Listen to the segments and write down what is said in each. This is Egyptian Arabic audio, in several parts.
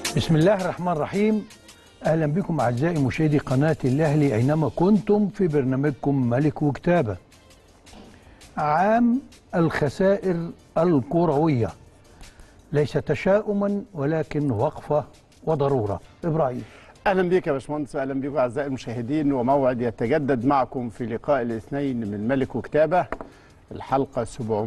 بسم الله الرحمن الرحيم اهلا بكم اعزائي مشاهدي قناه الاهلي اينما كنتم في برنامجكم ملك وكتابه. عام الخسائر الكرويه ليس تشاؤما ولكن وقفه وضروره. ابراهيم اهلا بك يا باشمهندس اهلا بكم اعزائي المشاهدين وموعد يتجدد معكم في لقاء الاثنين من ملك وكتابه الحلقه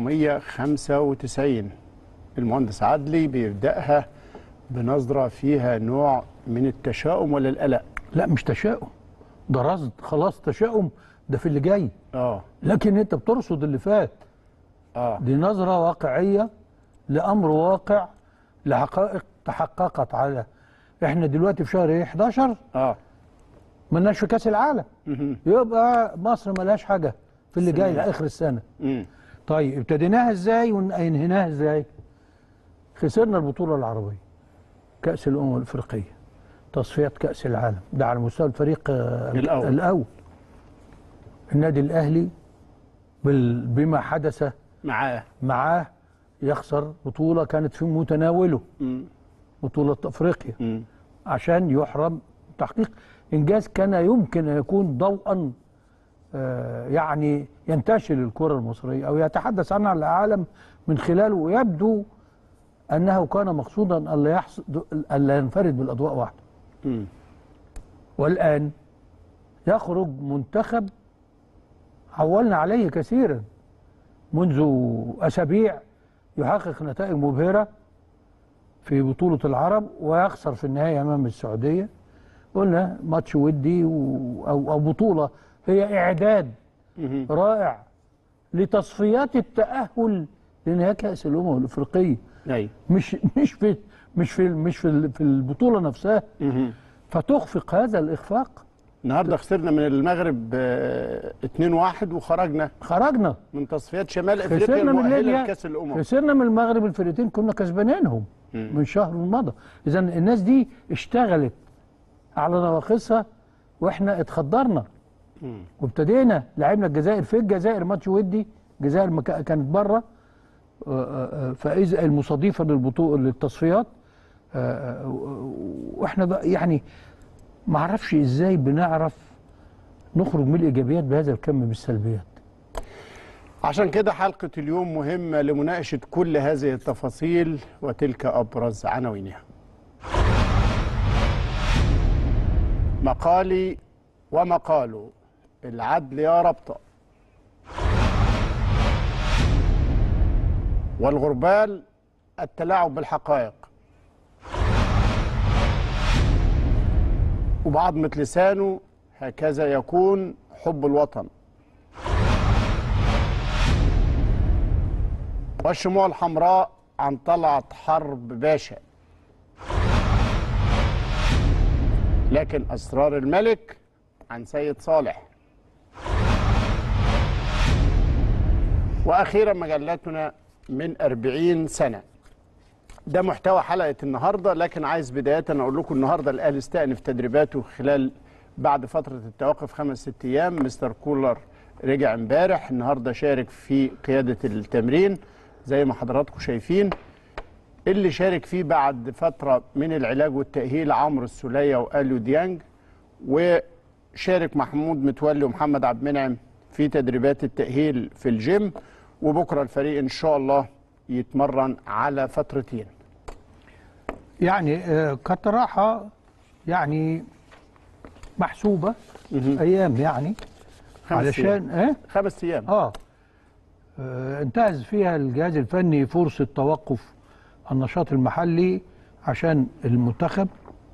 795 المهندس عدلي بيبداها بنظره فيها نوع من التشاؤم ولا القلق لا مش تشاؤم ده رصد خلاص تشاؤم ده في اللي جاي اه لكن انت بترصد اللي فات اه دي نظرة واقعية لأمر واقع لحقائق تحققت على احنا دلوقتي في شهر ايه 11 اه مالناش في كأس العالم مهم. يبقى مصر ملهاش حاجة في اللي جاي لآخر السنة مم. طيب ابتديناها ازاي وانهيناها ازاي خسرنا البطولة العربية كأس الأمم الأفريقية تصفيات كأس العالم ده على مستوى الفريق آه، الأول. الأول النادي الأهلي بال- بما حدث معاه معاه يخسر بطولة كانت في متناوله مم. بطولة أفريقيا مم. عشان يحرم تحقيق إنجاز كان يمكن أن يكون ضوءا آه، يعني ينتشل الكرة المصرية أو يتحدث عنها العالم من خلاله ويبدو أنه كان مقصودا ألا يحصد ألا ينفرد بالأضواء وحده مم. والآن يخرج منتخب عولنا عليه كثيرا منذ أسابيع يحقق نتائج مبهرة في بطولة العرب ويخسر في النهاية أمام السعودية قلنا ماتش ودي و- أو, أو بطولة هي إعداد مهم. رائع لتصفيات التأهل لنهائي كأس الأمم الأفريقية ايوه مش مش في مش في مش في في البطولة نفسها مهم. فتخفق هذا الإخفاق النهارده خسرنا من المغرب آه، 2-1 وخرجنا خرجنا من تصفيات شمال افريقيا خسرنا من المؤهله ليبيا لكاس الامم خسرنا من المغرب الفرقتين كنا كسبانينهم مم. من شهر مضى اذا الناس دي اشتغلت على نواقصها واحنا اتخدرنا مم. وابتدينا لعبنا الجزائر في الجزائر ماتش ودي الجزائر ما كا- كانت بره فاذا المستضيفه للبطوله للتصفيات آه، آه، واحنا بقى يعني ما اعرفش ازاي بنعرف نخرج من الايجابيات بهذا الكم من السلبيات عشان كده حلقة اليوم مهمة لمناقشة كل هذه التفاصيل وتلك أبرز عناوينها مقالي ومقاله العدل يا ربطة والغربال التلاعب بالحقائق وبعضمة لسانه هكذا يكون حب الوطن والشموع الحمراء عن طلعت حرب باشا لكن أسرار الملك عن سيد صالح وأخيرا مجلتنا من أربعين سنة ده محتوى حلقة النهاردة لكن عايز بداية أقول لكم النهاردة الأهلي استأنف تدريباته خلال بعد فترة التوقف خمس ست أيام مستر كولر رجع امبارح النهاردة شارك في قيادة التمرين زي ما حضراتكم شايفين اللي شارك فيه بعد فترة من العلاج والتأهيل عمرو السولية وأليو ديانج وشارك محمود متولي ومحمد عبد المنعم في تدريبات التأهيل في الجيم وبكرة الفريق إن شاء الله يتمرن على فترتين يعني آه، كانت راحة يعني محسوبة أيام يعني خمس علشان إيه؟ خمس أيام آه آه، انتهز فيها الجهاز الفني فرصة توقف النشاط المحلي عشان المنتخب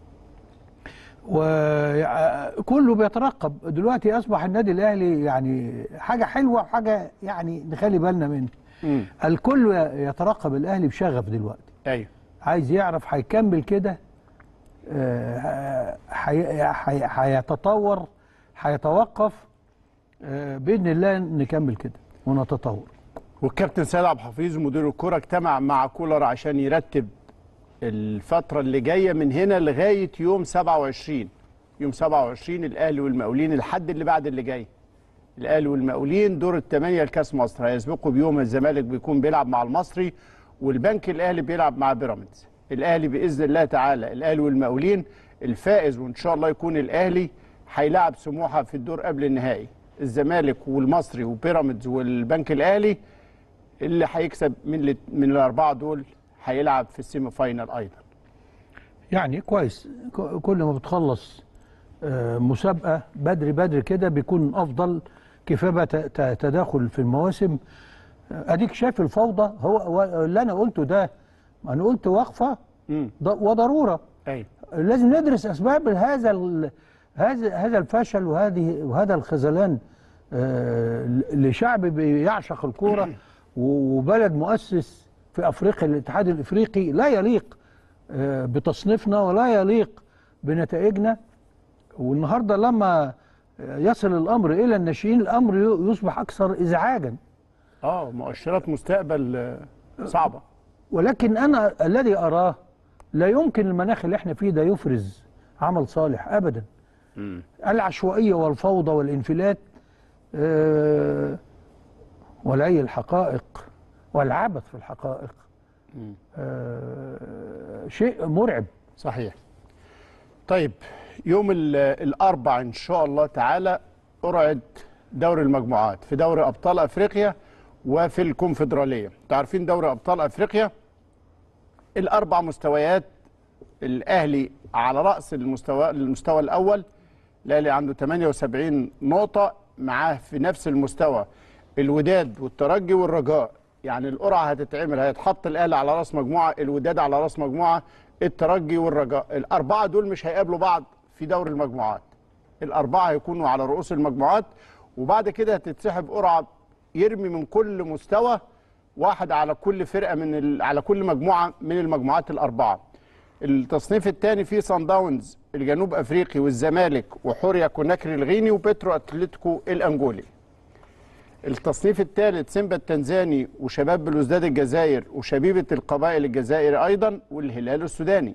وكله بيترقب دلوقتي أصبح النادي الأهلي يعني حاجة حلوة وحاجة يعني نخلي بالنا منها مم. الكل يترقب الأهلي بشغف دلوقتي أيوه عايز يعرف هيكمل كده آه، هي- هي- هيتطور هيتوقف آه، باذن الله نكمل كده ونتطور والكابتن سيد عبد الحفيظ مدير الكرة اجتمع مع كولر عشان يرتب الفترة اللي جاية من هنا لغاية يوم 27 يوم 27 الأهلي والمقاولين الحد اللي بعد اللي جاي الأهلي والمقاولين دور الثمانية لكأس مصر هيسبقوا بيوم الزمالك بيكون بيلعب مع المصري والبنك الأهلي بيلعب مع بيراميدز الاهلي باذن الله تعالى الاهلي والمقاولين الفائز وان شاء الله يكون الاهلي هيلاعب سموحه في الدور قبل النهائي الزمالك والمصري وبيراميدز والبنك الاهلي اللي هيكسب من الات- من الاربعه دول هيلعب في السيمي فاينال ايضا يعني كويس ك- كل ما بتخلص آه، مسابقة بدري بدري كده بيكون أفضل كفاية بقى ت- ت- تداخل في المواسم آه، أديك شايف الفوضى هو هو اللي أنا قلته ده أنا قلت وقفة امم ض- وضرورة ايوه لازم ندرس أسباب هذا ال- هذا هذا الفشل وهذه وهذا الخذلان آه، لشعب بيعشق الكورة وبلد مؤسس في أفريقيا الاتحاد الإفريقي لا يليق آه، بتصنيفنا ولا يليق بنتائجنا والنهارده لما يصل الامر الى الناشئين الامر ي- يصبح اكثر ازعاجا اه مؤشرات مستقبل آه، صعبه ولكن انا الذي اراه لا يمكن المناخ اللي احنا فيه ده يفرز عمل صالح ابدا العشوائيه والفوضى والانفلات آه، ولعي الحقائق والعبث في الحقائق آه، شيء مرعب صحيح طيب يوم ال- الاربع ان شاء الله تعالى قرعه دوري المجموعات في دوري ابطال افريقيا وفي الكونفدراليه انتوا عارفين دوري ابطال افريقيا الاربع مستويات الاهلي على راس المستوى المستوى الاول الاهلي عنده 78 نقطه معاه في نفس المستوى الوداد والترجي والرجاء يعني القرعه هتتعمل هيتحط الاهلي على راس مجموعه الوداد على راس مجموعه الترجي والرجاء الاربعه دول مش هيقابلوا بعض في دوري المجموعات الاربعه هيكونوا على رؤوس المجموعات وبعد كده هتتسحب قرعه يرمي من كل مستوى واحد على كل فرقه من ال... على كل مجموعه من المجموعات الاربعه التصنيف الثاني فيه صن داونز الجنوب افريقي والزمالك وحوريا كوناكري الغيني وبيترو اتلتيكو الانجولي التصنيف الثالث سيمبا التنزاني وشباب بلوزداد الجزائر وشبيبه القبائل الجزائري ايضا والهلال السوداني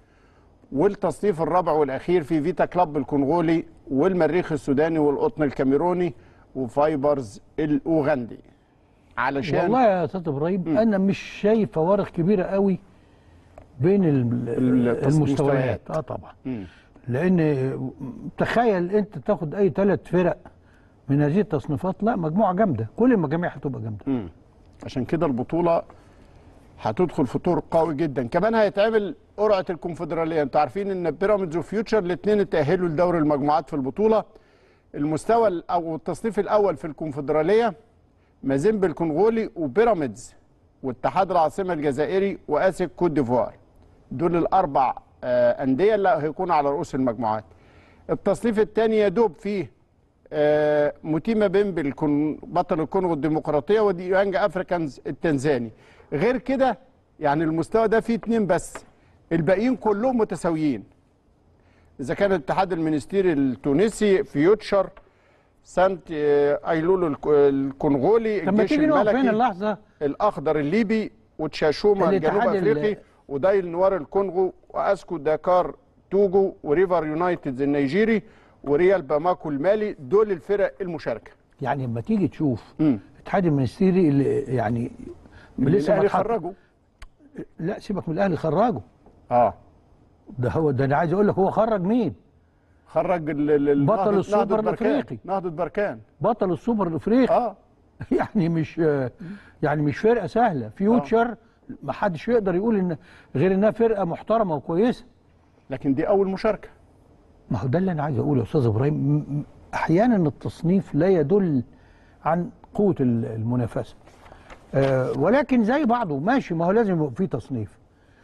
والتصنيف الرابع والاخير في فيتا كلاب الكونغولي والمريخ السوداني والقطن الكاميروني وفايبرز الاوغندي علشان والله يا استاذ ابراهيم انا مش شايف فوارق كبيره قوي بين ال- التص- المستويات المستويات. اه طبعا مم. لان تخيل انت تاخد اي ثلاث فرق من هذه التصنيفات لا مجموعه جامده كل المجاميع هتبقى جامده مم. عشان كده البطوله هتدخل في طور قوي جدا كمان هيتعمل قرعه الكونفدراليه انتوا عارفين ان بيراميدز وفيوتشر الاثنين اتاهلوا لدوري المجموعات في البطوله المستوى ال- او التصنيف الاول في الكونفدراليه مازيمبي الكونغولي وبيراميدز واتحاد العاصمه الجزائري واسك كوت ديفوار دول الاربع آه، انديه اللي هيكونوا على رؤوس المجموعات التصنيف الثاني يدوب فيه آه، موتيما بيمبي الكون- بطل الكونغو الديمقراطيه وديانج افريكانز التنزاني غير كده يعني المستوى ده فيه اتنين بس الباقيين كلهم متساويين اذا كان الاتحاد المنستيري التونسي فيوتشر سانت آه، ايلولو الك- الكونغولي لما الجيش تيجي نقف هنا الملكي اللحظه الاخضر الليبي وتشاشوما الجنوب الاتحاد ال- افريقي ودايل نوار الكونغو واسكو داكار توجو وريفر يونايتد النيجيري وريال باماكو المالي دول الفرق المشاركه يعني لما تيجي تشوف امم الاتحاد المنستيري اللي يعني لسه ما الاهلي اتحط- خرجوا لا سيبك من الاهلي خرجه اه ده هو ده انا عايز اقول لك هو خرج مين خرج ال- ال- ال- بطل نهضة- السوبر نهضة بركان. الأفريقي. نهضة بركان بطل السوبر الافريقي اه يعني مش يعني مش فرقه سهله فيوتشر ما حدش يقدر يقول ان غير انها فرقه محترمه وكويسه لكن دي اول مشاركه ما هو ده اللي انا عايز اقوله يا استاذ ابراهيم م- م- احيانا التصنيف لا يدل عن قوه ال- المنافسه آه ولكن زي بعضه ماشي ما هو لازم يبقى في تصنيف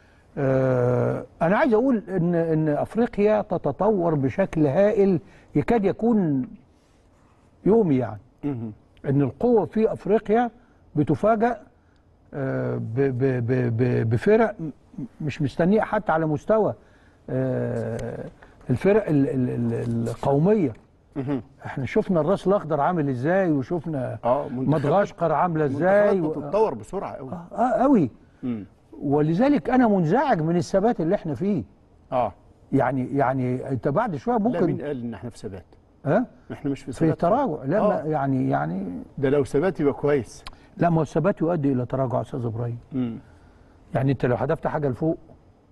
آه انا عايز اقول ان ان افريقيا تتطور بشكل هائل يكاد يكون يومي يعني مهم. ان القوه في افريقيا بتفاجأ آه، ب- ب- ب- ب- بفرق م- مش مستنيه حتى على مستوى آه، الفرق ال- ال- ال- القوميه مهم. احنا شفنا الراس الاخضر عامل ازاي وشفنا اه منتخبات- مدغشقر عامله ازاي منتخبات و- بتتطور بسرعه قوي اه قوي مم. ولذلك انا منزعج من الثبات اللي احنا فيه اه يعني يعني انت بعد شويه لا مين ممكن قال ان احنا في ثبات ها احنا مش في في ثبات تراجع لا ما آه. يعني يعني ده لو ثبات يبقى كويس لا ما هو الثبات يؤدي الى تراجع يا استاذ ابراهيم مم. يعني انت لو هدفت حاجه لفوق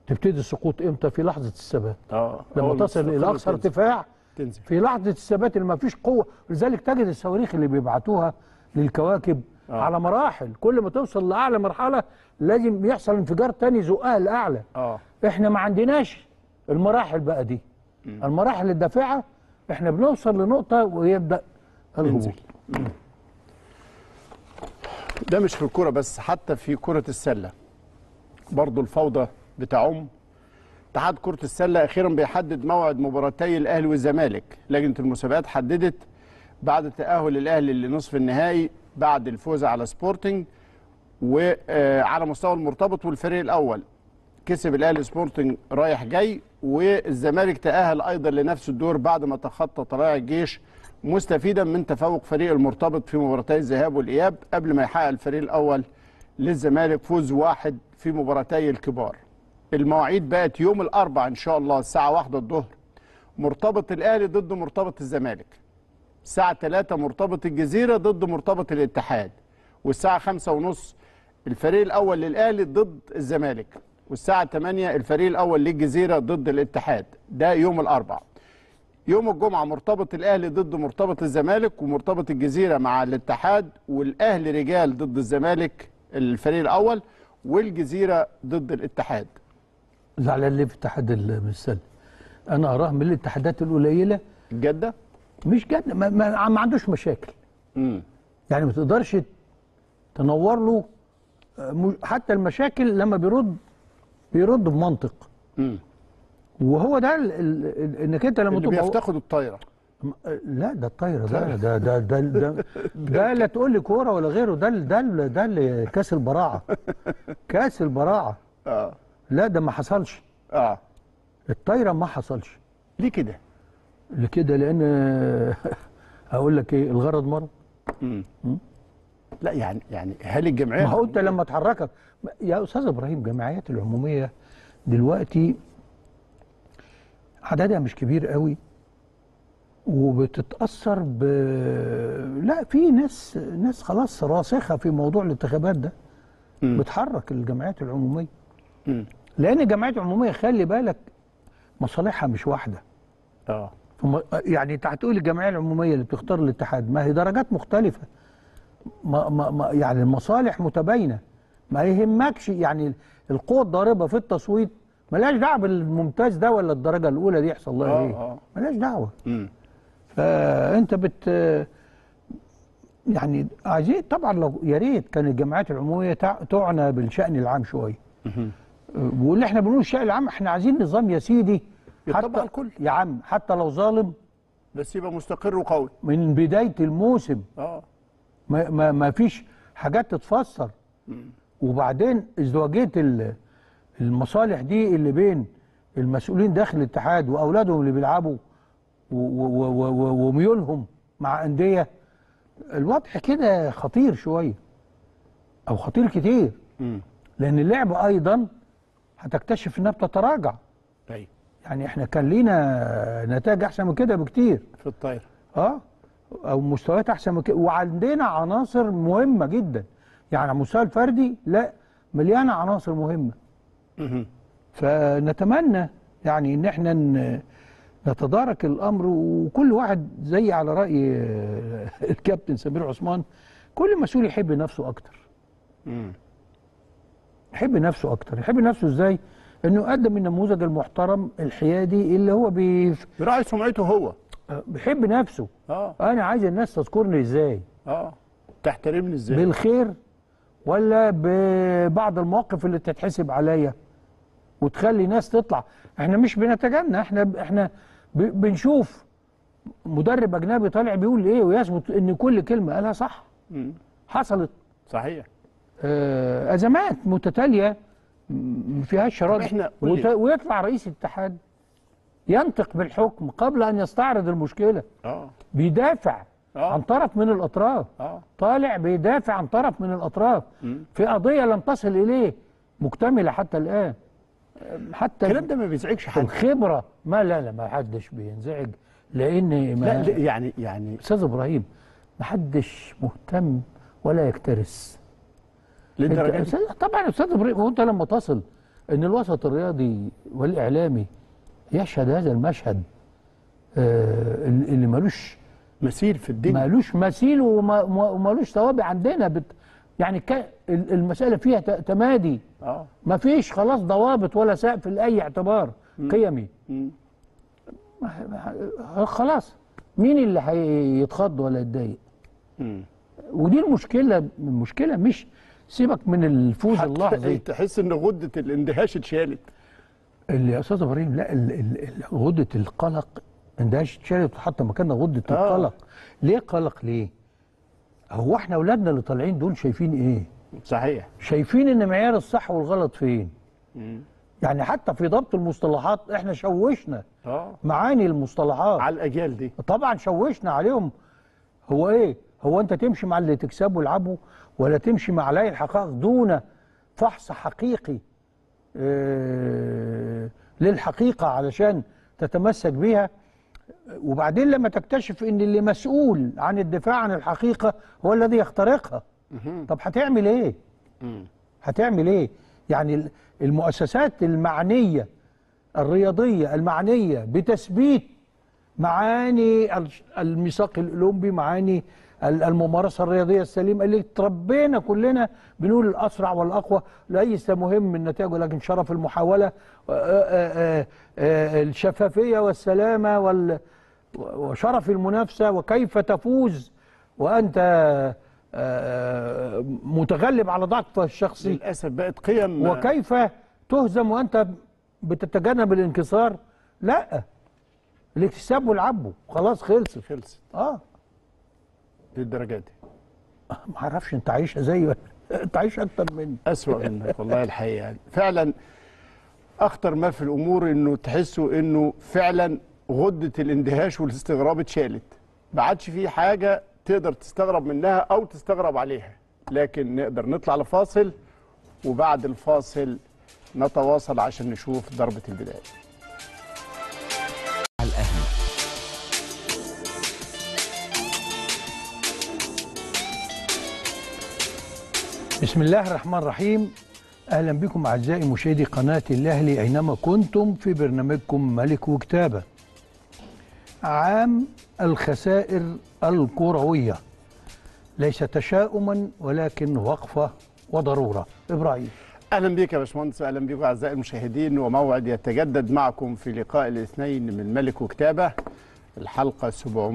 تبتدي السقوط امتى في لحظه الثبات اه لما أول تصل تستقر الى اقصى تنزل. ارتفاع تنزل في لحظه الثبات اللي ما فيش قوه لذلك تجد الصواريخ اللي بيبعتوها للكواكب آه. آه. على مراحل كل ما توصل لاعلى مرحله لازم يحصل انفجار تاني يزقها لاعلى اه احنا ما عندناش المراحل بقى دي المراحل الدافعه احنا بنوصل لنقطه ويبدا الهبوط ينزل. ده مش في الكرة بس حتى في كرة السلة برضو الفوضى بتعم اتحاد كرة السلة أخيرا بيحدد موعد مباراتي الأهلي والزمالك لجنة المسابقات حددت بعد تأهل الأهلي لنصف النهائي بعد الفوز على سبورتنج وعلى مستوى المرتبط والفريق الأول كسب الأهلي سبورتنج رايح جاي والزمالك تأهل أيضا لنفس الدور بعد ما تخطى طلائع الجيش مستفيدا من تفوق فريق المرتبط في مباراتي الذهاب والإياب قبل ما يحقق الفريق الأول للزمالك فوز واحد في مباراتي الكبار المواعيد بقت يوم الأربعاء إن شاء الله الساعة واحدة الظهر مرتبط الأهلي ضد مرتبط الزمالك الساعة 3 مرتبط الجزيرة ضد مرتبط الاتحاد والساعة خمسة ونص الفريق الأول للأهلي ضد الزمالك والساعة 8 الفريق الأول للجزيرة ضد الاتحاد ده يوم الأربعاء يوم الجمعة مرتبط الأهلي ضد مرتبط الزمالك ومرتبط الجزيرة مع الاتحاد والأهلي رجال ضد الزمالك الفريق الأول والجزيرة ضد الاتحاد زعلان ليه في اتحاد السله انا اراه من الاتحادات القليله جدة مش جد ما, ما, ما عندوش مشاكل امم يعني ما تقدرش تنور له آه، م- حتى المشاكل لما بيرد بيرد بمنطق امم وهو ده ال- ال- ال- انك انت لما اللي تبقى بيفتقدوا الطايرة م- لا ده الطايره ده ده ده ده, ده, ده لا تقول لي كوره ولا غيره ده ال- ده ال- ده اللي كاس البراعه كاس البراعه اه لا ده ما حصلش اه الطايره ما حصلش ليه كده لكده لان هقول لك ايه الغرض مرض لا يعني يعني هل الجمعية ما هو انت لما تحركك يا استاذ ابراهيم جمعيات العموميه دلوقتي عددها مش كبير قوي وبتتاثر ب لا في ناس ناس خلاص راسخه في موضوع الانتخابات ده مم. بتحرك الجمعيات العموميه مم. لان الجمعيات العموميه خلي بالك مصالحها مش واحده اه فم- يعني انت هتقول الجمعيه العموميه اللي بتختار الاتحاد ما هي درجات مختلفه ما ما ما يعني المصالح متباينه ما يهمكش يعني القوه الضاربه في التصويت ملهاش دعوه بالممتاز ده ولا الدرجه الاولى دي يحصل لها آه، ايه آه. ملهاش دعوه امم فانت بت يعني عايزين طبعا لو يا ريت كان الجمعيات العموميه تع- تعنى بالشان العام شويه واللي احنا بنقول الشان العام احنا عايزين نظام يا سيدي يطبق حتى الكل. يا عم حتى لو ظالم بس يبقى مستقر وقوي من بدايه الموسم اه ما, ما, ما فيش حاجات تتفسر وبعدين ازدواجيه ال- المصالح دي اللي بين المسؤولين داخل الاتحاد واولادهم اللي بيلعبوا و- و- و- و- وميولهم مع انديه الوضع كده خطير شويه او خطير كتير امم لان اللعبه ايضا هتكتشف انها بتتراجع ايوه يعني احنا كان لينا نتائج احسن من كده بكتير في الطايرة اه او مستويات احسن من كده وعندنا عناصر مهمه جدا يعني على المستوى الفردي لا مليانه عناصر مهمه مهم. فنتمنى يعني ان احنا ن- نتدارك الامر وكل واحد زي على راي آه، الكابتن سمير عثمان كل مسؤول يحب نفسه اكتر مم. يحب نفسه اكتر يحب نفسه ازاي انه يقدم النموذج المحترم الحيادي اللي هو بيف- براعي سمعته هو بيحب نفسه اه انا عايز الناس تذكرني ازاي اه تحترمني ازاي بالخير ولا ببعض المواقف اللي تتحسب عليا وتخلي ناس تطلع احنا مش بنتجنى احنا احنا ب- بنشوف مدرب اجنبي طالع بيقول ايه ويثبت ان كل كلمه قالها صح مم. حصلت صحيح آه، ازمات متتاليه م- ما فيهاش طب شرايط إحنا قول لي. وت- ويطلع رئيس الاتحاد ينطق بالحكم قبل ان يستعرض المشكله اه بيدافع آه. عن طرف من الاطراف اه طالع بيدافع عن طرف من الاطراف في قضيه لم تصل اليه مكتمله حتى الان حتى الكلام ده ما بيزعجش حد الخبره ما لا لا ما حدش بينزعج لان ما لا لا، يعني يعني استاذ ابراهيم ما حدش مهتم ولا يكترث للدرجه أنت- دي طبعا يا استاذ ابراهيم هو انت لما تصل ان الوسط الرياضي والاعلامي يشهد هذا المشهد آه، اللي ملوش مثيل في الدنيا مالوش مثيل وما- وما- ومالوش توابع عندنا بت يعني كا- ال- المسألة فيها ت- تمادي اه ما فيش خلاص ضوابط ولا سقف لأي اعتبار قيمي مم. خلاص مين اللي هيتخض ولا يتضايق مم. ودي المشكلة المشكلة مش سيبك من الفوز حتى اللحظي تحس ان غده الاندهاش اتشالت اللي يا استاذ ابراهيم لا ال- ال- ال- غده القلق اندهاش اتشالت وحتى مكانها غده آه. القلق ليه قلق ليه؟ هو احنا اولادنا اللي طالعين دول شايفين ايه؟ صحيح شايفين ان معيار الصح والغلط فين؟ مم. يعني حتى في ضبط المصطلحات احنا شوشنا اه معاني المصطلحات على الاجيال دي طبعا شوشنا عليهم هو ايه؟ هو انت تمشي مع اللي تكسبه العبه ولا تمشي مع لاي الحقائق دون فحص حقيقي آه، للحقيقة علشان تتمسك بيها وبعدين لما تكتشف ان اللي مسؤول عن الدفاع عن الحقيقة هو الذي يخترقها طب هتعمل ايه مم. هتعمل ايه يعني ال- المؤسسات المعنية الرياضية المعنية بتثبيت معاني ال- الميثاق الأولمبي معاني ال- الممارسة الرياضية السليمة اللي تربينا كلنا بنقول الأسرع والأقوى ليس مهم النتائج ولكن شرف المحاولة آه، آه، آه، آه، الشفافية والسلامة وال- وشرف المنافسة وكيف تفوز وأنت آه، متغلب على ضعفك الشخصي للاسف بقت قيم وكيف تهزم وانت بتتجنب الانكسار لا الاكتساب والعبه خلاص خلصت خلصت اه للدرجه دي ما اعرفش انت عايشها زي ولا- انت عايش اكتر مني أسوأ منك والله الحقيقة يعني فعلا أخطر ما في الأمور إنه تحسوا إنه فعلا غدة الاندهاش والاستغراب اتشالت ما عادش في حاجة تقدر تستغرب منها أو تستغرب عليها لكن نقدر نطلع لفاصل وبعد الفاصل نتواصل عشان نشوف ضربة البداية على الأهلي بسم الله الرحمن الرحيم اهلا بكم اعزائي مشاهدي قناه الاهلي اينما كنتم في برنامجكم ملك وكتابه عام الخسائر الكرويه ليس تشاؤما ولكن وقفه وضروره ابراهيم أهلا بك يا باشمهندس أهلا بكم أعزائي المشاهدين وموعد يتجدد معكم في لقاء الاثنين من ملك وكتابة الحلقة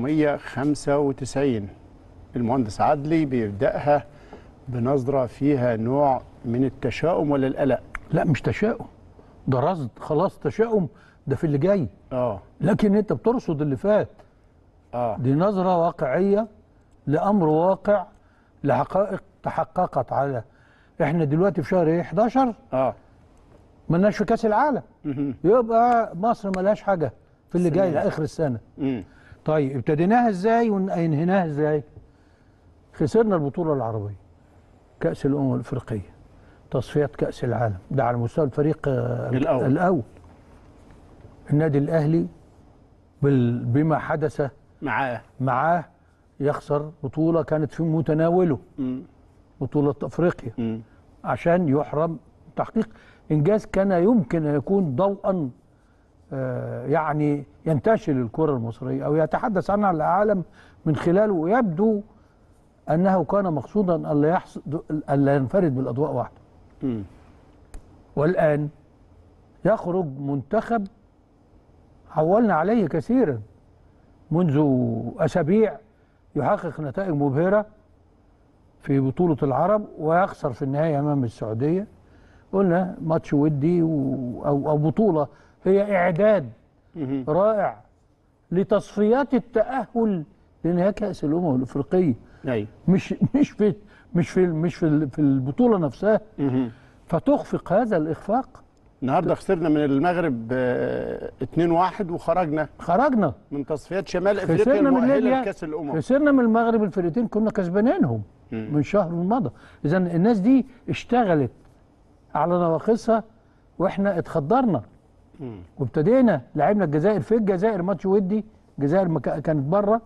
795 المهندس عدلي بيبدأها بنظرة فيها نوع من التشاؤم ولا القلق لا مش تشاؤم ده رصد خلاص تشاؤم ده في اللي جاي اه لكن انت بترصد اللي فات اه دي نظرة واقعية لأمر واقع لحقائق تحققت على احنا دلوقتي في شهر ايه 11 اه مالناش في كأس العالم مهم. يبقى مصر مالهاش حاجة في اللي جاي السنة دي. لآخر السنة مم. طيب ابتديناها ازاي وانهيناها ازاي خسرنا البطولة العربية كأس الأمم الأفريقية تصفيات كأس العالم ده على مستوى الفريق آه، الأول. الأول النادي الأهلي بال- بما حدث معاه معاه يخسر بطولة كانت في متناوله مم. بطولة أفريقيا مم. عشان يحرم تحقيق إنجاز كان يمكن أن يكون ضوءا آه، يعني ينتشل الكرة المصرية أو يتحدث عنها العالم من خلاله ويبدو أنه كان مقصودا ألا يحصد ألا ينفرد بالأضواء وحده مم. والآن يخرج منتخب عولنا عليه كثيرا منذ أسابيع يحقق نتائج مبهرة في بطولة العرب ويخسر في النهاية أمام السعودية قلنا ماتش ودي و- أو, أو بطولة هي إعداد مهم. رائع لتصفيات التأهل لنهائي كأس الأمم الأفريقية ايوه مش مش في مش في مش في في البطولة نفسها مهم. فتخفق هذا الإخفاق النهارده خسرنا من المغرب آه، 2-1 وخرجنا خرجنا من تصفيات شمال افريقيا خسرنا من المؤهله ليبيا لكاس الامم خسرنا من المغرب الفرقتين كنا كسبانينهم مم. من شهر مضى اذا الناس دي اشتغلت على نواقصها واحنا اتخدرنا مم. وابتدينا لعبنا الجزائر في الجزائر ماتش ودي الجزائر ما كا- كانت بره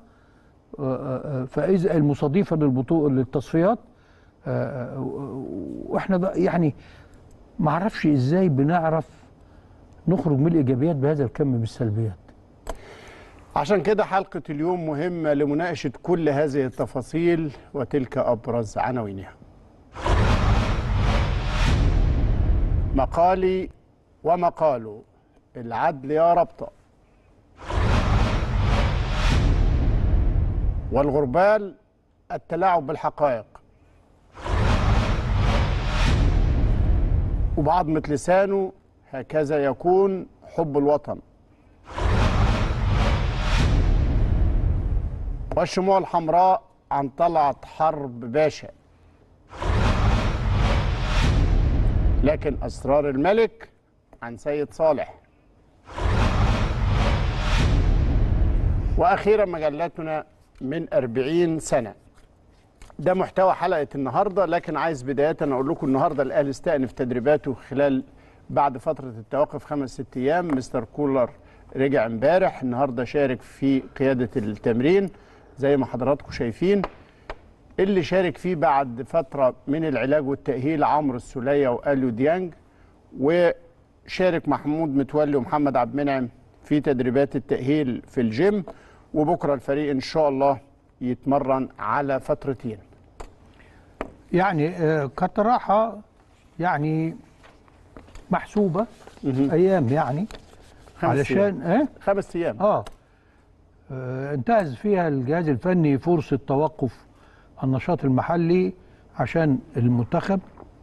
فاذا المستضيفه للبطوله للتصفيات آه، آه، واحنا بقى يعني ما اعرفش ازاي بنعرف نخرج من الايجابيات بهذا الكم من السلبيات عشان كده حلقة اليوم مهمة لمناقشة كل هذه التفاصيل وتلك أبرز عناوينها مقالي ومقاله العدل يا ربطة والغربال التلاعب بالحقائق وبعضمة لسانه هكذا يكون حب الوطن والشموع الحمراء عن طلعت حرب باشا لكن أسرار الملك عن سيد صالح وأخيرا مجلتنا من أربعين سنة ده محتوى حلقة النهاردة لكن عايز بداية أقول لكم النهاردة الأهلي استأنف تدريباته خلال بعد فترة التوقف خمس ست أيام مستر كولر رجع امبارح النهاردة شارك في قيادة التمرين زي ما حضراتكم شايفين اللي شارك فيه بعد فترة من العلاج والتأهيل عمرو السولية وأليو ديانج وشارك محمود متولي ومحمد عبد المنعم في تدريبات التأهيل في الجيم وبكرة الفريق إن شاء الله يتمرن على فترتين يعني آه، كانت راحه يعني محسوبه ايام يعني خمس علشان ايه خمس أيام اه آه، انتهز فيها الجهاز الفني فرصه توقف النشاط المحلي عشان المنتخب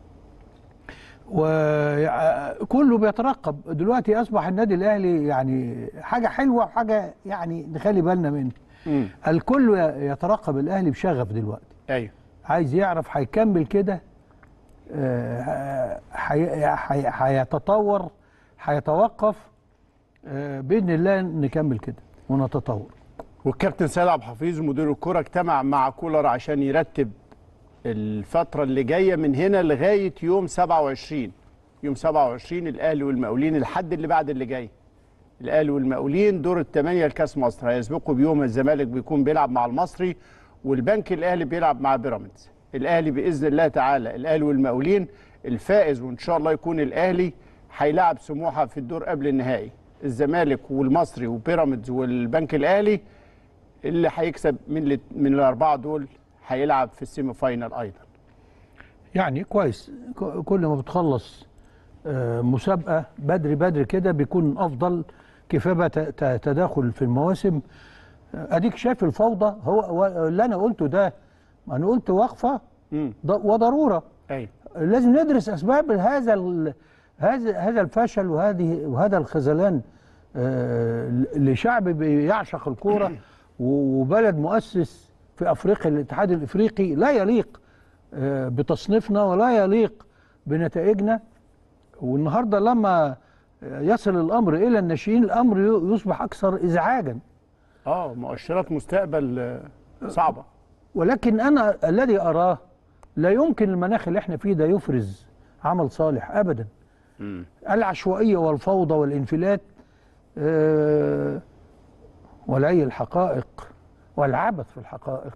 وكله بيترقب دلوقتي اصبح النادي الاهلي يعني حاجه حلوه وحاجه يعني نخلي بالنا منها مم. الكل يترقب الاهلي بشغف دلوقتي أيوه عايز يعرف هيكمل كده آه، هي- هي- هيتطور هيتوقف آه، باذن الله نكمل كده ونتطور والكابتن سيد عبد الحفيظ مدير الكرة اجتمع مع كولر عشان يرتب الفترة اللي جاية من هنا لغاية يوم 27 يوم 27 الأهلي والمقاولين الحد اللي بعد اللي جاي الأهلي والمقاولين دور الثمانية لكأس مصر هيسبقوا بيوم الزمالك بيكون بيلعب مع المصري والبنك الأهلي بيلعب مع بيراميدز الأهلي بإذن الله تعالى الأهلي والمقاولين الفائز وإن شاء الله يكون الأهلي هيلاعب سموحة في الدور قبل النهائي الزمالك والمصري وبيراميدز والبنك الأهلي اللي هيكسب من الات- من الاربعه دول هيلعب في السيمي فاينال ايضا يعني كويس ك- كل ما بتخلص آه، مسابقه بدري بدري كده بيكون افضل كفايه بقى ت- ت- تداخل في المواسم آه، اديك شايف الفوضى هو هو اللي انا قلته ده انا قلت وقفه امم ض- وضروره ايوه لازم ندرس اسباب هذا ال- هذا هذا الفشل وهذه وهذا الخذلان آه، ل- لشعب بيعشق الكوره و- وبلد مؤسس في افريقيا الاتحاد الافريقي لا يليق آه، بتصنيفنا ولا يليق بنتائجنا والنهارده لما يصل الامر الى الناشئين الامر ي- يصبح اكثر ازعاجا اه مؤشرات مستقبل آه، صعبه ولكن انا الذي اراه لا يمكن المناخ اللي احنا فيه ده يفرز عمل صالح ابدا العشوائيه والفوضى والانفلات آه، ولعي الحقائق والعبث في الحقائق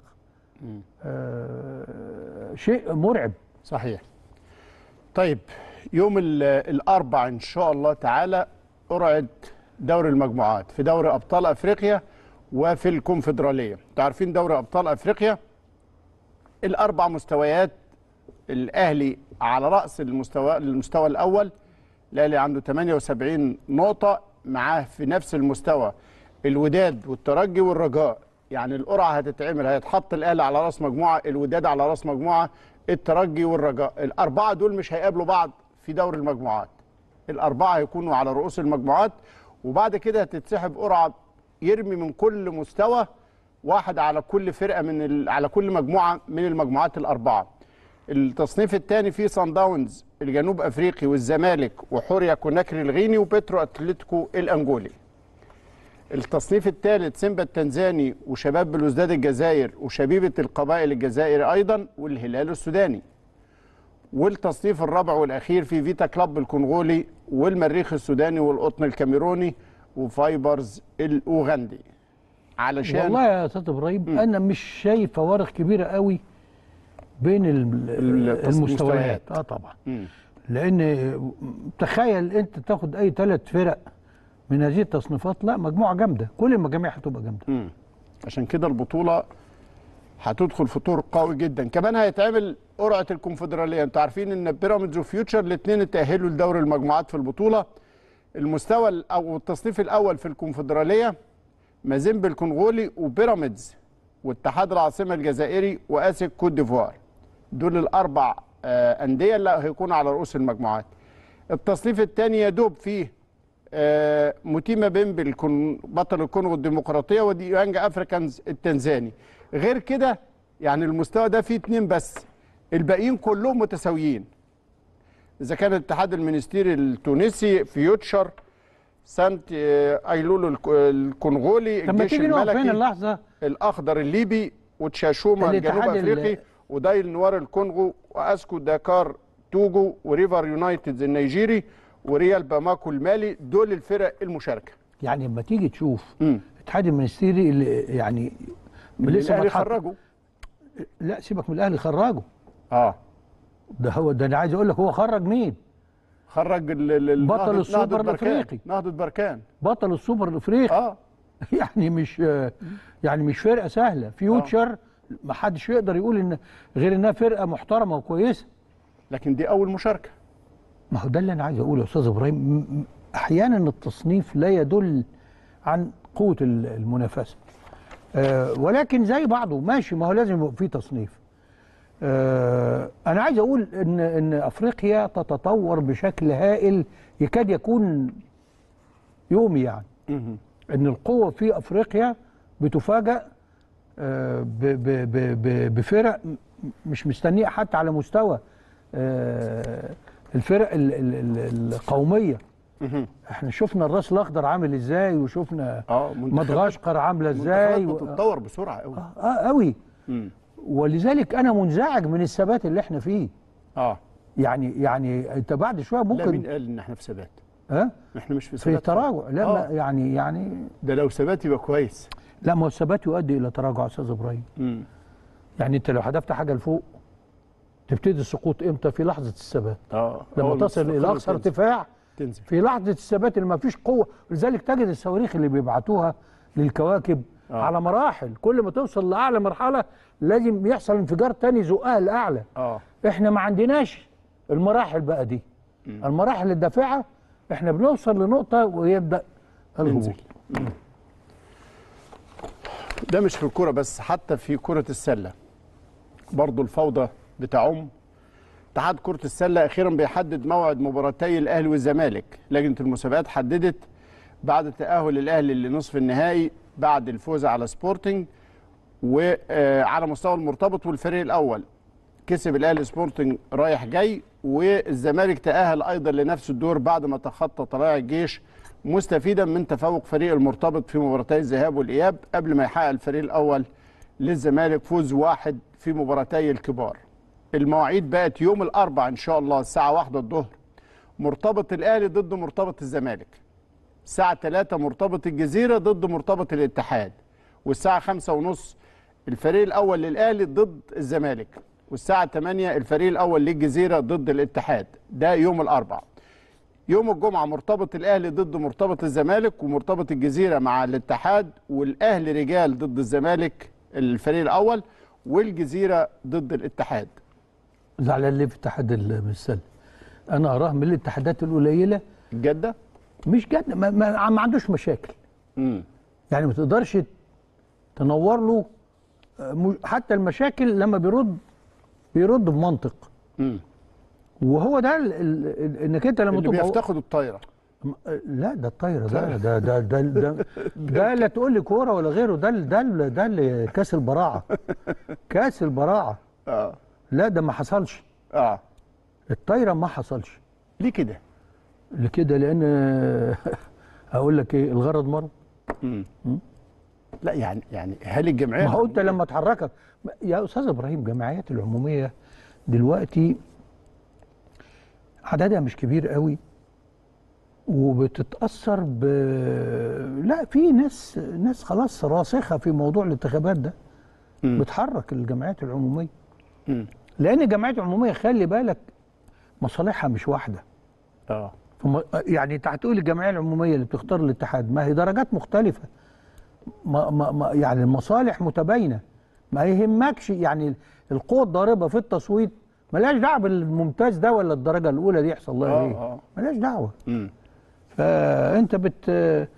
آه، شيء مرعب صحيح طيب يوم ال- الاربع ان شاء الله تعالى قرعه دوري المجموعات في دوري ابطال افريقيا وفي الكونفدراليه انتوا عارفين دوري ابطال افريقيا الاربع مستويات الاهلي على راس المستوى المستوى الاول الاهلي عنده 78 نقطه معاه في نفس المستوى الوداد والترجي والرجاء يعني القرعه هتتعمل هيتحط الاهلي على راس مجموعه الوداد على راس مجموعه الترجي والرجاء الاربعه دول مش هيقابلوا بعض في دوري المجموعات الاربعه هيكونوا على رؤوس المجموعات وبعد كده هتتسحب قرعه يرمي من كل مستوى واحد على كل فرقه من ال... على كل مجموعه من المجموعات الاربعه التصنيف الثاني فيه صن داونز الجنوب افريقي والزمالك وحوريا كوناكري الغيني وبيترو اتلتيكو الانجولي التصنيف الثالث سيمبا التنزاني وشباب بلوزداد الجزائر وشبيبه القبائل الجزائري ايضا والهلال السوداني والتصنيف الرابع والاخير في فيتا كلاب الكونغولي والمريخ السوداني والقطن الكاميروني وفايبرز الاوغندي علشان والله يا استاذ ابراهيم انا مش شايف فوارق كبيره قوي بين ال- التص- المستويات المستويات. اه طبعا مم. لان تخيل انت تاخد اي ثلاث فرق من هذه التصنيفات لا مجموعه جامده كل المجاميع هتبقى جامده مم. عشان كده البطوله هتدخل في طور قوي جدا كمان هيتعمل قرعه الكونفدراليه انتوا عارفين ان بيراميدز وفيوتشر الاثنين اتاهلوا لدوري المجموعات في البطوله المستوى ال- او التصنيف الاول في الكونفدراليه مازيمبي الكونغولي وبيراميدز واتحاد العاصمه الجزائري واسك كوت ديفوار دول الاربع آه، انديه اللي هيكونوا على رؤوس المجموعات التصنيف الثاني يدوب فيه آه، موتيما بيمبي الكون- بطل الكونغو الديمقراطيه ودي يانج افريكانز التنزاني غير كده يعني المستوى ده فيه اتنين بس الباقيين كلهم متساويين اذا كان الاتحاد المنستيري التونسي فيوتشر سانت آه، ايلولو الك- الكونغولي لما الجيش تيجي نقف هنا الملكي اللحظه الاخضر الليبي وتشاشوما الجنوب الاتحاد ال- افريقي ودايل نوار الكونغو واسكو داكار توجو وريفر يونايتد النيجيري وريال باماكو المالي دول الفرق المشاركه يعني لما تيجي تشوف امم الاتحاد المنستيري اللي يعني لسه ما الاهلي اتحط- خرجوا لا سيبك من الاهلي خرجه اه ده هو ده انا عايز اقول لك هو خرج مين خرج ال- ال- ال- بطل نهضة- السوبر نهضة بركان. الأفريقي. نهضة بركان بطل السوبر الافريقي اه يعني مش يعني مش فرقه سهله فيوتشر ما حدش يقدر يقول ان غير انها فرقه محترمه وكويسه لكن دي اول مشاركه ما هو ده اللي انا عايز اقوله يا استاذ ابراهيم م- م- احيانا التصنيف لا يدل عن قوه ال- المنافسه آه ولكن زي بعضه ماشي ما هو لازم يبقى في تصنيف آه انا عايز اقول ان ان افريقيا تتطور بشكل هائل يكاد يكون يومي يعني مهم. ان القوه في افريقيا بتفاجأ آه، ب- ب- ب- ب- بفرق م- مش مستنيه حتى على مستوى آه، الفرق ال- ال- ال- القوميه مهم. احنا شفنا الراس الاخضر عامل ازاي وشفنا اه منتخبات- مدغشقر عامله ازاي منتخبات و- بتتطور بسرعه قوي اه قوي مم. ولذلك انا منزعج من الثبات اللي احنا فيه اه يعني يعني انت بعد شويه لا مين ممكن قال ان احنا في ثبات ها احنا مش في في ثبات تراجع لا آه. ما يعني يعني ده لو ثبات يبقى كويس لا ما هو الثبات يؤدي الى تراجع يا استاذ ابراهيم مم. يعني انت لو هدفت حاجه لفوق تبتدي السقوط امتى في لحظه الثبات اه لما أول تصل تستقر الى اقصى تنزل. ارتفاع تنزل في لحظه الثبات اللي ما فيش قوه لذلك تجد الصواريخ اللي بيبعتوها للكواكب آه. آه. على مراحل كل ما توصل لاعلى مرحله لازم يحصل انفجار تاني زقها لاعلى اه احنا ما عندناش المراحل بقى دي المراحل الدافعه احنا بنوصل لنقطه ويبدا الهبوط ننزل ده مش في الكرة بس حتى في كرة السلة برضو الفوضى بتعم اتحاد كرة السلة أخيرا بيحدد موعد مباراتي الأهلي والزمالك لجنة المسابقات حددت بعد تأهل الأهلي لنصف النهائي بعد الفوز على سبورتنج وعلى مستوى المرتبط والفريق الأول كسب الأهلي سبورتنج رايح جاي والزمالك تأهل أيضا لنفس الدور بعد ما تخطى طلائع الجيش مستفيدا من تفوق فريق المرتبط في مباراتي الذهاب والإياب قبل ما يحقق الفريق الأول للزمالك فوز واحد في مباراتي الكبار المواعيد بقت يوم الأربع إن شاء الله الساعة واحدة الظهر مرتبط الأهلي ضد مرتبط الزمالك الساعة 3 مرتبط الجزيرة ضد مرتبط الاتحاد والساعة خمسة ونص الفريق الأول للأهلي ضد الزمالك والساعة 8 الفريق الأول للجزيرة ضد الاتحاد ده يوم الأربع يوم الجمعة مرتبط الأهلي ضد مرتبط الزمالك ومرتبط الجزيرة مع الاتحاد والأهلي رجال ضد الزمالك الفريق الأول والجزيرة ضد الاتحاد زعلان ليه في اتحاد السله انا اراه من الاتحادات القليله جدة مش جد ما, ما, ما عندوش مشاكل امم يعني ما تقدرش تنور له آه، م- حتى المشاكل لما بيرد بيرد بمنطق امم وهو ده ال- ال- ال- انك انت لما اللي تبقى بيفتقدوا الطايرة م- لا ده الطايره ده ده ده ده, ده, ده لا تقول لي كوره ولا غيره ده ال- ده ال- ده اللي كاس البراعه كاس البراعه اه لا ده ما حصلش اه الطايره ما حصلش ليه كده؟ لكده لان هقول لك ايه الغرض مرض لا يعني يعني هل الجمعية ما هو انت لما تحركك يا استاذ ابراهيم الجمعيات العموميه دلوقتي عددها مش كبير قوي وبتتاثر ب لا في ناس ناس خلاص راسخه في موضوع الانتخابات ده مم. بتحرك الجمعيات العموميه مم. لان الجمعيات العموميه خلي بالك مصالحها مش واحده اه فم- يعني انت هتقول الجمعيه العموميه اللي بتختار الاتحاد ما هي درجات مختلفه ما ما ما يعني المصالح متباينه ما يهمكش يعني القوه الضاربه في التصويت ملهاش دعوه بالممتاز ده ولا الدرجه الاولى دي يحصل لها اه ايه اه ملهاش دعوه مم. فانت بت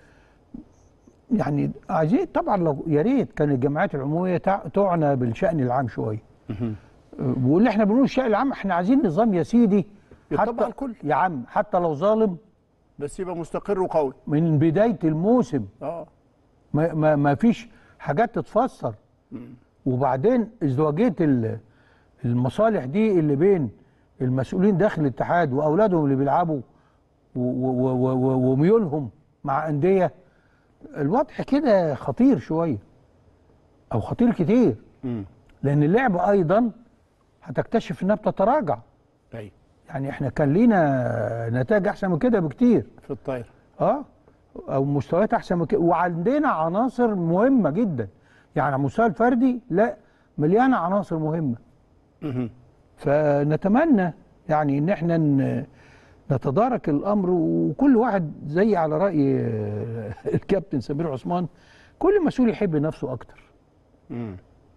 يعني عايزين طبعا لو يا ريت كان الجمعيات العموميه تع- تعنى بالشان العام شويه مهم. واللي احنا بنقول الشان العام احنا عايزين نظام يا سيدي يطبق حتى الكل. يا عم حتى لو ظالم بس يبقى مستقر وقوي من بدايه الموسم اه ما, ما, ما فيش حاجات تتفسر وبعدين ازدواجيه ال- المصالح دي اللي بين المسؤولين داخل الاتحاد واولادهم اللي بيلعبوا و- و- و- و- وميولهم مع انديه الوضع كده خطير شويه او خطير كتير مم. لان اللعبه ايضا هتكتشف انها بتتراجع ايوه يعني احنا كان لينا نتائج احسن من كده بكتير في الطايره اه او مستويات احسن من كده وعندنا عناصر مهمه جدا يعني على المستوى الفردي لا مليانه عناصر مهمه مهم. فنتمنى يعني ان احنا ن- نتدارك الامر وكل واحد زي على راي آه، الكابتن سمير عثمان كل مسؤول يحب نفسه اكتر مم.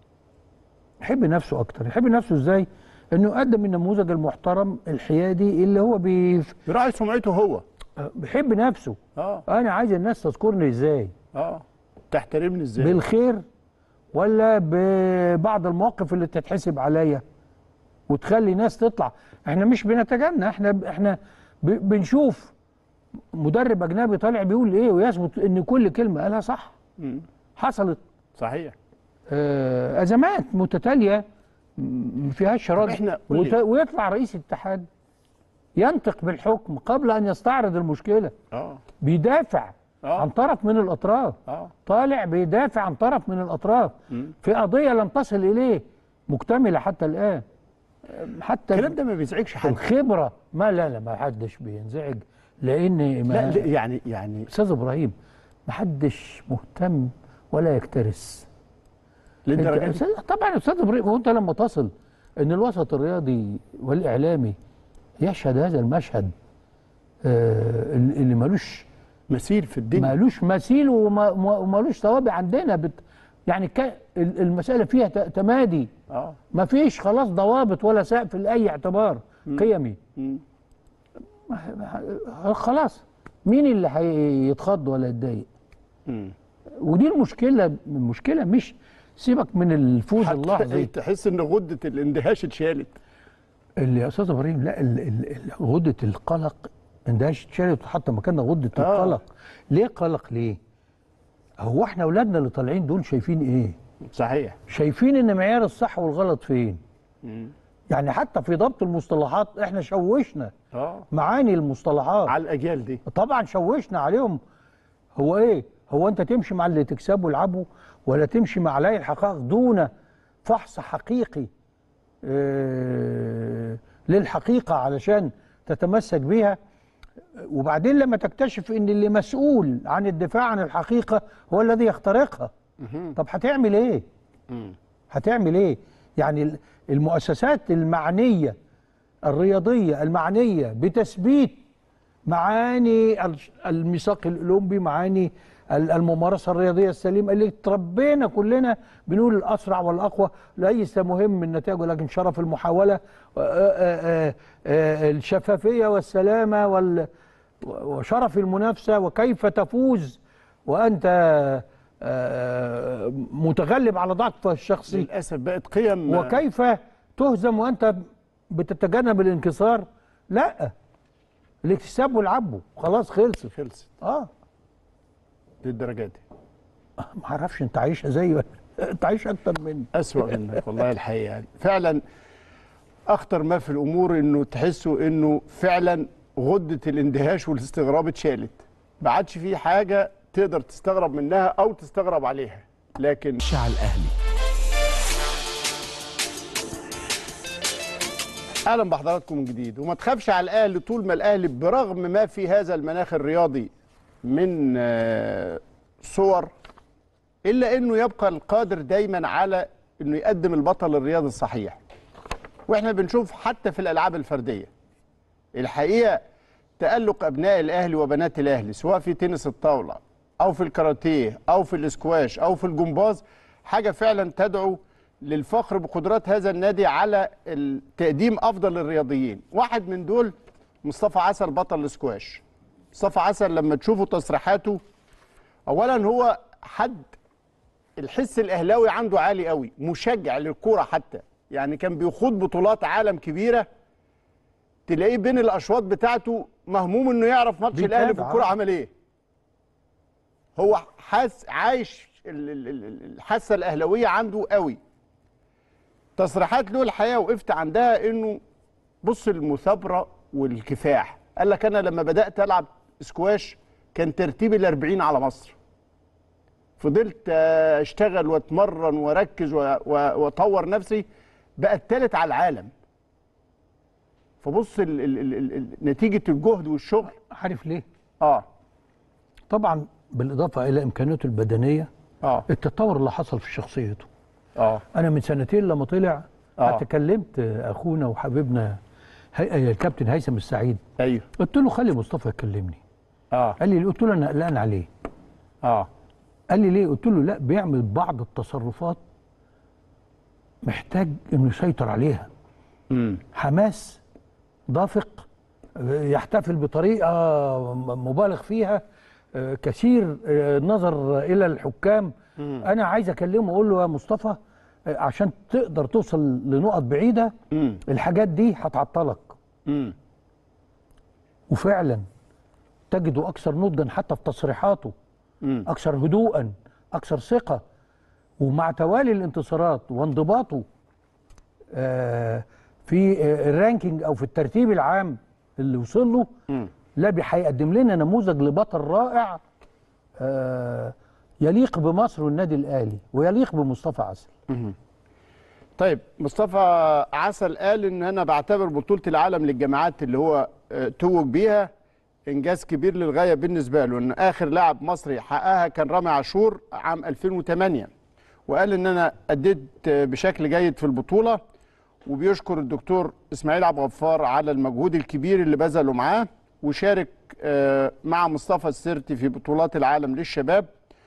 يحب نفسه اكتر يحب نفسه ازاي انه يقدم النموذج المحترم الحيادي اللي هو بيف- يراعي سمعته هو بيحب نفسه اه انا عايز الناس تذكرني ازاي اه تحترمني ازاي بالخير ولا ببعض المواقف اللي تتحسب عليا وتخلي ناس تطلع احنا مش بنتجنى احنا احنا ب- بنشوف مدرب اجنبي طالع بيقول ايه ويثبت ان كل كلمه قالها صح مم. حصلت صحيح آه، ازمات متتاليه م- ما فيهاش رد إحنا- قول وت- لي. ويطلع رئيس الاتحاد ينطق بالحكم قبل ان يستعرض المشكله اه بيدافع آه. عن طرف من الاطراف اه طالع بيدافع عن طرف من الاطراف مم. في قضيه لم تصل اليه مكتمله حتى الان حتى الكلام ده ما بيزعجش حد الخبره ما لا لا ما حدش بينزعج لان ما لا لا، يعني يعني استاذ ابراهيم ما حدش مهتم ولا يكترث للدرجه انت دي أستاذ- طبعا يا استاذ ابراهيم هو انت لما تصل ان الوسط الرياضي والاعلامي يشهد هذا المشهد آه اللي ملوش مثيل في الدنيا مالوش مثيل وما- وما- ومالوش توابع عندنا بت يعني كا- ال- المسألة فيها ت- تمادي اه ما فيش خلاص ضوابط ولا سقف لأي اعتبار قيمي مم. خلاص مين اللي هيتخض ولا يتضايق مم. ودي المشكلة المشكلة مش سيبك من الفوز حتى اللحظي تحس ان غده الاندهاش اتشالت اللي يا استاذ ابراهيم لا ال- ال- ال- غده القلق اندهاش اتشالت وحتى مكانها غده آه. القلق ليه قلق ليه؟ هو احنا اولادنا اللي طالعين دول شايفين ايه؟ صحيح شايفين ان معيار الصح والغلط فين مم. يعني حتى في ضبط المصطلحات احنا شوشنا اه معاني المصطلحات على الاجيال دي طبعا شوشنا عليهم هو ايه هو انت تمشي مع اللي تكسبه والعبه ولا تمشي مع لاي الحقائق دون فحص حقيقي اه للحقيقة علشان تتمسك بيها وبعدين لما تكتشف ان اللي مسؤول عن الدفاع عن الحقيقة هو الذي يخترقها طب هتعمل ايه مم. هتعمل ايه يعني ال- المؤسسات المعنية الرياضية المعنية بتثبيت معاني ال- الميثاق الأولمبي معاني ال- الممارسة الرياضية السليمة اللي تربينا كلنا بنقول الأسرع والأقوى ليس مهم النتائج ولكن شرف المحاولة آه، آه، آه، آه، الشفافية والسلامة وال- وشرف المنافسة وكيف تفوز وأنت آه، متغلب على ضعفك الشخصي للاسف بقت قيم وكيف تهزم وانت بتتجنب الانكسار لا الاكتساب والعبه خلاص خلصت خلصت اه للدرجه دي ما اعرفش انت عايشها زي ولا انت عايش اكتر مني اسوأ منك والله الحقيقه يعني فعلا اخطر ما في الامور انه تحسوا انه فعلا غده الاندهاش والاستغراب اتشالت ما عادش في حاجه تقدر تستغرب منها او تستغرب عليها لكن شع الأهلي اهلا بحضراتكم من جديد وما تخافش على الاهلي طول ما الاهلي برغم ما في هذا المناخ الرياضي من آه، صور الا انه يبقى القادر دايما على انه يقدم البطل الرياضي الصحيح واحنا بنشوف حتى في الالعاب الفرديه الحقيقه تالق ابناء الاهلي وبنات الاهلي سواء في تنس الطاوله او في الكاراتيه او في الاسكواش او في الجمباز حاجه فعلا تدعو للفخر بقدرات هذا النادي على ال- تقديم افضل الرياضيين واحد من دول مصطفى عسل بطل الاسكواش مصطفى عسل لما تشوفوا تصريحاته اولا هو حد الحس الاهلاوي عنده عالي قوي مشجع للكوره حتى يعني كان بيخوض بطولات عالم كبيره تلاقيه بين الاشواط بتاعته مهموم انه يعرف ماتش بيتابع. الاهلي في الكوره عمل ايه هو حاس عايش ال- ال- ال- الحاسه الاهلاويه عنده قوي تصريحات له الحقيقه وقفت عندها انه بص المثابره والكفاح قال لك انا لما بدات العب سكواش كان ترتيبي ال40 على مصر فضلت آه، اشتغل واتمرن واركز و- و- واطور نفسي بقى الثالث على العالم فبص ال ال ال ال ال نتيجه الجهد والشغل عارف ليه؟ اه طبعا بالاضافه الى امكانياته البدنيه اه التطور اللي حصل في شخصيته اه انا من سنتين لما طلع آه. حتى كلمت اخونا وحبيبنا هي... الكابتن هيثم السعيد ايوه قلت له خلي مصطفى يكلمني اه قال لي قلت له انا قلقان عليه اه قال لي ليه قلت له لا بيعمل بعض التصرفات محتاج انه يسيطر عليها امم حماس دافق يحتفل بطريقه م- مبالغ فيها آه، كثير آه، نظر الى الحكام انا عايز اكلمه اقول له يا مصطفى آه، عشان تقدر توصل لنقط بعيده امم الحاجات دي هتعطلك امم وفعلا تجده اكثر نضجا حتى في تصريحاته امم اكثر هدوءا اكثر ثقه ومع توالي الانتصارات وانضباطه آه، في آه، الرانكينج او في الترتيب العام اللي وصل له مم. لا بي- هيقدم لنا نموذج لبطل رائع آه، يليق بمصر والنادي الاهلي ويليق بمصطفى عسل طيب مصطفى عسل قال ان انا بعتبر بطوله العالم للجامعات اللي هو آه، توج بيها انجاز كبير للغايه بالنسبه له ان اخر لاعب مصري حققها كان رامي عاشور عام 2008 وقال ان انا اديت آه، بشكل جيد في البطوله وبيشكر الدكتور اسماعيل عبد الغفار على المجهود الكبير اللي بذله معاه وشارك آه، مع مصطفى السرتي في بطولات العالم للشباب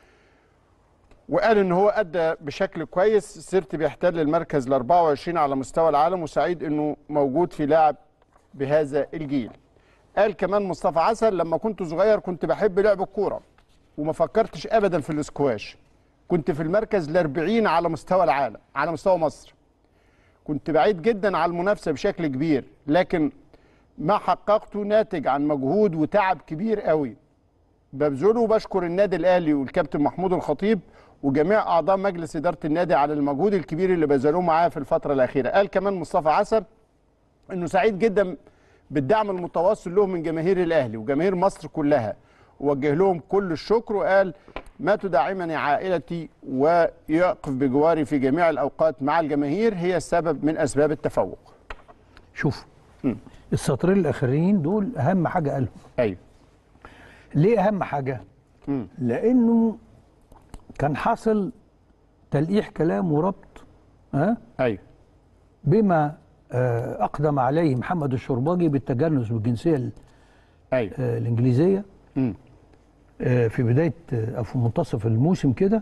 وقال ان هو ادى بشكل كويس سيرتي بيحتل المركز ال 24 على مستوى العالم وسعيد انه موجود في لاعب بهذا الجيل. قال كمان مصطفى عسل لما كنت صغير كنت بحب لعب الكوره وما فكرتش ابدا في الاسكواش. كنت في المركز ال 40 على مستوى العالم على مستوى مصر. كنت بعيد جدا على المنافسه بشكل كبير لكن ما حققته ناتج عن مجهود وتعب كبير قوي ببذله وبشكر النادي الاهلي والكابتن محمود الخطيب وجميع اعضاء مجلس اداره النادي على المجهود الكبير اللي بذلوه معاه في الفتره الاخيره قال كمان مصطفى عسل انه سعيد جدا بالدعم المتواصل له من جماهير الاهلي وجماهير مصر كلها ووجه لهم كل الشكر وقال ما تدعمني عائلتي ويقف بجواري في جميع الاوقات مع الجماهير هي السبب من اسباب التفوق شوف مم. السطرين الاخرين دول اهم حاجه قالهم ايوه ليه اهم حاجه مم. لانه كان حاصل تلقيح كلام وربط ها ايوه بما آه، اقدم عليه محمد الشرباجي بالتجنس بالجنسيه ال- ايوه آه، الانجليزيه مم. آه، في بدايه آه، او في منتصف الموسم كده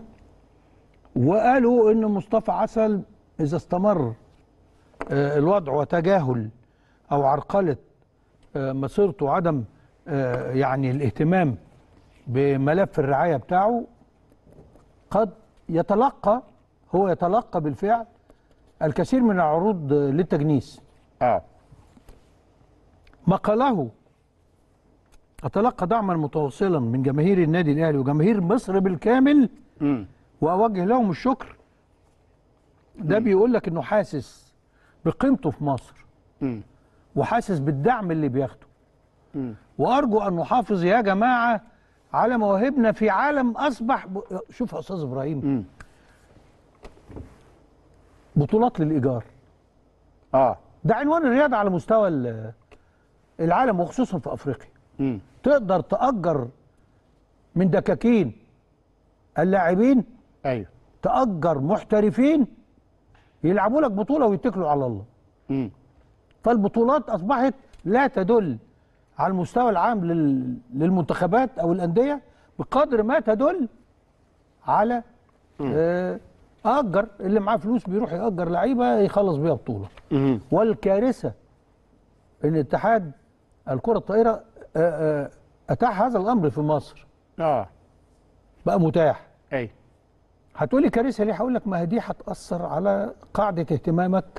وقالوا ان مصطفى عسل اذا استمر آه، الوضع وتجاهل او عرقله آه، مسيرته وعدم آه، يعني الاهتمام بملف الرعايه بتاعه قد يتلقى هو يتلقى بالفعل الكثير من العروض آه، للتجنيس اه ما قاله أتلقى دعما متواصلا من جماهير النادي الأهلي وجماهير مصر بالكامل مم. وأوجه لهم الشكر ده بيقول لك إنه حاسس بقيمته في مصر مم. وحاسس بالدعم اللي بياخده مم. وأرجو أن نحافظ يا جماعة على مواهبنا في عالم أصبح ب... شوف يا أستاذ إبراهيم مم. بطولات للإيجار اه ده عنوان الرياضة على مستوى ال- العالم وخصوصا في أفريقيا مم. تقدر تأجر من دكاكين اللاعبين ايوه تأجر محترفين يلعبوا لك بطولة ويتكلوا على الله مم. فالبطولات أصبحت لا تدل على المستوى العام لل- للمنتخبات او الانديه بقدر ما تدل على آه، اجر اللي معاه فلوس بيروح ياجر لعيبه يخلص بيها بطوله مم. والكارثه ان اتحاد الكره الطائره آه، آه، اتاح هذا الامر في مصر اه بقى متاح اي هتقولي كارثه ليه هقول لك ما هي دي هتاثر على قاعده اهتمامك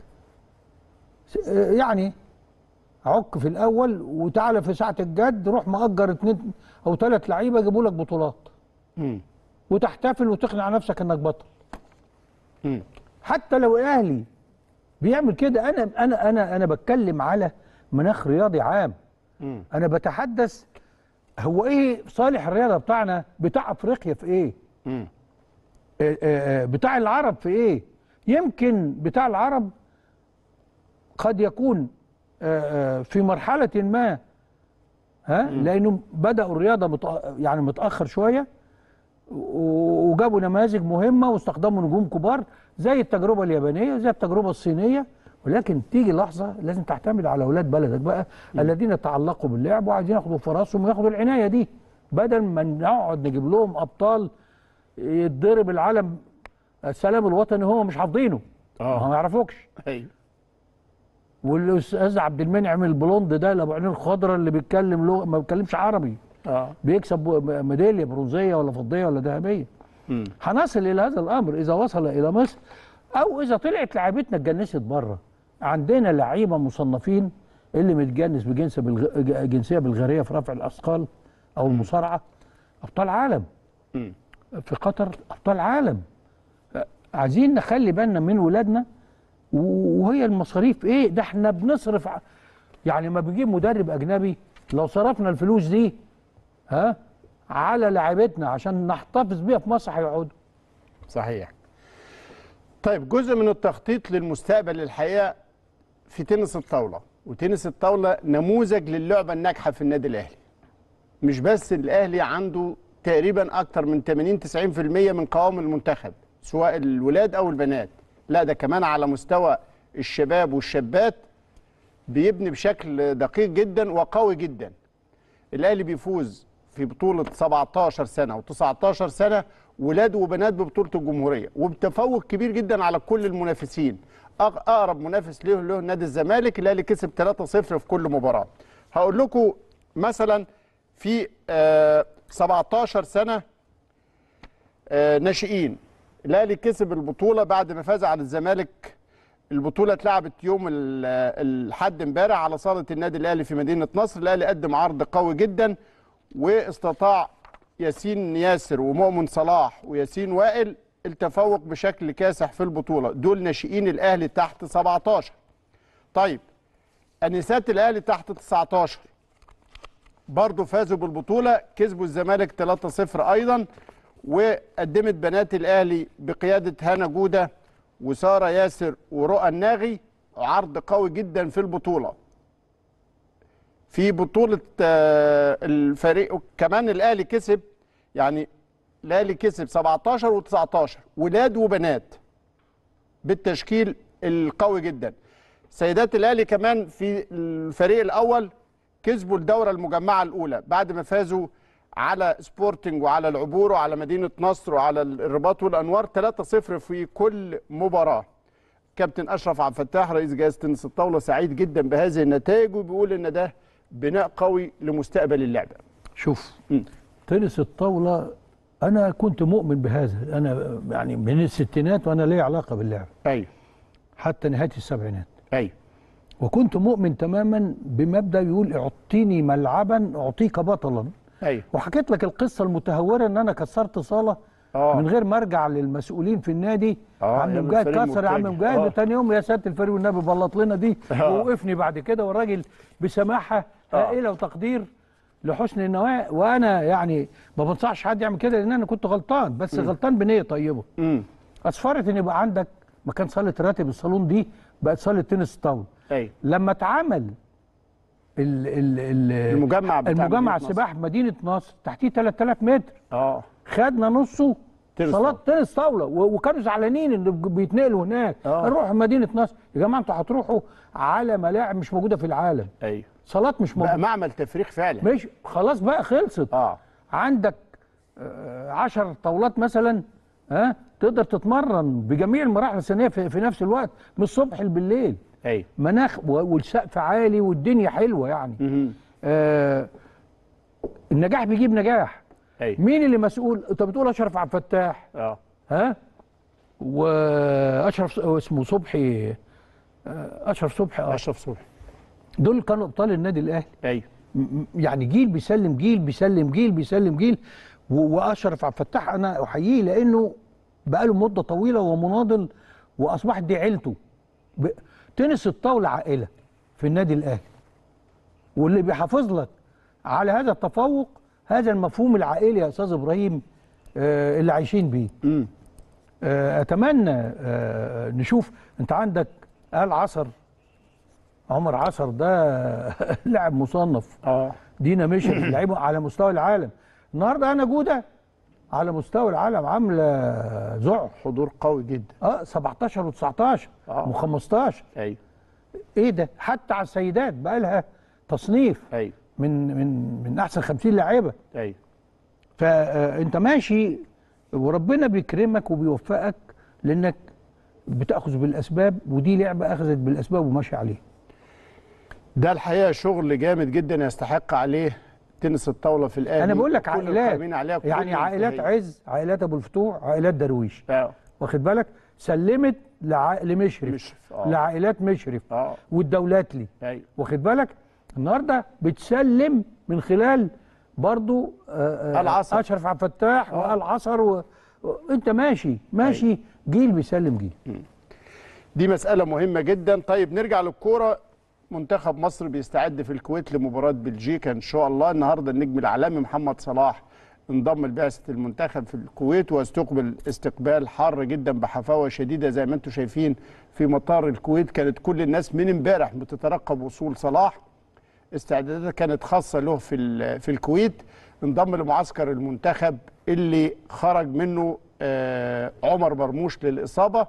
س- آه، يعني عك في الاول وتعالى في ساعه الجد روح مأجر اتنين او ثلاث لعيبه يجيبوا لك بطولات مم. وتحتفل وتقنع نفسك انك بطل مم. حتى لو الاهلي بيعمل كده انا انا انا انا بتكلم على مناخ رياضي عام مم. انا بتحدث هو ايه صالح الرياضه بتاعنا بتاع افريقيا في ايه مم. آه، آه، آه، بتاع العرب في ايه يمكن بتاع العرب قد يكون آه، آه، في مرحله ما ها لانه بداوا الرياضه متأ... يعني متاخر شويه و- وجابوا نماذج مهمه واستخدموا نجوم كبار زي التجربه اليابانيه زي التجربه الصينيه ولكن تيجي لحظه لازم تعتمد على اولاد بلدك بقى الذين تعلقوا باللعب وعايزين ياخدوا فرصهم وياخدوا العنايه دي بدل ما نقعد نجيب لهم ابطال يتضرب العلم السلام الوطني هم مش حافظينه آه. ما يعرفوكش اي والاستاذ عبد المنعم البلوند ده اللي ابو عينين الخضراء اللي بيتكلم لغه ما بيتكلمش عربي اه بيكسب ب- ميداليه برونزيه ولا فضيه ولا ذهبيه مم. هنصل الى هذا الامر اذا وصل الى مصر او اذا طلعت لعيبتنا اتجنست بره عندنا لعيبه مصنفين اللي متجنس بجنس بالغ... جنسيه بلغاريه في رفع الاثقال او المصارعه ابطال عالم مم. في قطر ابطال عالم عايزين نخلي بالنا من ولادنا و- وهي المصاريف ايه ده احنا بنصرف ع- يعني ما بنجيب مدرب اجنبي لو صرفنا الفلوس دي ها على لاعبتنا عشان نحتفظ بيها في مصر هيقعدوا صحيح طيب جزء من التخطيط للمستقبل الحقيقه في تنس الطاوله وتنس الطاوله نموذج للعبه الناجحه في النادي الاهلي مش بس الاهلي عنده تقريبا اكتر من 80 90% من قوام المنتخب سواء الولاد او البنات لا ده كمان على مستوى الشباب والشابات بيبني بشكل دقيق جدا وقوي جدا الاهلي بيفوز في بطوله 17 سنه و19 سنه ولاد وبنات ببطوله الجمهوريه وبتفوق كبير جدا على كل المنافسين أق- اقرب منافس له له نادي الزمالك الاهلي كسب 3-0 في كل مباراه هقول لكم مثلا في آه 17 سنه آه ناشئين الاهلي كسب البطوله بعد ما فاز على الزمالك البطوله اتلعبت يوم ال- الحد امبارح على صاله النادي الاهلي في مدينه نصر الاهلي قدم عرض قوي جدا واستطاع ياسين ياسر ومؤمن صلاح وياسين وائل التفوق بشكل كاسح في البطوله دول ناشئين الاهلي تحت 17 طيب انسات الاهلي تحت 19 برضه فازوا بالبطوله كسبوا الزمالك 3-0 ايضا وقدمت بنات الاهلي بقياده هنا جوده وساره ياسر ورؤى الناغي عرض قوي جدا في البطوله في بطوله آه، الفريق كمان الاهلي كسب يعني الاهلي كسب 17 و19 ولاد وبنات بالتشكيل القوي جدا سيدات الاهلي كمان في الفريق الاول كسبوا الدوره المجمعه الاولى بعد ما فازوا على سبورتنج وعلى العبور وعلى مدينه نصر وعلى الرباط والانوار 3-0 في كل مباراه كابتن اشرف عبد الفتاح رئيس جهاز تنس الطاوله سعيد جدا بهذه النتائج وبيقول ان ده بناء قوي لمستقبل اللعبه شوف مم. تنس الطاوله انا كنت مؤمن بهذا انا يعني من الستينات وانا لي علاقه باللعب ايوه حتى نهايه السبعينات ايوه وكنت مؤمن تماما بمبدا يقول اعطيني ملعبا اعطيك بطلا ايوه وحكيت لك القصه المتهوره ان انا كسرت صاله اه من غير ما ارجع للمسؤولين في النادي آه، عم أيام مجاهد الفريق كسر يا عم المرتجع. مجاهد آه. وتاني يوم يا سياده الفريق والنبي بلط لنا دي آه. ووقفني بعد كده والراجل بسماحه آه. هائله وتقدير لحسن النوايا وانا يعني ما بنصحش حد يعمل كده لان انا كنت غلطان بس غلطان بنيه طيبه امم اسفرت ان يبقى عندك مكان صاله راتب الصالون دي بقت صاله تنس طاوله ايوه لما اتعمل ال ال ال المجمع بتاع المجمع مدينة نصر. السباحه في مدينه نصر تحتيه 3000 متر اه خدنا نصه تنس صالات تنس طاوله و- وكانوا زعلانين اللي بيتنقلوا هناك آه. نروح مدينه نصر يا جماعه انتوا هتروحوا على ملاعب مش موجوده في العالم ايوه صالات مش بقى موجوده معمل تفريغ فعلا مش خلاص بقى خلصت اه عندك آه، عشر طاولات مثلا ها تقدر تتمرن بجميع المراحل السنيه في, في نفس الوقت من الصبح بالليل ايوه مناخ و- والسقف عالي والدنيا حلوه يعني مهم. آه النجاح بيجيب نجاح ايوه مين اللي مسؤول انت بتقول اشرف عبد الفتاح اه ها واشرف اسمه صبحي آه، اشرف صبحي اه اشرف صبحي دول كانوا ابطال النادي الاهلي ايوه م- م- يعني جيل بيسلم جيل بيسلم جيل بيسلم جيل و- واشرف عبد الفتاح انا احييه لانه بقاله مده طويله ومناضل واصبحت دي عيلته ب- تنس الطاوله عائله في النادي الاهلي واللي بيحافظ لك على هذا التفوق هذا المفهوم العائلي يا استاذ ابراهيم آه، اللي عايشين بيه امم آه، اتمنى آه، نشوف انت عندك آل عصر عمر عصر ده لاعب مصنف اه دينا مشرف لعيبه على مستوى العالم النهارده انا جوده على مستوى العالم عامله ذعر حضور قوي جدا اه 17 و19 آه. و15 ايوه ايه ده حتى على السيدات بقى لها تصنيف ايوه من من من احسن 50 لاعيبه ايوه فانت ماشي وربنا بيكرمك وبيوفقك لانك بتاخذ بالاسباب ودي لعبه اخذت بالاسباب وماشي عليها ده الحقيقه شغل جامد جدا يستحق عليه تنس الطاوله في الاهلي انا بقول لك كل عائلات القائمين عليها كل يعني عائلات الانتهاء. عز عائلات ابو الفتوح عائلات درويش اه واخد بالك سلمت لع... لمشرف مشرف، آه. لعائلات مشرف اه والدولات لي ايوه واخد بالك النهارده بتسلم من خلال برضو آه، آه، العصر. اشرف عبد الفتاح آه. والعصر و... و- انت ماشي ماشي جيل بيسلم جيل دي مسألة مهمة جدا طيب نرجع للكورة منتخب مصر بيستعد في الكويت لمباراة بلجيكا إن شاء الله النهاردة النجم العالمي محمد صلاح انضم لبعثة المنتخب في الكويت واستقبل استقبال حار جدا بحفاوة شديدة زي ما انتم شايفين في مطار الكويت كانت كل الناس من امبارح بتترقب وصول صلاح استعدادات كانت خاصة له في ال- في الكويت انضم لمعسكر المنتخب اللي خرج منه آه، عمر مرموش للإصابة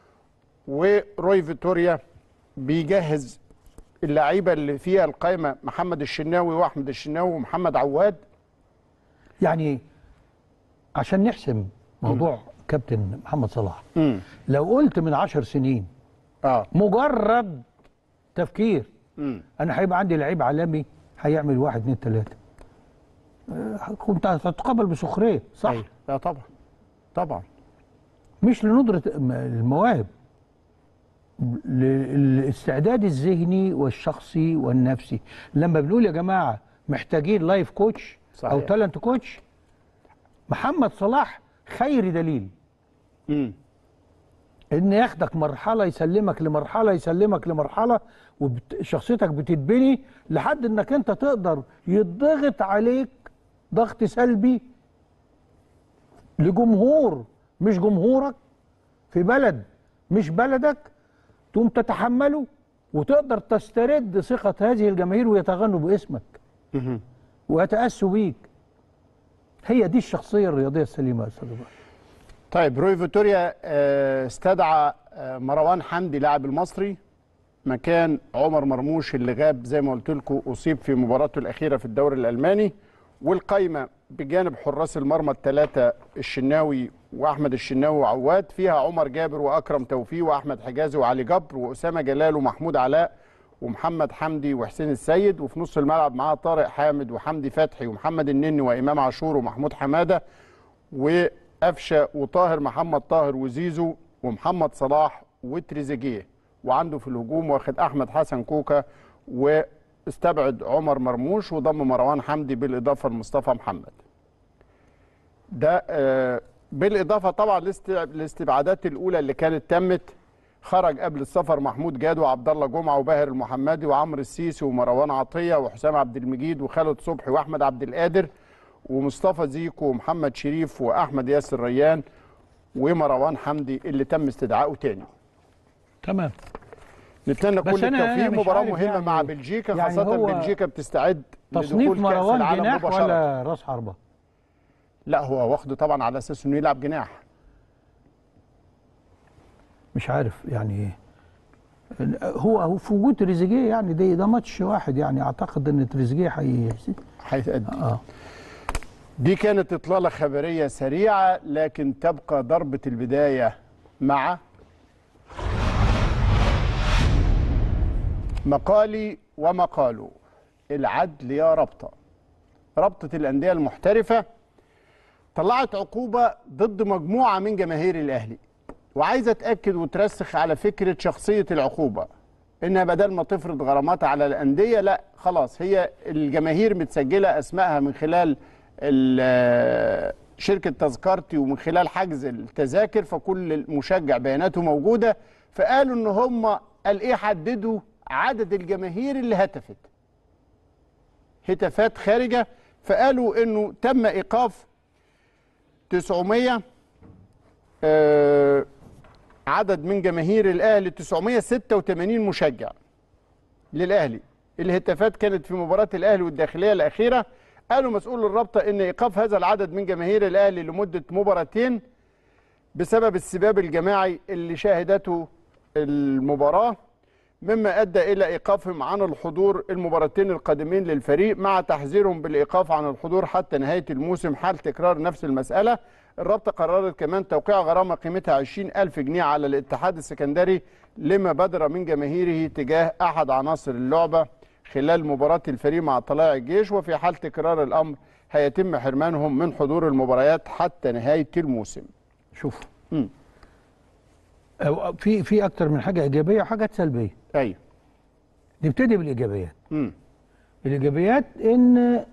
وروي فيتوريا بيجهز اللعيبه اللي فيها القائمه محمد الشناوي واحمد الشناوي ومحمد عواد يعني عشان نحسم موضوع كابتن محمد صلاح امم لو قلت من عشر سنين اه مجرد تفكير امم انا هيبقى عندي لعيب عالمي هيعمل واحد اتنين تلاته آه، كنت هتتقبل بسخريه صح أيوة. لا طبعا طبعا مش لندرة م- المواهب للاستعداد الذهني والشخصي والنفسي لما بنقول يا جماعة محتاجين لايف كوتش صحيح. أو تالنت كوتش محمد صلاح خير دليل امم ان ياخدك مرحلة يسلمك لمرحلة يسلمك لمرحلة وشخصيتك بتتبني لحد انك انت تقدر يضغط عليك ضغط سلبي لجمهور مش جمهورك في بلد مش بلدك تقوم تتحمله وتقدر تسترد ثقة هذه الجماهير ويتغنوا باسمك مهم. ويتأسوا بيك هي دي الشخصية الرياضية السليمة يا أستاذ إبراهيم. طيب روي فيتوريا آه، استدعى آه، مروان حمدي لاعب المصري مكان عمر مرموش اللي غاب زي ما قلت لكم اصيب في مباراته الاخيره في الدوري الالماني والقايمه بجانب حراس المرمى الثلاثه الشناوي واحمد الشناوي وعواد فيها عمر جابر واكرم توفيق واحمد حجازي وعلي جبر واسامه جلال ومحمود علاء ومحمد حمدي وحسين السيد وفي نص الملعب معاه طارق حامد وحمدي فتحي ومحمد النني وامام عاشور ومحمود حماده وقفشه وطاهر محمد طاهر وزيزو ومحمد صلاح وتريزيجيه وعنده في الهجوم واخد احمد حسن كوكا واستبعد عمر مرموش وضم مروان حمدي بالاضافه لمصطفى محمد. ده آه، بالاضافه طبعا لاست- الاستبعادات الاولى اللي كانت تمت خرج قبل السفر محمود جاد وعبد الله جمعه وباهر المحمدي وعمرو السيسي ومروان عطيه وحسام عبد المجيد وخالد صبحي واحمد عبد القادر ومصطفى زيكو ومحمد شريف واحمد ياسر ريان ومروان حمدي اللي تم استدعائه تاني تمام نتمنى بس كل أنا- أنا التوفيق مش مباراه عارف مهمه يعني- مع بلجيكا يعني خاصه هو بلجيكا بتستعد تصنيف لدخول كأس مروان العالم جناح مباشرة. ولا راس حربة لا هو واخده طبعا على اساس انه يلعب جناح مش عارف يعني هو هو في وجود تريزيجيه يعني ده ده ماتش واحد يعني اعتقد ان تريزيجيه حي هيتأدي اه دي كانت إطلالة خبرية سريعة لكن تبقى ضربة البداية مع مقالي ومقاله العدل يا رابطة رابطة الأندية المحترفة طلعت عقوبة ضد مجموعة من جماهير الأهلي وعايزة تأكد وترسخ على فكرة شخصية العقوبة إنها بدل ما تفرض غرامات على الأندية لا خلاص هي الجماهير متسجلة أسمائها من خلال ال- شركة تذكرتي ومن خلال حجز التذاكر فكل مشجع بياناته موجودة فقالوا إن هم قال إيه حددوا عدد الجماهير اللي هتفت هتافات خارجة فقالوا إنه تم إيقاف 900 آه، عدد من جماهير الاهلي 986 مشجع للاهلي الهتافات كانت في مباراه الاهلي والداخليه الاخيره قالوا مسؤول الرابطه ان ايقاف هذا العدد من جماهير الاهلي لمده مباراتين بسبب السباب الجماعي اللي شاهدته المباراه مما ادى الى ايقافهم عن الحضور المباراتين القادمين للفريق مع تحذيرهم بالايقاف عن الحضور حتى نهايه الموسم حال تكرار نفس المساله الرابطه قررت كمان توقيع غرامه قيمتها 20 ألف جنيه على الاتحاد السكندري لما بدر من جماهيره تجاه احد عناصر اللعبه خلال مباراه الفريق مع طلائع الجيش وفي حال تكرار الامر هيتم حرمانهم من حضور المباريات حتى نهايه الموسم شوف مم. أو في في اكتر من حاجه ايجابيه وحاجات سلبيه ايوه نبتدي بالايجابيات مم. الايجابيات ان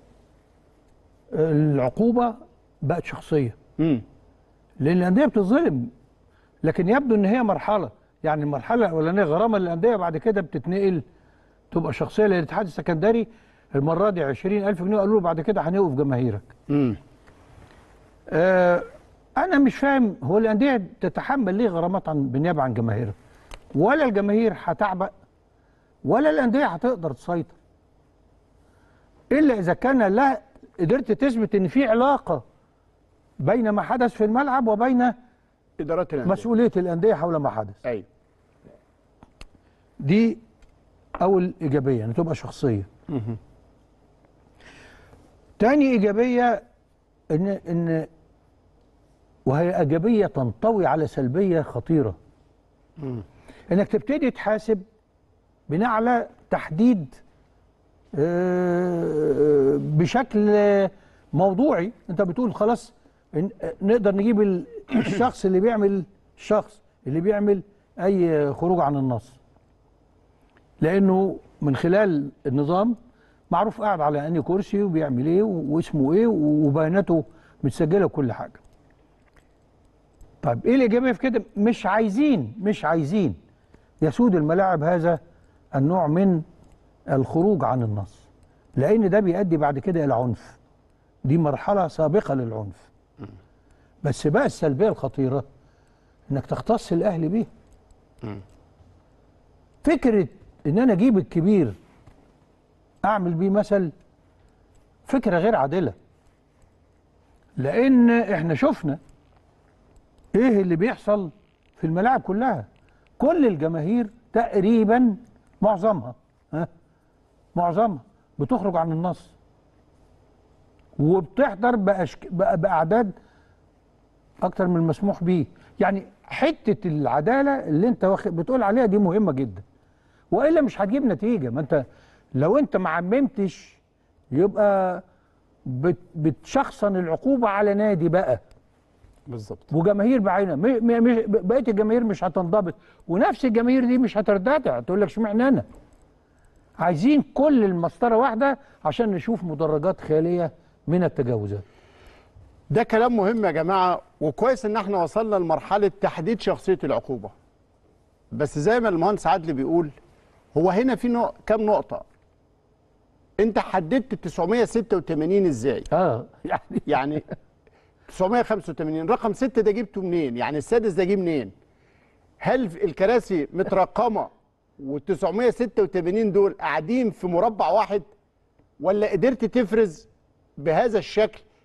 العقوبه بقت شخصيه مم. لان الانديه بتظلم لكن يبدو ان هي مرحله يعني المرحله الاولانيه غرامه للانديه بعد كده بتتنقل تبقى شخصيه للاتحاد السكندري المره دي 20000 جنيه قالوا له بعد كده هنوقف جماهيرك مم. آه انا مش فاهم هو الانديه تتحمل ليه غرامات عن بالنيابه عن جماهيرها ولا الجماهير هتعبأ ولا الانديه هتقدر تسيطر الا اذا كان لا قدرت تثبت ان في علاقه بين ما حدث في الملعب وبين ادارات الانديه مسؤوليه الانديه حول ما حدث ايوه دي اول ايجابيه ان تبقى شخصيه مهم. تاني ايجابيه ان ان وهي ايجابيه تنطوي على سلبيه خطيره مم. انك تبتدي تحاسب بناء على تحديد آه، بشكل موضوعي انت بتقول خلاص إن- نقدر نجيب ال- الشخص اللي بيعمل الشخص اللي بيعمل اي خروج عن النص لانه من خلال النظام معروف قاعد على انهي كرسي وبيعمل ايه واسمه ايه وبياناته متسجله وكل حاجه طيب ايه الايجابيه في كده مش عايزين مش عايزين يسود الملاعب هذا النوع من الخروج عن النص لان ده بيؤدي بعد كده الى عنف دي مرحله سابقه للعنف بس بقى السلبيه الخطيره انك تختص الاهلي بيه فكره ان انا اجيب الكبير اعمل بيه مثل فكره غير عادله لان احنا شفنا ايه اللي بيحصل في الملاعب كلها كل الجماهير تقريبا معظمها ها معظمها بتخرج عن النص وبتحضر بأشك... بأ- باعداد اكتر من المسموح به يعني حته العداله اللي انت واخد بتقول عليها دي مهمه جدا والا مش هتجيب نتيجه ما انت لو انت ما عممتش يبقى بت... بتشخصن العقوبه على نادي بقى بالظبط وجماهير بعينها م- م- مش بقيه الجماهير مش هتنضبط ونفس الجماهير دي مش هترتدع تقول لك اشمعنى انا عايزين كل المسطره واحده عشان نشوف مدرجات خاليه من التجاوزات ده كلام مهم يا جماعه وكويس ان احنا وصلنا لمرحله تحديد شخصيه العقوبه بس زي ما المهندس عدلي بيقول هو هنا في نق... كام نقطه انت حددت 986 ازاي اه يعني يعني 985 رقم 6 ده جبته منين يعني السادس ده جه منين هل الكراسي مترقمه وال986 دول قاعدين في مربع واحد ولا قدرت تفرز بهذا الشكل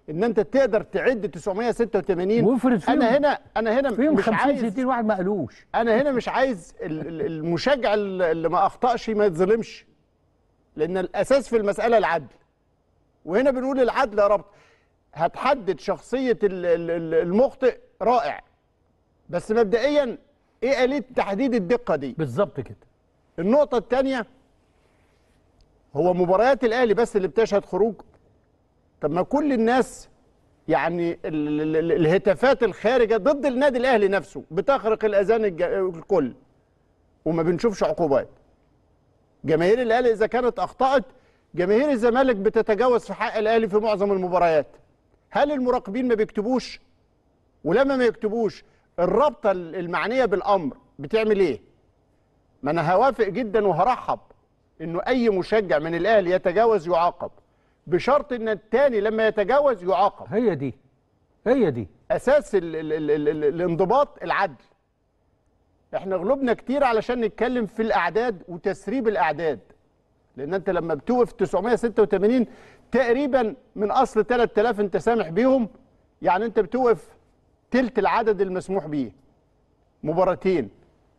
ان انت تقدر تعد 986 وافرض فيهم- انا هنا انا هنا فيهم مش 50 عايز 60 واحد ما قالوش انا هنا مش عايز ال- ال- المشجع اللي ما اخطاش ما يتظلمش لان الاساس في المساله العدل وهنا بنقول العدل يا رب هتحدد شخصيه ال- ال- ال- المخطئ رائع بس مبدئيا ايه اليه تحديد الدقه دي بالظبط كده النقطه الثانيه هو مباريات الاهلي بس اللي بتشهد خروج طب ما كل الناس يعني ال- ال- ال- الهتافات الخارجه ضد النادي الاهلي نفسه بتخرق الاذان الج- الكل وما بنشوفش عقوبات جماهير الاهلي اذا كانت اخطات جماهير الزمالك بتتجاوز في حق الاهلي في معظم المباريات هل المراقبين ما بيكتبوش ولما ما يكتبوش الرابطه المعنيه بالامر بتعمل ايه ما انا هوافق جدا وهرحب انه اي مشجع من الاهلي يتجاوز يعاقب بشرط ان الثاني لما يتجاوز يعاقب هي دي هي دي اساس ال ال ال ال ال الانضباط العدل احنا غلبنا كتير علشان نتكلم في الاعداد وتسريب الاعداد لان انت لما بتوقف 986 تقريبا من اصل 3000 انت سامح بيهم يعني انت بتوقف تلت العدد المسموح بيه مباراتين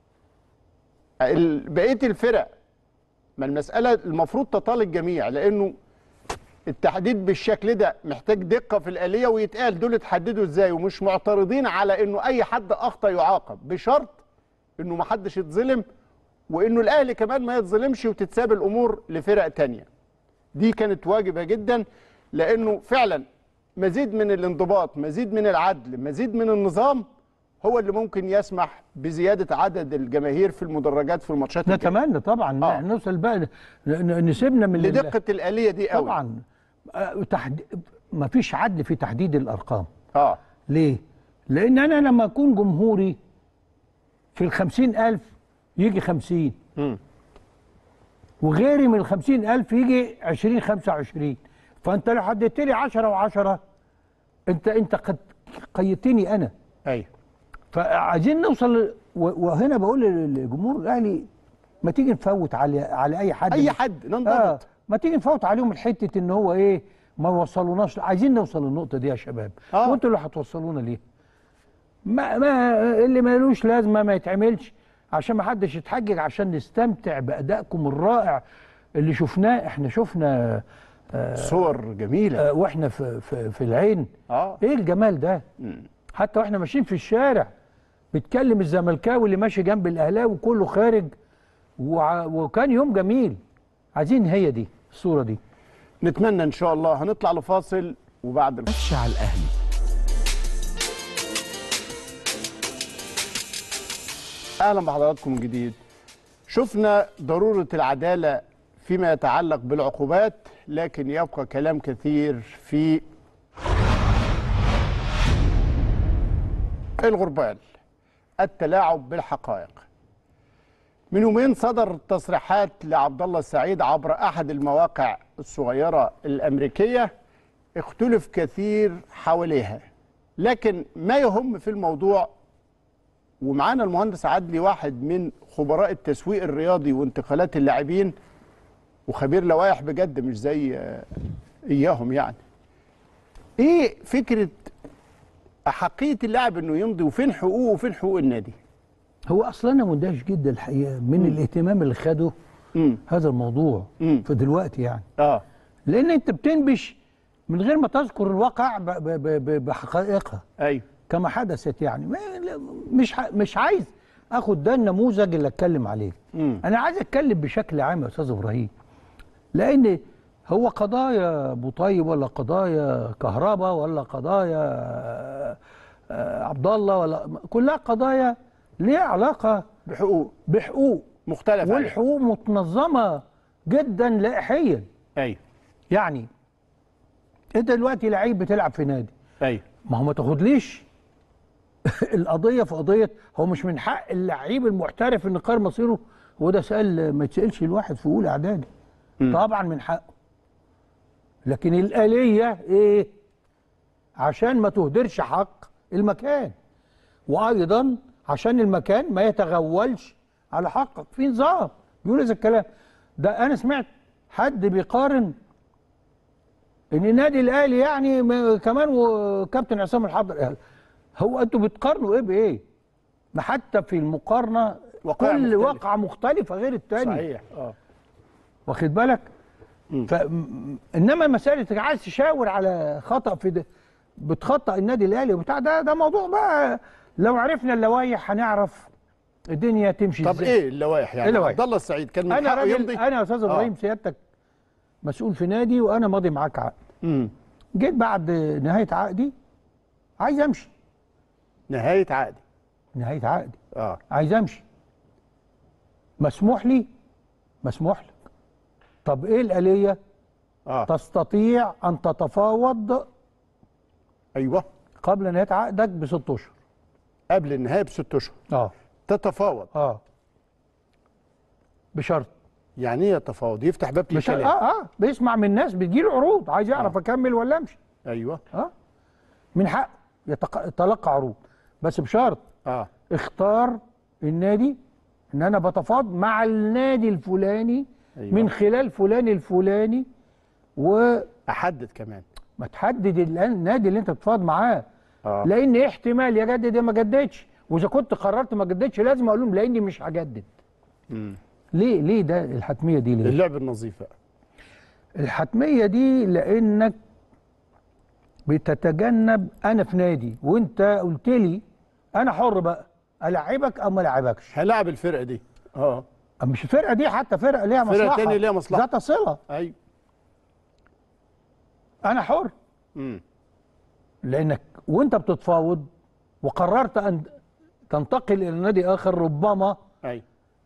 ال- بقيه الفرق ما المساله المفروض تطال الجميع لانه التحديد بالشكل ده محتاج دقه في الاليه ويتقال دول اتحددوا ازاي ومش معترضين على انه اي حد اخطا يعاقب بشرط انه ما حدش يتظلم وانه الاهلي كمان ما يتظلمش وتتساب الامور لفرق تانية دي كانت واجبه جدا لانه فعلا مزيد من الانضباط مزيد من العدل مزيد من النظام هو اللي ممكن يسمح بزياده عدد الجماهير في المدرجات في الماتشات الجاية. نتمنى طبعا آه. نوصل بقى ن- ن- نسيبنا من ال- لدقه الاليه دي قوي طبعا آه، تحد... ما فيش عدل في تحديد الارقام اه ليه؟ لأن أنا لما أكون جمهوري في الخمسين ألف يجي خمسين مم. وغيري من الخمسين ألف يجي عشرين خمسة وعشرين فأنت لو حددت لي عشرة وعشرة أنت أنت قد قيدتني أنا ايوه فعايزين نوصل ل- و- وهنا بقول للجمهور الأهلي ما تيجي نفوت على على أي حد اي حد ننضبط آه ما تيجي نفوت عليهم الحتة إن هو إيه ما وصلوناش عايزين نوصل للنقطة دي يا شباب آه. وأنتوا اللي هتوصلونا ليه ما ما اللي مالوش لازمه ما يتعملش عشان ما حدش يتحجج عشان نستمتع بادائكم الرائع اللي شفناه احنا شفنا صور جميله آه، واحنا في في, في العين اه ايه الجمال ده حتى واحنا ماشيين في الشارع بيتكلم الزملكاوي اللي ماشي جنب الاهلاوي كله خارج وع- وكان يوم جميل عايزين هي دي الصوره دي نتمنى ان شاء الله هنطلع لفاصل وبعد الفاصل خش على الاهلي اهلا بحضراتكم من جديد شفنا ضروره العداله فيما يتعلق بالعقوبات لكن يبقى كلام كثير في الغربال التلاعب بالحقائق من يومين صدر تصريحات لعبد الله السعيد عبر احد المواقع الصغيره الامريكيه اختلف كثير حواليها لكن ما يهم في الموضوع ومعانا المهندس عدلي واحد من خبراء التسويق الرياضي وانتقالات اللاعبين وخبير لوائح بجد مش زي آه، اياهم يعني ايه فكره احقيه اللاعب انه يمضي وفين حقوقه وفين حقوق النادي هو اصلا انا مندهش جدا الحقيقه من الاهتمام اللي خده امم هذا الموضوع مم. في دلوقتي يعني اه لان انت بتنبش من غير ما تذكر الواقع ب- ب- ب- بحقائقها ايوه كما حدثت يعني ما- لا، مش ح- مش عايز اخد ده النموذج اللي اتكلم عليه مم. انا عايز اتكلم بشكل عام يا استاذ ابراهيم لان هو قضايا ابو طيب ولا قضايا كهرباء ولا قضايا آه، آه، عبد الله ولا كلها قضايا ليها علاقه بحقوق بحقوق مختلف عليها. والحقوق متنظمه جدا لائحيا ايوه يعني انت دلوقتي لعيب بتلعب في نادي ايوه ما هو ما تاخدليش القضيه في قضيه هو مش من حق اللعيب المحترف ان يقرر مصيره هو ده سؤال ما يتسالش الواحد في اولى اعدادي طبعا من حقه لكن الاليه ايه عشان ما تهدرش حق المكان وايضا عشان المكان ما يتغولش على حقك في نظام بيقول هذا الكلام ده انا سمعت حد بيقارن ان النادي الاهلي يعني م- كمان وكابتن عصام الحضر هو انتوا بتقارنوا ايه بايه؟ ما حتى في المقارنه واقعة كل مختلفة. واقعه مختلفه غير الثاني صحيح اه واخد بالك؟ مم. ف م- انما مساله عايز تشاور على خطا في ده بتخطئ النادي الاهلي وبتاع ده ده موضوع بقى لو عرفنا اللوائح هنعرف الدنيا تمشي طب ازاي ايه اللوائح يعني اللوائح؟ عبد الله السعيد كان من انا حقه راجل يمضي انا يا استاذ ابراهيم سيادتك مسؤول في نادي وانا ماضي معاك عقد مم. جيت بعد نهايه عقدي عايز امشي نهايه عقدي نهايه عقدي اه عايز امشي مسموح لي مسموح لك طب ايه الاليه اه تستطيع ان تتفاوض ايوه قبل نهايه عقدك بست اشهر قبل النهايه بست اشهر اه تتفاوض اه بشرط يعني ايه يتفاوض يفتح باب بشرط للكلام اه اه بيسمع من الناس بتجيله عروض عايز يعرف آه. اكمل ولا امشي ايوه اه من حق يتق... يتلقى عروض بس بشرط اه اختار النادي ان انا بتفاوض مع النادي الفلاني أيوة. من خلال فلان الفلاني وما احدد كمان تحدد ال- النادي اللي انت بتتفاوض معاه اه لان احتمال يجدد يا ما جددش واذا كنت قررت ما جددش لازم اقول لهم لاني مش هجدد مم. ليه ليه ده الحتميه دي ليه اللعب النظيف بقى الحتميه دي لانك بتتجنب انا في نادي وانت قلت لي انا حر بقى العبك او ما العبكش هلاعب الفرقه دي اه مش الفرقه دي حتى فرقه ليها فرقة مصلحه تانية ليها مصلحة. ذات صله ايوه انا حر مم. لانك وانت بتتفاوض وقررت ان تنتقل الى نادي اخر ربما ايوه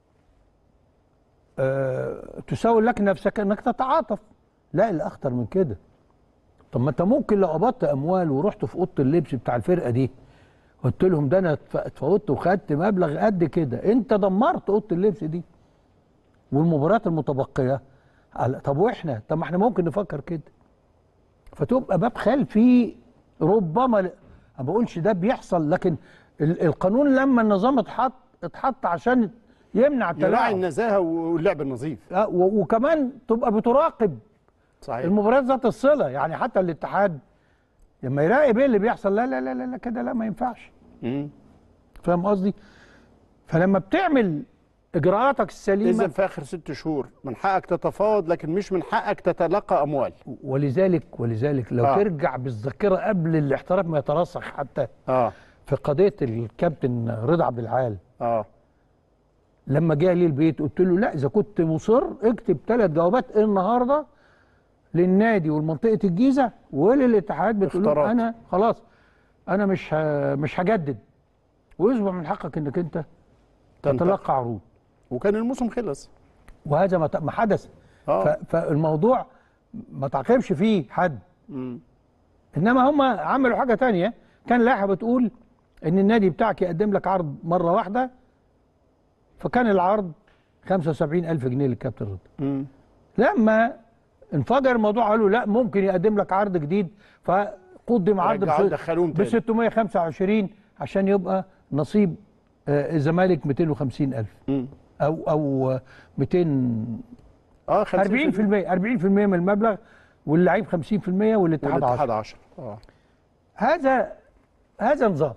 آه تساوي لك نفسك انك تتعاطف لا الاخطر من كده طب ما انت ممكن لو قبضت اموال ورحت في اوضه اللبس بتاع الفرقه دي قلت لهم ده انا اتف- اتفاوضت وخدت مبلغ قد كده انت دمرت اوضه اللبس دي والمباريات المتبقيه قال طب واحنا طب ما احنا ممكن نفكر كده فتبقى باب خلفي ربما ل- ما بقولش ده بيحصل لكن ال- القانون لما النظام اتحط اتحط عشان يمنع يراعي التلاعب النزاهه واللعب النظيف آه، و- وكمان تبقى بتراقب صحيح المباريات ذات الصله يعني حتى الاتحاد لما يراقب ايه اللي بيحصل لا لا لا لا, لا كده لا ما ينفعش مم. فاهم قصدي فلما بتعمل اجراءاتك اذا السليمه في اخر ست شهور من حقك تتفاوض لكن مش من حقك تتلقى اموال ولذلك ولذلك لو آه. آه. ترجع بالذاكره قبل الاحتراف ما يترسخ حتى اه في قضيه الكابتن رضا عبد العال اه لما جه لي البيت قلت له لا اذا كنت مصر اكتب ثلاث جوابات النهارده للنادي ولمنطقه الجيزه وللاتحاد بتقول لهم اختارات. انا خلاص انا مش ه- مش هجدد ويصبح من حقك انك انت تنتقل. تتلقى عروض وكان الموسم خلص وهذا ما ت- ما حدث اه ف- فالموضوع ما تعاقبش فيه حد مم. انما هم عملوا حاجه تانية كان لائحه بتقول ان النادي بتاعك يقدم لك عرض مره واحده فكان العرض 75000 جنيه للكابتن رضا مم. لما انفجر الموضوع قالوا لا ممكن يقدم لك عرض جديد فقدم عرض رجعوا ب دخلوهم ب تاني 625 عشان يبقى نصيب آه، الزمالك 250000 مم. او او 200 اه 40% 40% 50% من المبلغ واللعيب 50% والاتحاد 10 والاتحاد 10 اه هذا هذا نظام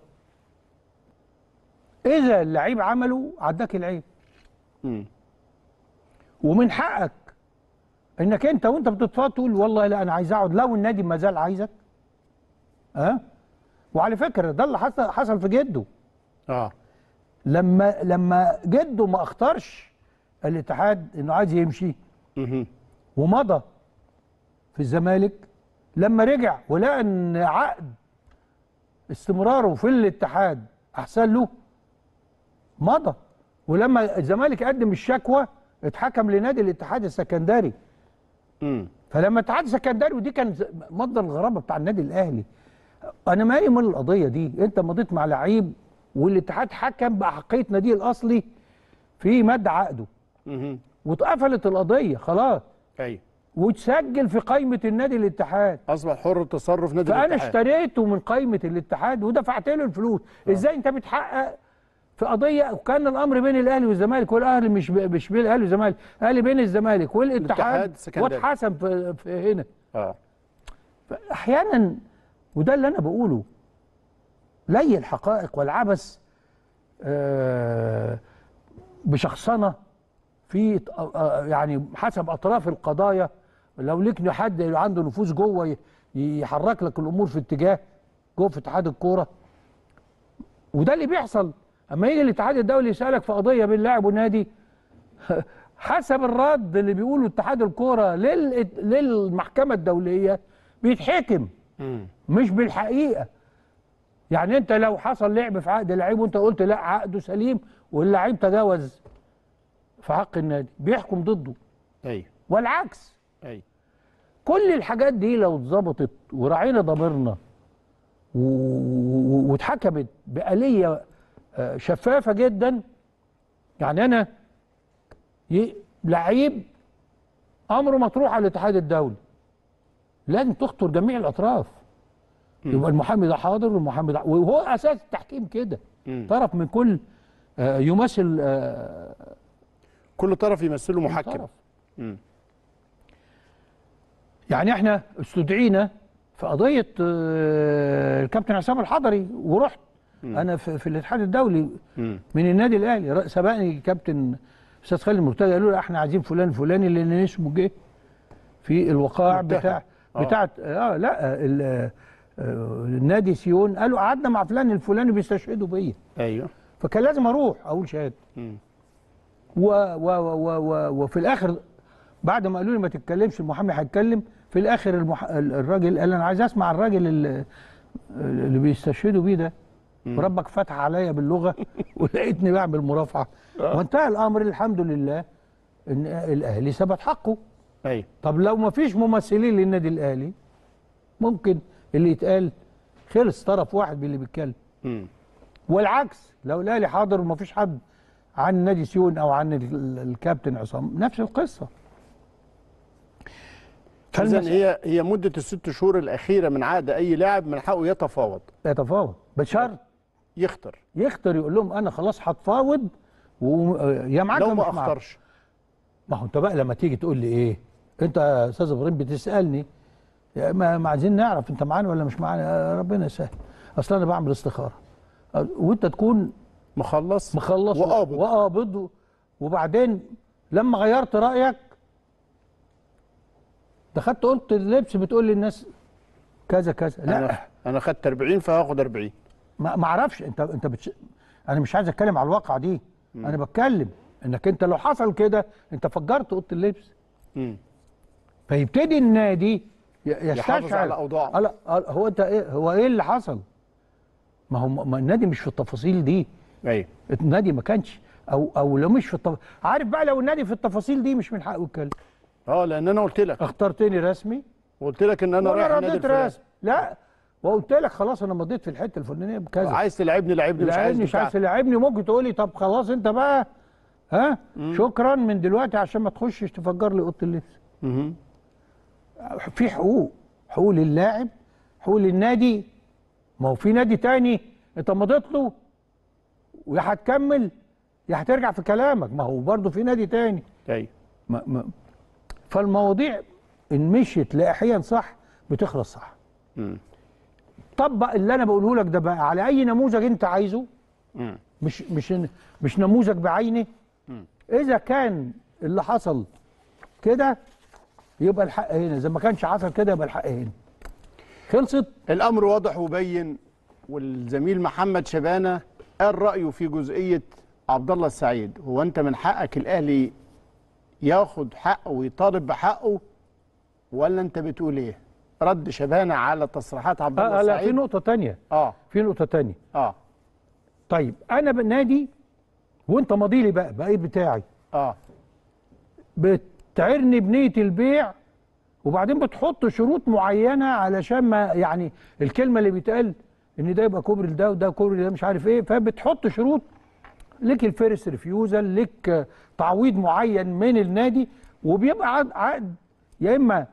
اذا اللعيب عمله عداك العيب مم. ومن حقك انك انت وانت بتتفاوض تقول والله لا انا عايز اقعد لو النادي ما زال عايزك ها أه؟ وعلى فكره ده اللي حصل حصل في جده اه لما لما جده ما اختارش الاتحاد انه عايز يمشي مهم. ومضى في الزمالك لما رجع ولقى ان عقد استمراره في الاتحاد احسن له مضى ولما الزمالك قدم الشكوى اتحكم لنادي الاتحاد السكندري مم. فلما الاتحاد السكندري ودي كان ز- مصدر الغرابه بتاع النادي الاهلي انا مالي من القضيه دي انت مضيت مع لعيب والاتحاد حكم باحقيه ناديه الاصلي في مد عقده مهم. واتقفلت القضيه خلاص ايوه وتسجل في قائمه النادي الاتحاد اصبح حر التصرف نادي فانا الاتحاد اشتريته من قائمه الاتحاد ودفعت له الفلوس ازاي انت بتحقق في قضيه وكان الامر بين الاهلي والزمالك والاهلي مش ب- مش بين الاهلي والزمالك الاهلي بين الزمالك الاتحاد والاتحاد السكندري. واتحسم في, في هنا اه احيانا وده اللي انا بقوله لي الحقائق والعبث آه، بشخصنه في آه، يعني حسب اطراف القضايا لو ليك حد عنده نفوذ جوه ي- يحرك لك الامور في اتجاه جوه في اتحاد الكوره وده اللي بيحصل اما يجي الاتحاد الدولي يسالك في قضيه بين لاعب ونادي حسب الرد اللي بيقوله اتحاد الكوره لل... للمحكمه الدوليه بيتحكم مم. مش بالحقيقه يعني انت لو حصل لعب في عقد لعيب وانت قلت لا عقده سليم واللعيب تجاوز في حق النادي بيحكم ضده ايوه والعكس ايوه كل الحاجات دي لو اتظبطت وراعينا ضميرنا و- و- واتحكمت بآلية آه، شفافة جدا يعني أنا ي- لعيب أمره مطروح على الاتحاد الدولي لازم تخطر جميع الأطراف يبقى المحامي ده حاضر والمحامي ده وهو أساس التحكيم كده مم. طرف من كل آه، يمثل آه، كل طرف يمثله محكم طرف. مم. يعني احنا استدعينا في قضيه آه، الكابتن عصام الحضري ورحت انا في, في الاتحاد الدولي مم. من النادي الاهلي ر- سبقني كابتن استاذ خالد مرتجى قالوا له احنا عايزين فلان فلاني لان اسمه جه في الوقائع متهم. بتاع آه. بتاعت اه لا ال- آه، النادي سيون قالوا قعدنا مع فلان الفلاني بيستشهدوا بيا ايوه فكان لازم اروح اقول شهاده مم. و و و و وفي الاخر بعد ما قالوا لي ما تتكلمش المحامي هيتكلم في الاخر المح... ال- الراجل قال انا عايز اسمع الراجل اللي, اللي بيستشهدوا بيه ده وربك فتح عليا باللغه ولقيتني بعمل مرافعه وانتهى الامر الحمد لله ان الاهلي ثبت حقه ايوه طب لو ما فيش ممثلين للنادي الاهلي ممكن اللي يتقال خلص طرف واحد باللي بيتكلم مم. والعكس لو الاهلي حاضر وما فيش حد عن نادي سيون او عن ال- الكابتن عصام نفس القصه اذا فالمس- هي هي مده الست شهور الاخيره من عقد اي لاعب من حقه يتفاوض يتفاوض بشرط يختر يختار يقول لهم انا خلاص هتفاوض ويا معاك لو يا ما مش معاك. اختارش ما هو انت بقى لما تيجي تقول لي ايه انت يا استاذ ابراهيم بتسالني يا ما ما عايزين نعرف انت معانا ولا مش معانا آه، ربنا يسهل اصل انا بعمل استخاره آه، وانت تكون مخلص مخلص وقابض وقابض و- وبعدين لما غيرت رايك دخلت قلت اللبس بتقول للناس كذا كذا لا انا انا خدت 40 فهاخد 40 ما ما اعرفش انت انت بتش... انا مش عايز اتكلم على الواقع دي انا بتكلم انك انت لو حصل كده انت فجرت اوضه اللبس مم. فيبتدي النادي ي- يستشعر يحافظ على أوضاعه. آه لا آه هو انت ايه هو ايه اللي حصل ما هو ما النادي مش في التفاصيل دي ايوه النادي ما كانش او او لو مش في التف... عارف بقى لو النادي في التفاصيل دي مش من حقه يتكلم اه لان انا قلت لك اخترتني رسمي قلت لك ان انا رايح وانا النادي رديت الفلاني رسمي لا وقلت لك خلاص انا مضيت في الحته الفلانيه بكذا عايز تلعبني لعبني مش عايز لعبني مش عايز بتاع. تلعبني ممكن تقولي طب خلاص انت بقى ها شكرا من دلوقتي عشان ما تخشش تفجر لي اوضه اللبس مهم. في حقوق حقوق للاعب حقوق للنادي ما هو في نادي تاني انت مضيت له ويا هتكمل يا هترجع في كلامك ما هو برضه في نادي تاني ايوه ما ما فالمواضيع ان مشيت لائحيا صح بتخلص صح مم. طبق اللي انا بقوله لك ده بقى على اي نموذج انت عايزه مم. مش مش مش نموذج بعينه اذا كان اللي حصل كده يبقى الحق هنا اذا ما كانش حصل كده يبقى الحق هنا خلصت الامر واضح وبين والزميل محمد شبانه قال رايه في جزئيه عبد الله السعيد هو انت من حقك الاهلي ياخد حقه ويطالب بحقه ولا انت بتقول ايه رد شبانه على تصريحات عبد الله آه لا في السعيد نقطه تانية اه في نقطه تانية اه طيب انا بالنادي وانت ماضي لي بقى بقى بتاعي اه بتعرني بنيه البيع وبعدين بتحط شروط معينه علشان ما يعني الكلمه اللي بيتقال ان ده يبقى كوبري لده وده كوبري ده مش عارف ايه فبتحط شروط ليك الفيرست ريفيوزل ليك تعويض معين من النادي وبيبقى عقد, عقد يا اما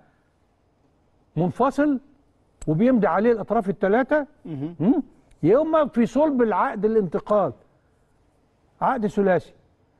منفصل وبيمضي عليه الاطراف الثلاثه مهم. يا اما في صلب العقد الانتقال عقد ثلاثي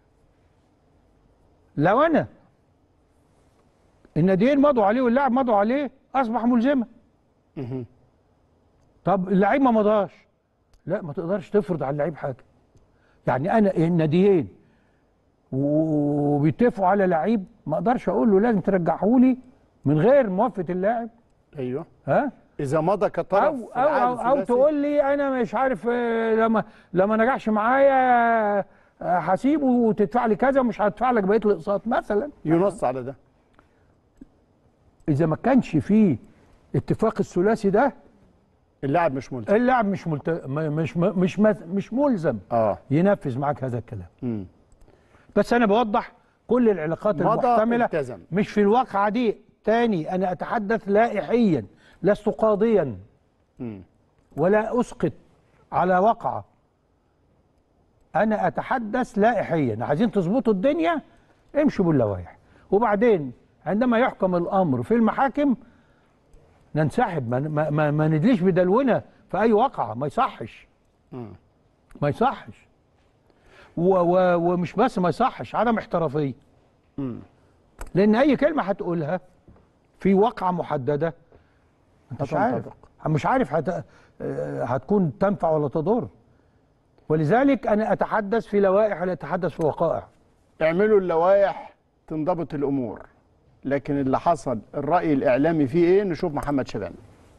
لو انا الناديين مضوا عليه واللاعب مضوا عليه اصبح ملزمه طب اللعيب ما مضاش لا ما تقدرش تفرض على اللعيب حاجه يعني انا الناديين وبيتفقوا على لعيب ما اقدرش اقول له لازم ترجعه لي من غير موافقه اللاعب ايوه ها اذا مضى كطرف او في او العقد او, أو الثلاثي، تقول لي انا مش عارف آه، لما لما نجحش معايا آه، هسيبه وتدفع لي كذا ومش هدفع لك بقيه الاقساط مثلا ينص على ده اذا ما كانش فيه اتفاق الثلاثي ده اللاعب مش ملتزم اللاعب مش ملت... م- مش م- مش مش, مش ملزم اه ينفذ معاك هذا الكلام مم. بس انا بوضح كل العلاقات مضى المحتمله التزم. مش في الواقعه دي تاني انا اتحدث لائحيا لست قاضيا مم. ولا اسقط على واقعه انا اتحدث لائحيا عايزين تظبطوا الدنيا امشوا باللوائح وبعدين عندما يحكم الامر في المحاكم ننسحب ما, ما, ما, ما ندليش بدلونا في اي واقعه ما يصحش مم. ما يصحش و و ومش بس ما يصحش عدم احترافيه مم. لان اي كلمه هتقولها في واقعه محدده انت مش عارف هتنطبق. مش عارف هت... آه، هتكون تنفع ولا تضر ولذلك انا اتحدث في لوائح ولا اتحدث في وقائع اعملوا اللوائح تنضبط الامور لكن اللي حصل الراي الاعلامي فيه ايه نشوف محمد شبان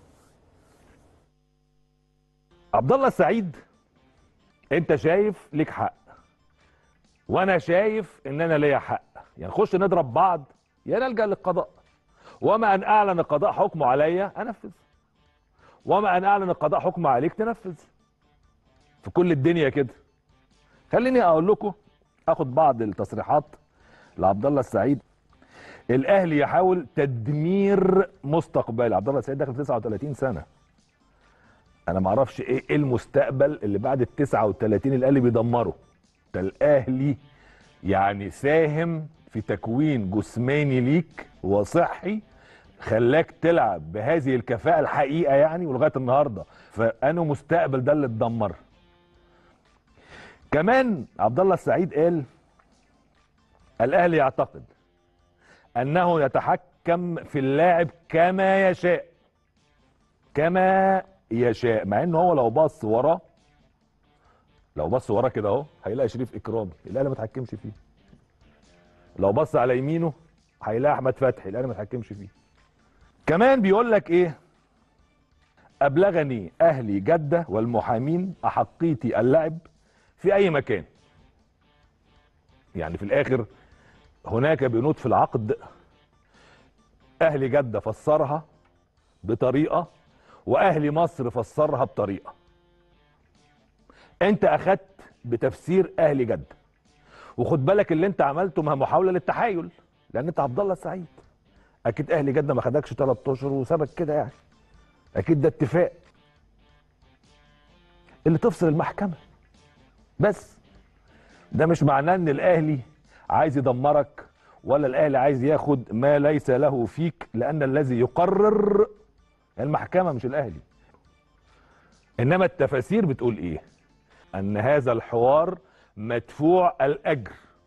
عبد الله السعيد انت شايف ليك حق وانا شايف ان انا ليا حق يعني نخش نضرب بعض يا نلجا للقضاء وما ان اعلن القضاء حكمه عليا انفذ وما ان اعلن القضاء حكمه عليك تنفذ في كل الدنيا كده خليني اقول لكم اخد بعض التصريحات لعبد الله السعيد الاهلي يحاول تدمير مستقبل عبد الله السعيد داخل في 39 سنه انا ما اعرفش ايه إيه المستقبل اللي بعد ال 39 الاهلي بيدمره ده الاهلي يعني ساهم في تكوين جسماني ليك وصحي خلاك تلعب بهذه الكفاءة الحقيقة يعني ولغاية النهاردة فأنا مستقبل ده اللي اتدمر كمان عبد الله السعيد قال الأهلي يعتقد أنه يتحكم في اللاعب كما يشاء كما يشاء مع ان هو لو بص وراه لو بص وراه كده اهو هيلاقي شريف اكرامي الاهلي ما اتحكمش فيه لو بص على يمينه هيلاقي احمد فتحي الاهلي ما اتحكمش فيه كمان بيقول لك ايه ابلغني اهلي جده والمحامين احقيتي اللعب في اي مكان يعني في الاخر هناك بنود في العقد اهلي جده فسرها بطريقه واهلي مصر فسرها بطريقه انت اخدت بتفسير اهلي جده وخد بالك اللي انت عملته ما محاوله للتحايل لان انت عبد الله السعيد اكيد اهلي جده ما خدكش 3 اشهر وسابك كده يعني اكيد ده اتفاق اللي تفصل المحكمه بس ده مش معناه ان الاهلي عايز يدمرك ولا الاهلي عايز ياخد ما ليس له فيك لان الذي يقرر المحكمه مش الاهلي انما التفاسير بتقول ايه ان هذا الحوار مدفوع الاجر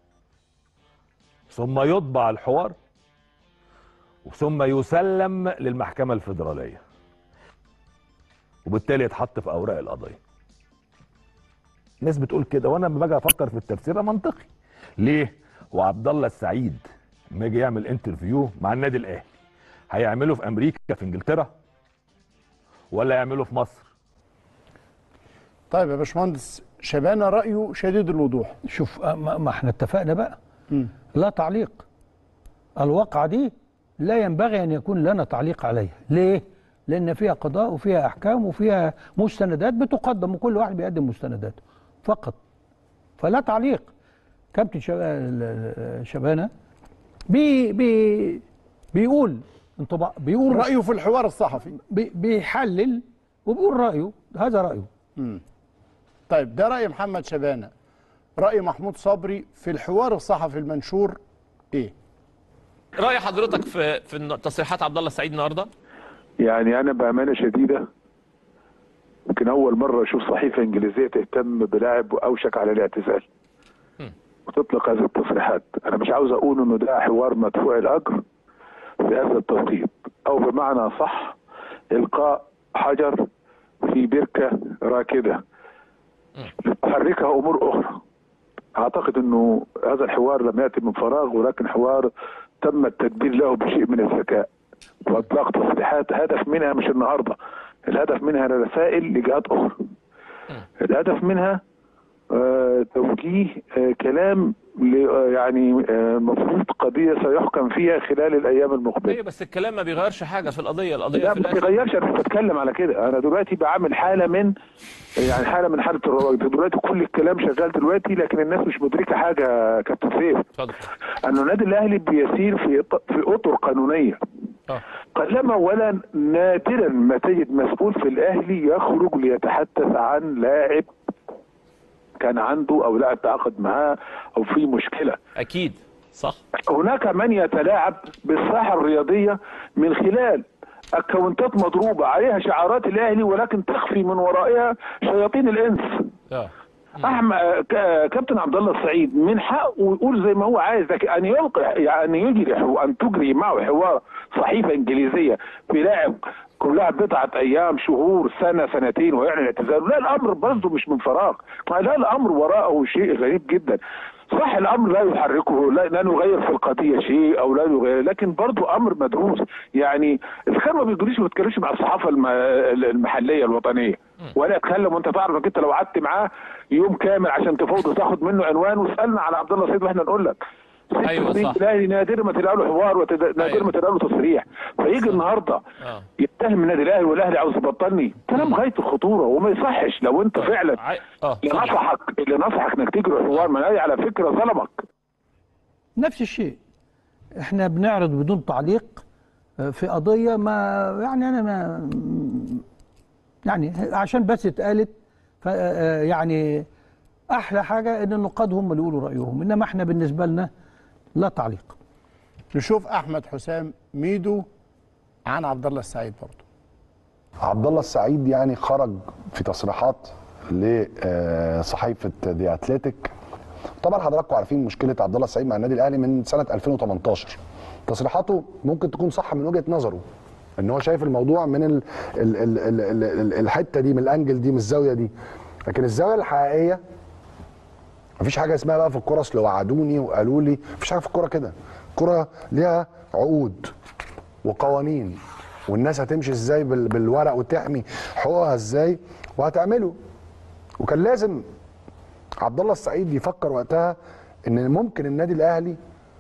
ثم يطبع الحوار ثم يسلم للمحكمه الفيدراليه وبالتالي يتحط في اوراق القضيه ناس بتقول كده وانا لما باجي افكر في التفسير ده منطقي ليه وعبد الله السعيد لما يجي يعمل انترفيو مع النادي الاهلي هيعمله في امريكا في انجلترا ولا يعمله في مصر طيب يا باشمهندس شبانه رايه شديد الوضوح شوف آه، ما ما احنا اتفقنا بقى مم. لا تعليق الواقعة دي لا ينبغي أن يكون لنا تعليق عليها ليه؟ لأن فيها قضاء وفيها أحكام وفيها مستندات بتقدم وكل واحد بيقدم مستنداته فقط فلا تعليق كابتن شبا- شبانة بي بي بيقول انطباع بيقول رايه في الحوار الصحفي بي بيحلل وبيقول رأيه هذا رأيه طيب ده راي محمد شبانه راي محمود صبري في الحوار الصحفي المنشور ايه راي حضرتك في في تصريحات عبد الله السعيد النهارده يعني انا بامانه شديده يمكن اول مره اشوف صحيفه انجليزيه تهتم بلاعب اوشك على الاعتزال وتطلق هذه التصريحات انا مش عاوز اقول انه ده حوار مدفوع الاجر في هذا التوقيت او بمعنى صح القاء حجر في بركه راكده تحركها امور اخرى اعتقد انه هذا الحوار لم ياتي من فراغ ولكن حوار تم التدبير له بشيء من الذكاء واطلاق تصريحات هدف منها مش النهارده الهدف منها رسائل لجهات اخرى الهدف منها آه، توجيه آه، كلام ل- آه، يعني آه، مفروض قضيه سيحكم فيها خلال الايام المقبله ايوه بس الكلام ما بيغيرش حاجه في القضيه القضيه لا في ما الاخر بيغيرش انا مش بتكلم على كده انا دلوقتي بعمل حاله من يعني حاله من حاله الرواج دلوقتي كل الكلام شغال دلوقتي لكن الناس مش مدركه حاجه يا كابتن سيف اتفضل انه النادي الاهلي بيسير في إط- في اطر قانونيه اه قلما ولا نادرا ما تجد مسؤول في الاهلي يخرج ليتحدث عن لاعب كان عنده او لاعب تعاقد معاه او في مشكله اكيد صح هناك من يتلاعب بالساحه الرياضيه من خلال اكونتات مضروبه عليها شعارات الاهلي ولكن تخفي من ورائها شياطين الانس اه احمد ك- كابتن عبد الله السعيد من حقه يقول زي ما هو عايز لكن ان يلقي يعني يجري حو- ان تجري معه حوار صحيفه انجليزيه في لاعب كلها بضعه ايام شهور سنه سنتين ويعلن اعتزاله لا الامر برضه مش من فراغ لا الامر وراءه شيء غريب جدا صح الامر لا يحركه لا, لا نغير في القضيه شيء او لا نغير لكن برضه امر مدروس يعني اذا كان ما بيجريش ما بيتكلمش مع الصحافه الم- المحليه الوطنيه ولا يتكلم وانت تعرف انك انت لو قعدت معاه يوم كامل عشان تفوض وتاخد منه عنوان واسالنا على عبد الله سيد واحنا نقول لك ست أيوة سنين صح. الاهلي نادر ما تلاقي له حوار ونادر أيوة. ما تلاقي له تصريح فيجي النهارده اه يتهم النادي الاهلي والاهلي عاوز يبطلني كلام غايه الخطوره وما يصحش لو انت فعلا عاي- اه اللي اتفضل. نصحك اللي نصحك انك تجري حوار ما الأهلي على فكره ظلمك نفس الشيء احنا بنعرض بدون تعليق آه، في قضيه ما يعني انا ما يعني عشان بس اتقالت ف- آه، يعني احلى حاجه ان النقاد هم اللي يقولوا رايهم انما احنا بالنسبه لنا لا تعليق نشوف احمد حسام ميدو عن عبد الله السعيد برضه عبد الله السعيد يعني خرج في تصريحات لصحيفه ذا اتلتيك طبعا حضراتكم عارفين مشكله عبد الله السعيد مع النادي الاهلي من سنه 2018 تصريحاته ممكن تكون صح من وجهه نظره ان هو شايف الموضوع من ال ال ال ال ال ال الحته دي من الانجل دي من الزاويه دي لكن الزاويه الحقيقيه مفيش حاجه اسمها بقى في الكوره اصل وعدوني وقالوا لي مفيش حاجه في الكوره كده الكوره ليها عقود وقوانين والناس هتمشي ازاي بال- بالورق وتحمي حقوقها ازاي وهتعمله وكان لازم عبد الله السعيد يفكر وقتها ان ممكن النادي الاهلي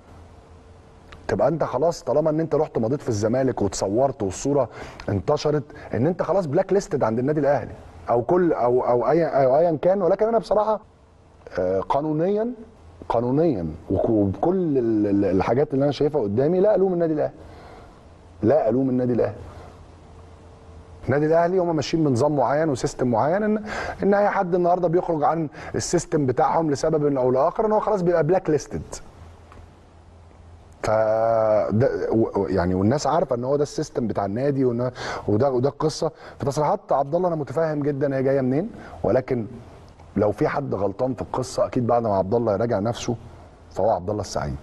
تبقى انت خلاص طالما ان انت رحت مضيت في الزمالك وتصورت والصوره انتشرت ان انت خلاص بلاك ليستد عند النادي الاهلي او كل او او ايا او ايا كان ولكن انا بصراحه آه، قانونيا قانونيا وك- وبكل ال- ال- الحاجات اللي انا شايفها قدامي لا الوم النادي الاهلي لا الوم النادي الاهلي النادي الاهلي هم ماشيين بنظام معين وسيستم معين ان ان اي حد النهارده بيخرج عن السيستم بتاعهم لسبب او لاخر ان هو خلاص بيبقى بلاك ليستد ف ده- و- يعني والناس عارفه ان هو ده السيستم بتاع النادي وإن- وده وده القصه فتصريحات عبد الله انا متفاهم جدا هي جايه منين ولكن لو في حد غلطان في القصه اكيد بعد ما عبد الله يراجع نفسه فهو عبد الله السعيد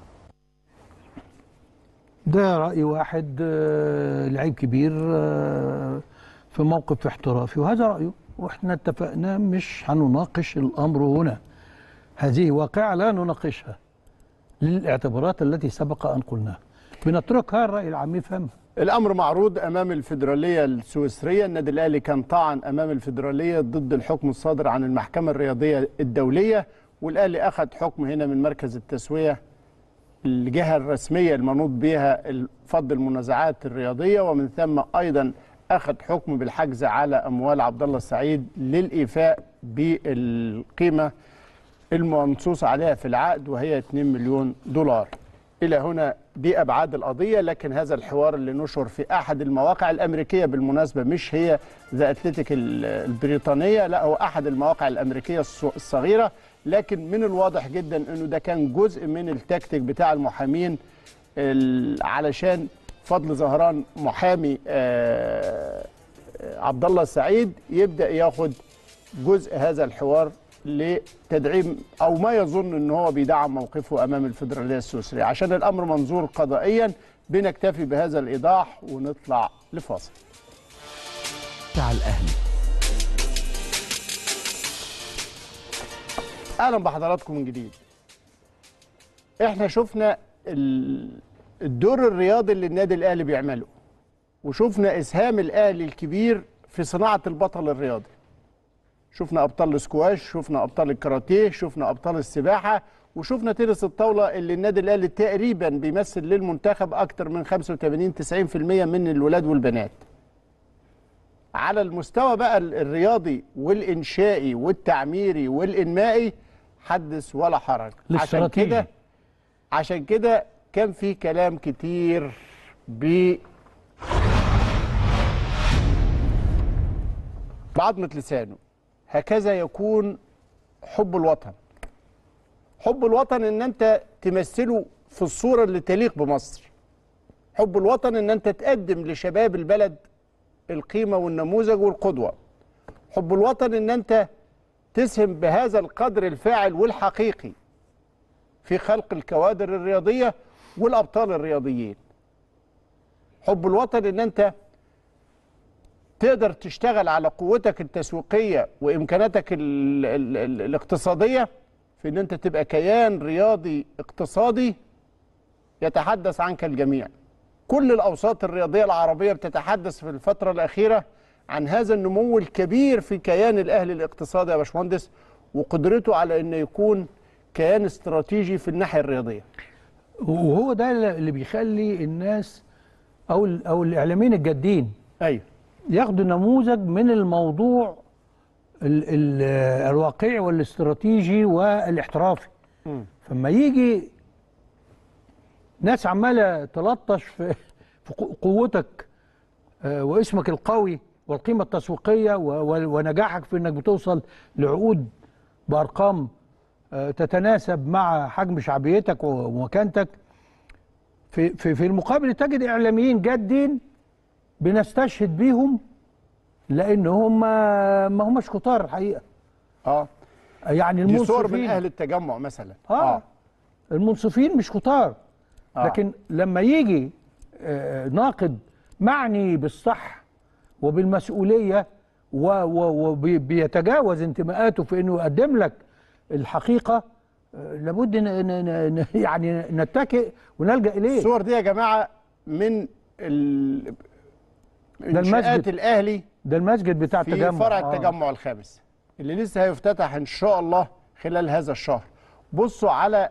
ده رأي واحد آه، لعيب كبير آه، في موقف احترافي وهذا رأيه واحنا اتفقنا مش هنناقش الأمر هنا هذه واقعة لا نناقشها للاعتبارات التي سبق أن قلناها بنتركها الرأي العام يفهمها الامر معروض امام الفيدراليه السويسريه النادي الاهلي كان طعن امام الفيدراليه ضد الحكم الصادر عن المحكمه الرياضيه الدوليه والاهلي اخذ حكم هنا من مركز التسويه الجهه الرسميه المنوط بها فض المنازعات الرياضيه ومن ثم ايضا اخذ حكم بالحجز على اموال عبد الله السعيد للايفاء بالقيمه المنصوص عليها في العقد وهي 2 مليون دولار الى هنا دي ابعاد القضيه لكن هذا الحوار اللي نشر في احد المواقع الامريكيه بالمناسبه مش هي ذا اتلتيك ال- البريطانيه لا هو احد المواقع الامريكيه الص- الصغيره لكن من الواضح جدا انه ده كان جزء من التكتيك بتاع المحامين ال- علشان فضل زهران محامي آه، آه، عبد الله السعيد يبدا ياخد جزء هذا الحوار لتدعيم او ما يظن ان هو بيدعم موقفه امام الفدراليه السويسريه عشان الامر منظور قضائيا بنكتفي بهذا الايضاح ونطلع لفاصل بتاع الاهلي اهلا بحضراتكم من جديد احنا شفنا ال- الدور الرياضي اللي النادي الاهلي بيعمله وشفنا اسهام الاهلي الكبير في صناعه البطل الرياضي شفنا ابطال السكواش شفنا ابطال الكاراتيه شفنا ابطال السباحه وشفنا تنس الطاوله اللي النادي الاهلي تقريبا بيمثل للمنتخب اكتر من 85 90% من الولاد والبنات على المستوى بقى ال- الرياضي والانشائي والتعميري والانمائي حدث ولا حرج عشان الاستراتيجي. كده عشان كده كان في كلام كتير ب بعضمة لسانه هكذا يكون حب الوطن حب الوطن ان انت تمثله في الصورة اللي تليق بمصر حب الوطن ان انت تقدم لشباب البلد القيمة والنموذج والقدوة حب الوطن ان انت تسهم بهذا القدر الفاعل والحقيقي في خلق الكوادر الرياضية والأبطال الرياضيين حب الوطن ان انت تقدر تشتغل على قوتك التسويقية وإمكاناتك ال ال ال الاقتصادية في ان انت تبقى كيان رياضي اقتصادي يتحدث عنك الجميع كل الأوساط الرياضية العربية بتتحدث في الفترة الأخيرة عن هذا النمو الكبير في كيان الأهلي الاقتصادي يا باشمهندس وقدرته على أن يكون كيان استراتيجي في الناحية الرياضية وهو ده اللي بيخلي الناس او ال- او الاعلاميين الجادين أيوه ياخدوا نموذج من الموضوع ال ال الواقعي والاستراتيجي والاحترافي مم. فما يجي ناس عماله تلطش في في قو- قوتك آه، واسمك القوي والقيمه التسويقيه و- و- ونجاحك في انك بتوصل لعقود بارقام آه، تتناسب مع حجم شعبيتك ومكانتك في في في المقابل تجد اعلاميين جادين بنستشهد بيهم لان هم ما هماش كتار الحقيقه اه يعني دي صور من المنصفين أهل التجمع مثلا اه المنصفين مش كتار آه. لكن لما يجي آه، ناقد معني بالصح وبالمسؤوليه وبيتجاوز انتماءاته في انه يقدم لك الحقيقه آه، لابد ن- ن- ن- يعني نتكئ ونلجا اليه الصور دي يا جماعة من ال... المسجد. انشاءات الأهلي ده المسجد بتاع في التجمع فرع آه. التجمع الخامس اللي لسه هيفتتح ان شاء الله خلال هذا الشهر بصوا على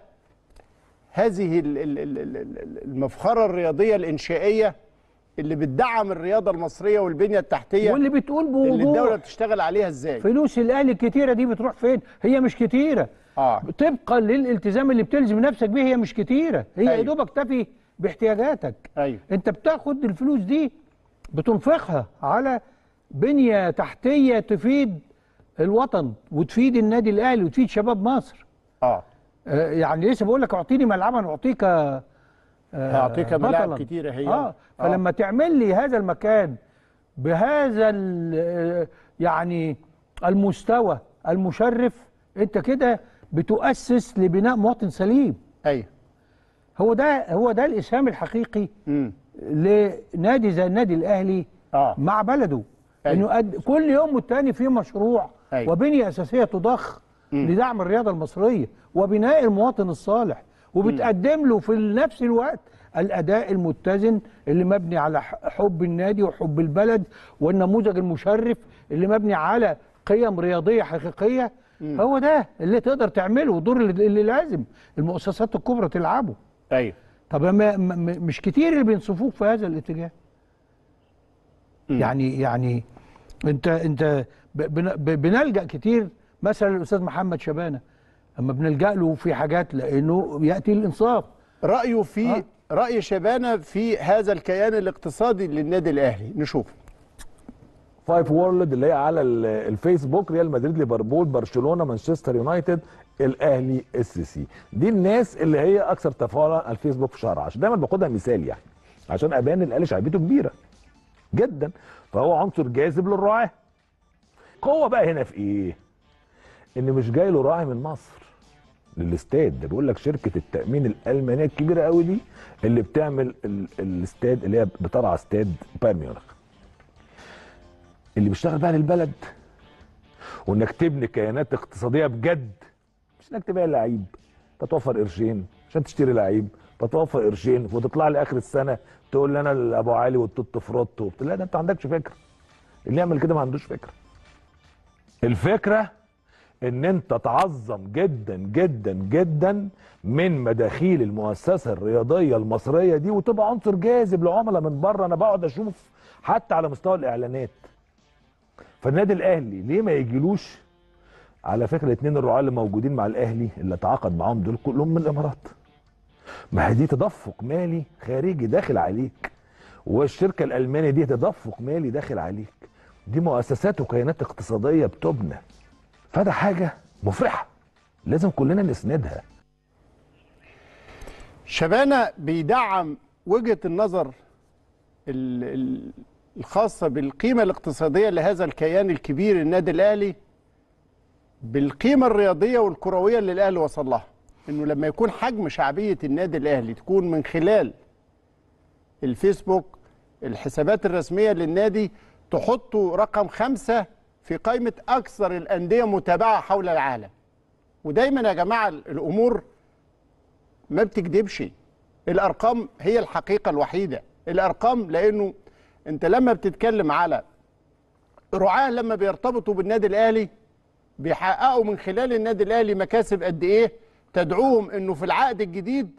هذه ال- ال- ال- ال- ال- المفخره الرياضيه الانشائيه اللي بتدعم الرياضه المصريه والبنيه التحتيه واللي بتقول اللي الدوله بوضوح بتشتغل عليها ازاي فلوس الاهلي الكتيره دي بتروح فين هي مش كتيره اه طبقا للالتزام اللي بتلزم نفسك بيه هي مش كتيره هي يا أيوة. دوبك تفي باحتياجاتك ايوه انت بتاخد الفلوس دي بتنفقها على بنيه تحتيه تفيد الوطن وتفيد النادي الاهلي وتفيد شباب مصر اه آه، يعني لسه بقول لك اعطيني ملعبا اعطيك آه، هيعطيك ملاعب بطلاً. كتيره هي اه فلما تعمل لي هذا المكان بهذا ال- آه، يعني المستوى المشرف انت كده بتؤسس لبناء مواطن سليم ايوه هو ده هو ده الاسهام الحقيقي امم لنادي زي النادي الاهلي اه مع بلده أيوة. انه قد كل يوم والتاني في مشروع أيوة. وبنيه اساسيه تضخ مم. لدعم الرياضه المصريه وبناء المواطن الصالح وبتقدم له في نفس الوقت الاداء المتزن اللي مبني على ح- حب النادي وحب البلد والنموذج المشرف اللي مبني على قيم رياضيه حقيقيه هو ده اللي تقدر تعمله والدور اللي, اللي لازم المؤسسات الكبرى تلعبه ايوه طب ما ما- م- مش كتير اللي بينصفوك في هذا الاتجاه يعني يعني انت انت ب- بن- ب- بنلجا كتير مثلا الاستاذ محمد شبانه اما بنلجا له في حاجات لانه ياتي الانصاف رايه في آه. راي شبانه في هذا الكيان الاقتصادي للنادي الاهلي نشوف فايف وورلد اللي هي على ال- الفيسبوك ريال مدريد ليفربول برشلونه مانشستر يونايتد الاهلي اس سي دي الناس اللي هي اكثر تفاعلا على الفيسبوك في شهر 10 دايما باخدها مثال يعني عشان ابان الاهلي شعبيته كبيره جدا فهو عنصر جاذب للراعي قوه بقى هنا في ايه ان مش جاي له راعي من مصر للاستاد ده بيقول لك شركه التامين الالمانيه الكبيره قوي دي اللي بتعمل ال- الاستاد اللي هي بترعى استاد بايرن ميونخ اللي بيشتغل بقى للبلد وانك تبني كيانات اقتصاديه بجد مش انك تبيع لعيب تتوفر قرشين عشان تشتري لعيب تتوفر قرشين وتطلع لي اخر السنه تقول لي انا ابو علي والتوت فروت وبت- لا ده انت ما عندكش فكره اللي يعمل كده ما عندوش فكره الفكره ان انت تعظم جدا جدا جدا من مداخيل المؤسسه الرياضيه المصريه دي وتبقى عنصر جاذب لعملاء من بره انا بقعد اشوف حتى على مستوى الاعلانات فالنادي الاهلي ليه ما يجيلوش على فكره الاثنين الرعاه اللي موجودين مع الاهلي اللي اتعاقد معاهم دول كلهم من الامارات ما هي دي تدفق مالي خارجي داخل عليك والشركه الالمانيه دي تدفق مالي داخل عليك دي مؤسسات وكيانات اقتصاديه بتبنى فده حاجه مفرحه لازم كلنا نسندها شبانة بيدعم وجهة النظر ال- ال- الخاصة بالقيمة الاقتصادية لهذا الكيان الكبير النادي الأهلي بالقيمة الرياضية والكروية اللي الأهلي وصل لها إنه لما يكون حجم شعبية النادي الأهلي تكون من خلال الفيسبوك الحسابات الرسمية للنادي تحطوا رقم خمسة في قائمة أكثر الأندية متابعة حول العالم ودايما يا جماعة الأمور ما بتكذبش الارقام هي الحقيقه الوحيده الارقام لانه انت لما بتتكلم على رعاه لما بيرتبطوا بالنادي الاهلي بيحققوا من خلال النادي الاهلي مكاسب قد ايه تدعوهم انه في العقد الجديد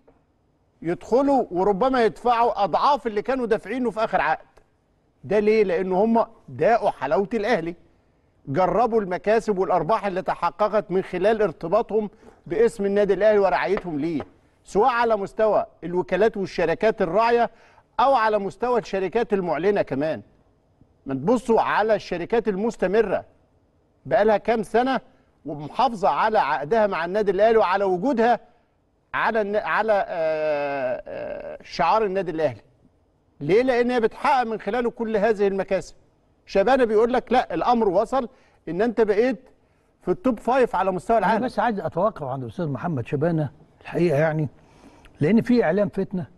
يدخلوا وربما يدفعوا اضعاف اللي كانوا دافعينه في اخر عقد ده ليه لان هم داقوا حلاوه الاهلي جربوا المكاسب والارباح اللي تحققت من خلال ارتباطهم باسم النادي الاهلي ورعايتهم ليه سواء على مستوى الوكالات والشركات الراعيه او على مستوى الشركات المعلنه كمان ما تبصوا على الشركات المستمره بقالها كام سنه ومحافظه على عقدها مع النادي الاهلي وعلى وجودها على الن- على آه، آه، شعار النادي الاهلي ليه لان هي بتحقق من خلاله كل هذه المكاسب شبانه بيقول لك لا الامر وصل ان انت بقيت في التوب فايف على مستوى انا العالم بس عايز اتوقف عند الاستاذ محمد شبانه الحقيقه يعني لان في اعلام فتنه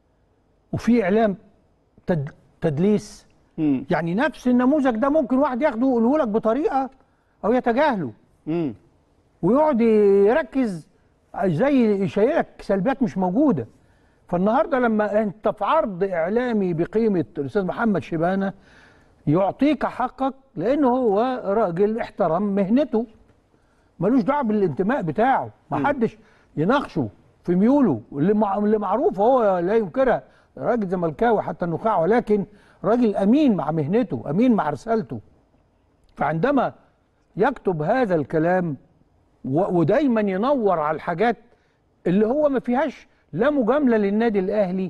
وفي اعلام تد تدليس مم. يعني نفس النموذج ده ممكن واحد ياخده ويقوله لك بطريقه او يتجاهله مم. ويقعد يركز زي يشيلك سلبيات مش موجوده فالنهارده لما انت في عرض اعلامي بقيمه الاستاذ محمد شبانه يعطيك حقك لانه هو راجل احترم مهنته ملوش دعوه بالانتماء بتاعه ما حدش يناقشه في ميوله اللي مع- اللي معروف هو لا ينكرها راجل زملكاوي حتى النخاع ولكن راجل امين مع مهنته امين مع رسالته فعندما يكتب هذا الكلام و- ودايما ينور على الحاجات اللي هو ما فيهاش لا مجامله للنادي الاهلي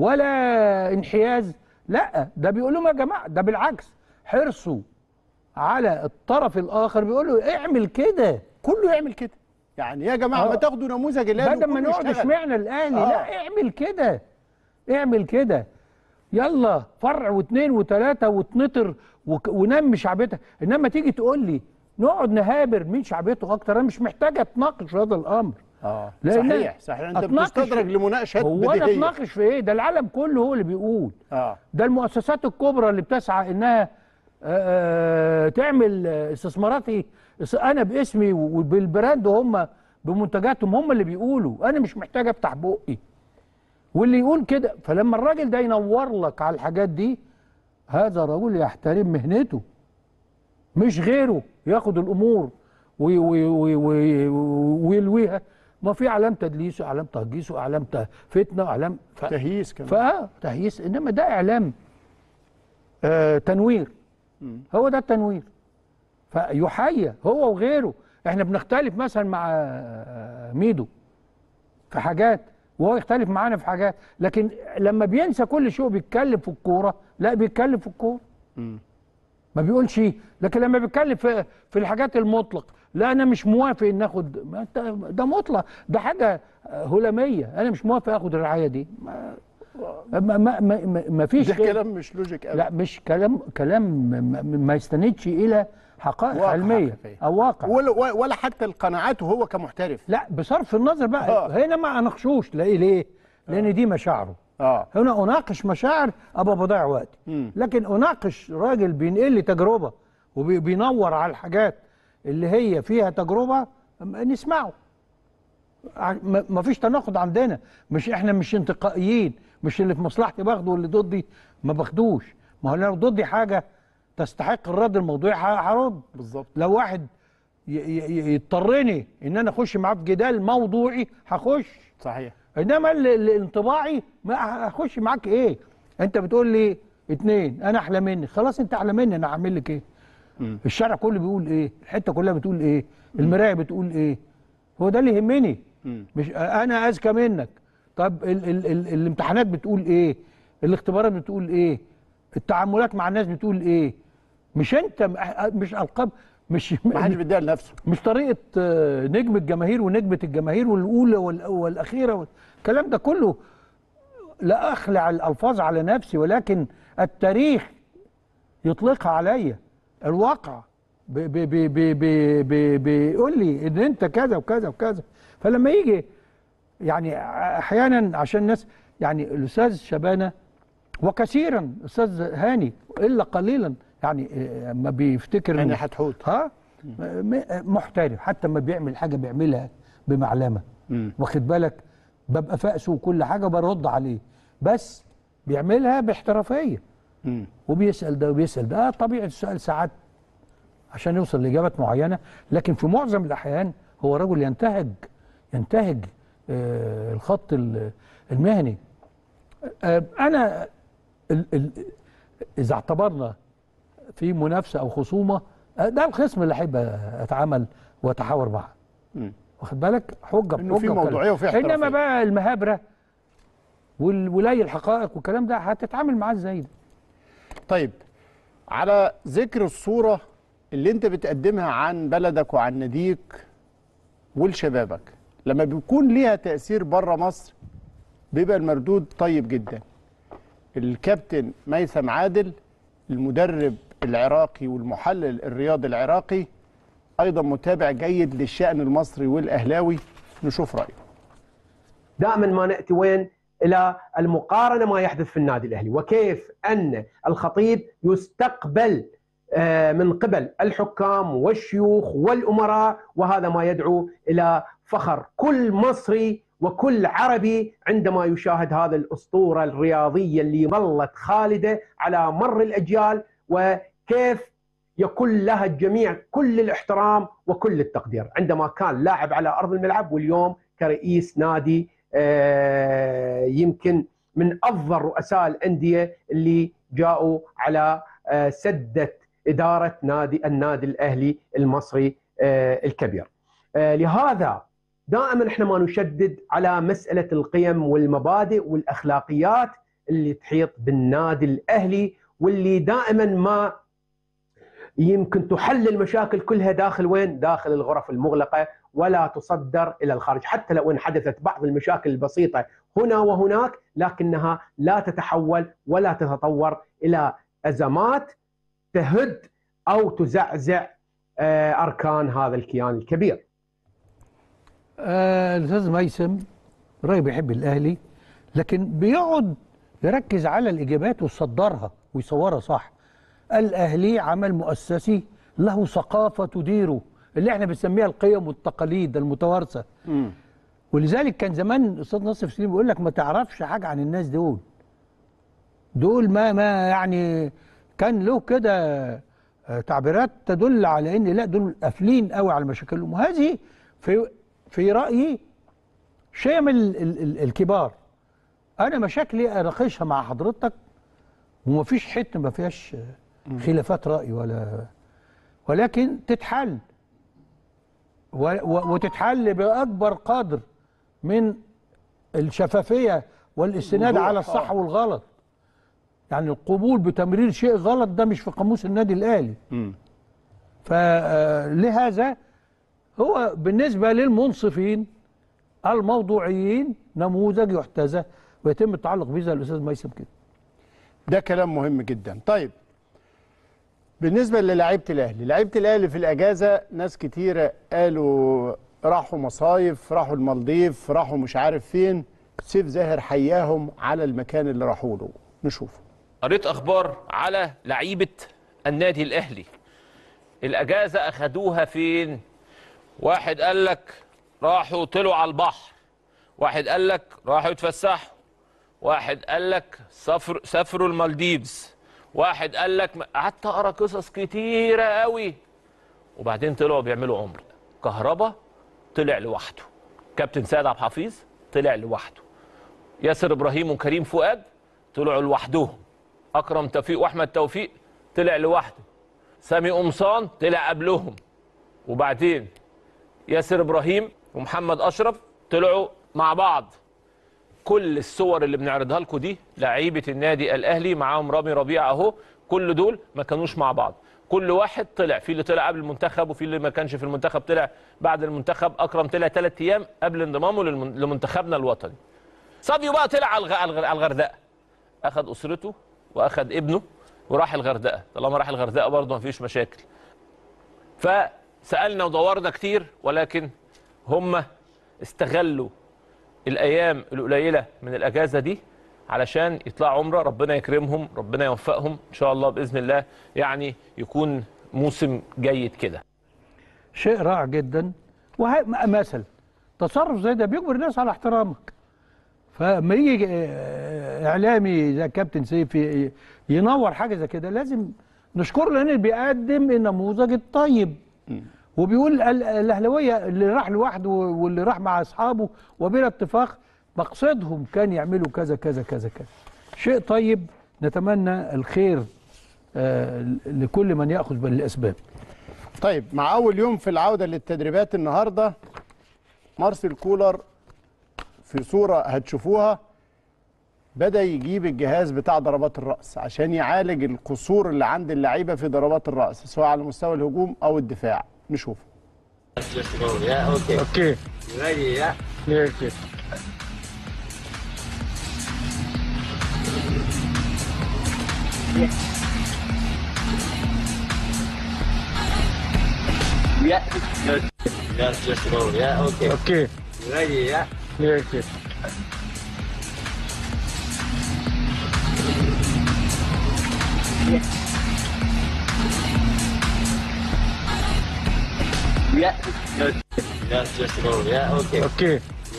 ولا انحياز لا ده بيقول لهم يا جماعه ده بالعكس حرصه على الطرف الاخر بيقول له اعمل كده كله يعمل كده يعني يا جماعه آه. ما تاخدوا نموذج الاهلي بدل ما وكله نقعد يشتغل. اشمعنى الاهلي آه. لا اعمل كده اعمل كده يلا فرع واثنين وثلاثه وتنطر وك- ونمي شعبيتها انما تيجي تقول لي نقعد نهابر مين شعبيته اكتر انا مش محتاج اتناقش هذا الامر اه لأن صحيح صحيح انت أتناقش- بتستدرج لمناقشات هو انا بديهيه اتناقش في ايه ده العالم كله هو اللي بيقول اه ده المؤسسات الكبرى اللي بتسعى انها آه، آه، تعمل آه، استثماراتي اس- انا باسمي وبالبراند وهم بمنتجاتهم هم اللي بيقولوا انا مش محتاج افتح بقي واللي يقول كده فلما الراجل ده ينور لك على الحاجات دي هذا رجل يحترم مهنته مش غيره ياخد الامور وي- وي- وي- وي- ويلويها ما في اعلام تدليس واعلام تهجيس واعلام ت- فتنه واعلام ف... تهييس كمان فاه تهييس انما ده اعلام آه تنوير هو ده التنوير فيحيى هو وغيره احنا بنختلف مثلا مع آه، ميدو في حاجات وهو يختلف معانا في حاجات لكن لما بينسى كل شيء وبيتكلم في الكوره لا بيتكلم في الكوره ما بيقولش لكن لما بيتكلم في في الحاجات المطلق لا انا مش موافق ان اخد ما انت ده مطلق ده حاجه هلاميه انا مش موافق اخد الرعايه دي ما ما ما, ما, ما, ما فيش ده كده. كلام مش لوجيك لا ابدا مش كلام كلام ما, ما- ما يستندش الى حقائق واقع علميه حقيقية. او واقع ولا, ولا حتى القناعات وهو كمحترف لا بصرف النظر بقى آه. هنا ما اناقشوش ليه ليه لان دي مشاعره اه هنا اناقش مشاعر ابقى بضيع وقتي مم. لكن اناقش راجل بينقل لي تجربه وبينور على الحاجات اللي هي فيها تجربه م- نسمعه ع- ما ما فيش تناقض عندنا مش احنا مش انتقائيين مش اللي في مصلحتي باخده واللي ضدي ما باخدوش ما هو لو ضدي حاجه تستحق الرد الموضوعي ه- هرد بالظبط لو واحد ي- ي- يضطرني ان انا اخش معاه في جدال موضوعي هخش صحيح انما ال- ال- الانطباعي ما هخش معاك ايه انت بتقول لي اتنين انا احلى منك خلاص انت احلى مني انا هعمل لك ايه الشارع كله بيقول ايه الحته كلها بتقول ايه المرايه بتقول ايه هو ده اللي يهمني مش انا اذكى منك طب ال ال ال الامتحانات بتقول ايه الاختبارات بتقول ايه التعاملات مع الناس بتقول ايه مش انت م- مش القاب مش ما حدش بيديها لنفسه مش طريقه آه، نجم الجماهير ونجمه الجماهير والاولى وال- والاخيره الكلام ده كله لا اخلع الالفاظ على نفسي ولكن التاريخ يطلقها عليا الواقع ب- ب- ب- ب- ب- ب- بيقول لي ان انت كذا وكذا وكذا فلما يجي يعني احيانا عشان الناس يعني الاستاذ شبانه وكثيرا استاذ هاني الا قليلا يعني آه، ما بيفتكر يعني إنه- حتحوت ها م- محترف حتى ما بيعمل حاجه بيعملها بمعلمه واخد بالك ببقى فاقسه وكل حاجه برد عليه بس بيعملها باحترافيه مم. وبيسال ده وبيسال ده آه طبيعه السؤال ساعات عشان يوصل لاجابات معينه لكن في معظم الاحيان هو رجل ينتهج ينتهج آه الخط ال- المهني آه انا ال ال اذا اعتبرنا في منافسه او خصومه آه، ده الخصم اللي احب اتعامل واتحاور معاه مم. واخد بالك حجه إنه في بحجة وكلام. موضوعية وفي احترافية. انما بقى المهابره والولاي الحقائق والكلام ده هتتعامل معاه ازاي ده طيب على ذكر الصورة اللي انت بتقدمها عن بلدك وعن ناديك ولشبابك لما بيكون ليها تأثير بره مصر بيبقى المردود طيب جدا الكابتن ميثم عادل المدرب العراقي والمحلل الرياضي العراقي ايضا متابع جيد للشأن المصري والاهلاوي نشوف رأيه دائما ما ناتي وين الى المقارنه ما يحدث في النادي الاهلي وكيف ان الخطيب يستقبل آه، من قبل الحكام والشيوخ والامراء وهذا ما يدعو الى فخر كل مصري وكل عربي عندما يشاهد هذا الاسطوره الرياضيه اللي ظلت خالده على مر الاجيال وكيف يكون لها الجميع كل الاحترام وكل التقدير عندما كان لاعب على ارض الملعب واليوم كرئيس نادي آه، يمكن من افضل رؤساء الانديه اللي جاءوا على آه، سده اداره نادي النادي الاهلي المصري آه، الكبير. آه، لهذا دائما احنا ما نشدد على مساله القيم والمبادئ والاخلاقيات اللي تحيط بالنادي الاهلي واللي دائما ما يمكن تحل المشاكل كلها داخل وين؟ داخل الغرف المغلقه ولا تصدر الى الخارج، حتى لو ان حدثت بعض المشاكل البسيطه هنا وهناك لكنها لا تتحول ولا تتطور الى ازمات تهد او تزعزع آه، اركان هذا الكيان الكبير. آه، الاستاذ ميسم راجل بيحب الاهلي لكن بيقعد يركز على الاجابات ويصدرها ويصورها صح الاهلي عمل مؤسسي له ثقافه تديره اللي احنا بنسميها القيم والتقاليد المتوارثه ولذلك كان زمان الاستاذ ناصر سليم بيقول لك ما تعرفش حاجه عن الناس دول دول ما ما يعني كان له كده آه، تعبيرات تدل على ان لا دول قافلين قوي على مشاكلهم وهذه في في رايي شيء من ال ال ال الكبار انا مشاكلي اناقشها مع حضرتك ومفيش حته ما فيهاش آه، خلافات راي ولا ولكن تتحل و و وتتحل باكبر قدر من الشفافيه والاستناد وضوح، على الصح والغلط يعني القبول بتمرير شيء غلط ده مش في قاموس النادي الاهلي فلهذا هو بالنسبه للمنصفين الموضوعيين نموذج يحتذى ويتم التعلق به زي الاستاذ ميسم كده ده كلام مهم جدا طيب بالنسبة للاعيبة الأهلي لعيبة الأهلي في الأجازة ناس كتيرة قالوا راحوا مصايف راحوا المالديف راحوا مش عارف فين سيف زاهر حياهم على المكان اللي راحوا له نشوف قريت اخبار على لعيبه النادي الاهلي الاجازه اخدوها فين واحد قال لك راحوا طلعوا على البحر واحد قال لك راحوا يتفسحوا واحد قال لك سافر سافروا المالديفز واحد قال لك قعدت اقرا قصص كتيره قوي وبعدين طلعوا بيعملوا عمره كهربا طلع لوحده كابتن سيد عبد الحفيظ طلع لوحده ياسر ابراهيم وكريم فؤاد طلعوا لوحدهم اكرم توفيق واحمد توفيق طلع لوحده سامي قمصان طلع قبلهم وبعدين ياسر ابراهيم ومحمد اشرف طلعوا مع بعض كل الصور اللي بنعرضها لكم دي لعيبه النادي الاهلي معاهم رامي ربيع اهو كل دول ما كانوش مع بعض كل واحد طلع في اللي طلع قبل المنتخب وفي اللي ما كانش في المنتخب طلع بعد المنتخب اكرم طلع ثلاث ايام قبل انضمامه للمن- لمنتخبنا الوطني سافيو بقى طلع على الغ- على الغ- على الغردقه اخذ اسرته واخذ ابنه وراح الغردقه طالما راح الغردقه برضه ما فيش مشاكل فسالنا ودورنا كتير ولكن هم استغلوا الايام القليله من الاجازه دي علشان يطلعوا عمره ربنا يكرمهم ربنا يوفقهم ان شاء الله باذن الله يعني يكون موسم جيد كده شيء رائع جدا وهي مثل تصرف زي ده بيجبر الناس على احترامك فما يجي آه، اعلامي زي كابتن سيف ي- ينور حاجه زي كده لازم نشكره لان بيقدم النموذج الطيب وبيقول ال- الاهلاويه اللي راح لوحده واللي راح مع اصحابه وبلا اتفاق مقصدهم كان يعملوا كذا كذا كذا كذا شيء طيب نتمنى الخير آه، لكل من ياخذ بالاسباب طيب مع اول يوم في العوده للتدريبات النهارده مارسيل كولر في صوره هتشوفوها بدا يجيب الجهاز بتاع ضربات الراس عشان يعالج القصور اللي عند اللعيبه في ضربات الراس سواء على مستوى الهجوم او الدفاع نشوف اوكي اوكي اوكي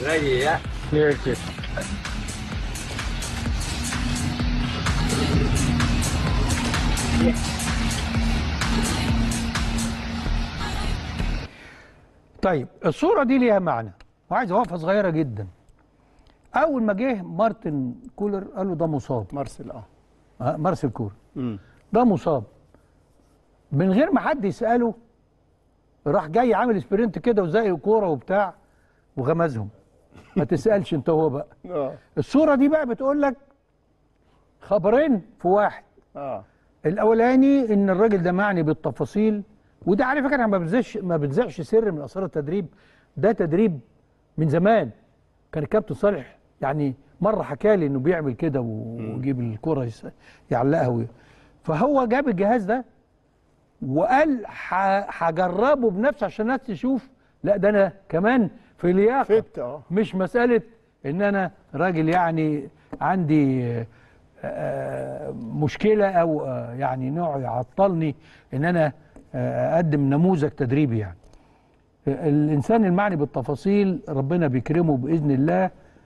طيب الصورة دي ليها معنى وعايز وقفة صغيرة جدا أول ما جه مارتن كولر قال له ده مصاب مارسيل اه آه، مارسيل كولر مم. ده مصاب من غير ما حد يسأله راح جاي عامل سبرنت كده وزي كورة وبتاع وغمزهم ما تسألش انت هو بقى اه الصورة دي بقى بتقول لك خبرين في واحد اه الاولاني ان الراجل ده معني بالتفاصيل وده على فكره ما بنزعش ما بنزعش سر من اسرار التدريب ده تدريب من زمان كان الكابتن صالح يعني مره حكى لي انه بيعمل كده ويجيب الكره يس- يعلقها وي- فهو جاب الجهاز ده وقال ح- هجربه بنفسي عشان الناس تشوف لا ده انا كمان في لياقه فت اه مش مسألة إن أنا راجل يعني عندي آه، آه، مشكلة أو آه، يعني نوع يعطلني إن أنا آه، أقدم نموذج تدريبي يعني الإنسان المعني بالتفاصيل ربنا بيكرمه بإذن الله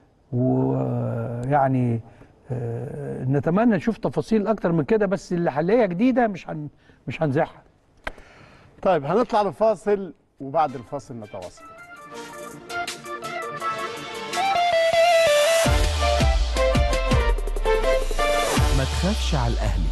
ويعني آه، نتمنى نشوف تفاصيل أكتر من كده بس اللي هنلاقيها جديدة مش هن مش هنزعها طيب هنطلع لفاصل وبعد الفاصل نتواصل ما تخافش على الأهلي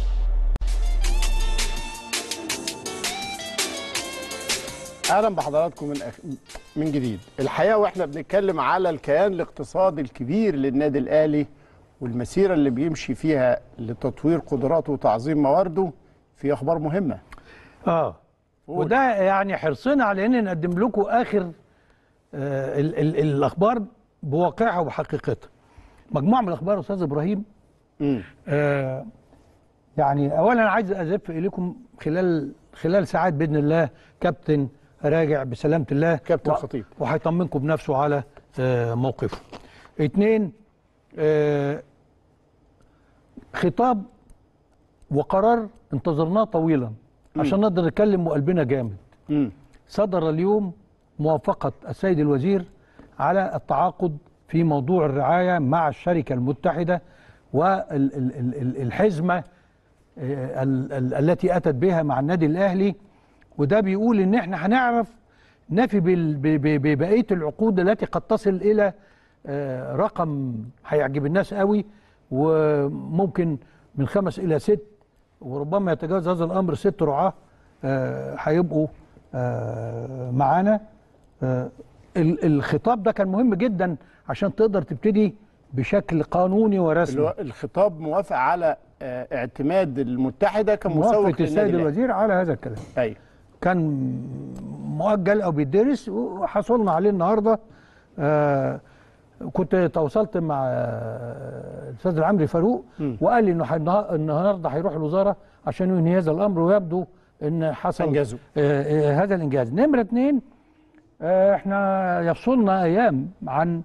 اهلا بحضراتكم من أخ... من جديد الحقيقه واحنا بنتكلم على الكيان الاقتصادي الكبير للنادي الاهلي والمسيره اللي بيمشي فيها لتطوير قدراته وتعظيم موارده في اخبار مهمه اه وده يعني حرصنا على ان نقدم لكم اخر آه ال ال الاخبار بواقعها وبحقيقتها مجموعه من الاخبار يا استاذ ابراهيم امم آه يعني اولا عايز ازف اليكم خلال خلال ساعات باذن الله كابتن راجع بسلامه الله كابتن و- خطيب. وهيطمنكم بنفسه على آه موقفه اتنين آه خطاب وقرار انتظرناه طويلا عشان نقدر نتكلم وقلبنا جامد مم. صدر اليوم موافقة السيد الوزير على التعاقد في موضوع الرعاية مع الشركة المتحدة والحزمة التي أتت بها مع النادي الأهلي وده بيقول إن إحنا هنعرف نفي بال- ب- ب- ببقية العقود التي قد تصل إلى آه، رقم هيعجب الناس قوي وممكن من خمس إلى ست وربما يتجاوز هذا الأمر ست رعاة آه، هيبقوا آه، معانا آه، ال- الخطاب ده كان مهم جدا عشان تقدر تبتدي بشكل قانوني اللي ورسمي هو الخطاب موافق على آه، اعتماد المتحده كمسوق موافقة للنادي السيد الأهلي. الوزير على هذا الكلام ايوه كان مؤجل او بيدرس وحصلنا عليه النهارده آه كنت تواصلت مع آه، الاستاذ العمري فاروق وقال لي انه ح- النها- النهارده هيروح الوزاره عشان ينهي هذا الامر ويبدو ان حصل أنجزوا. آه آه هذا الانجاز نمره اثنين آه احنا يفصلنا ايام عن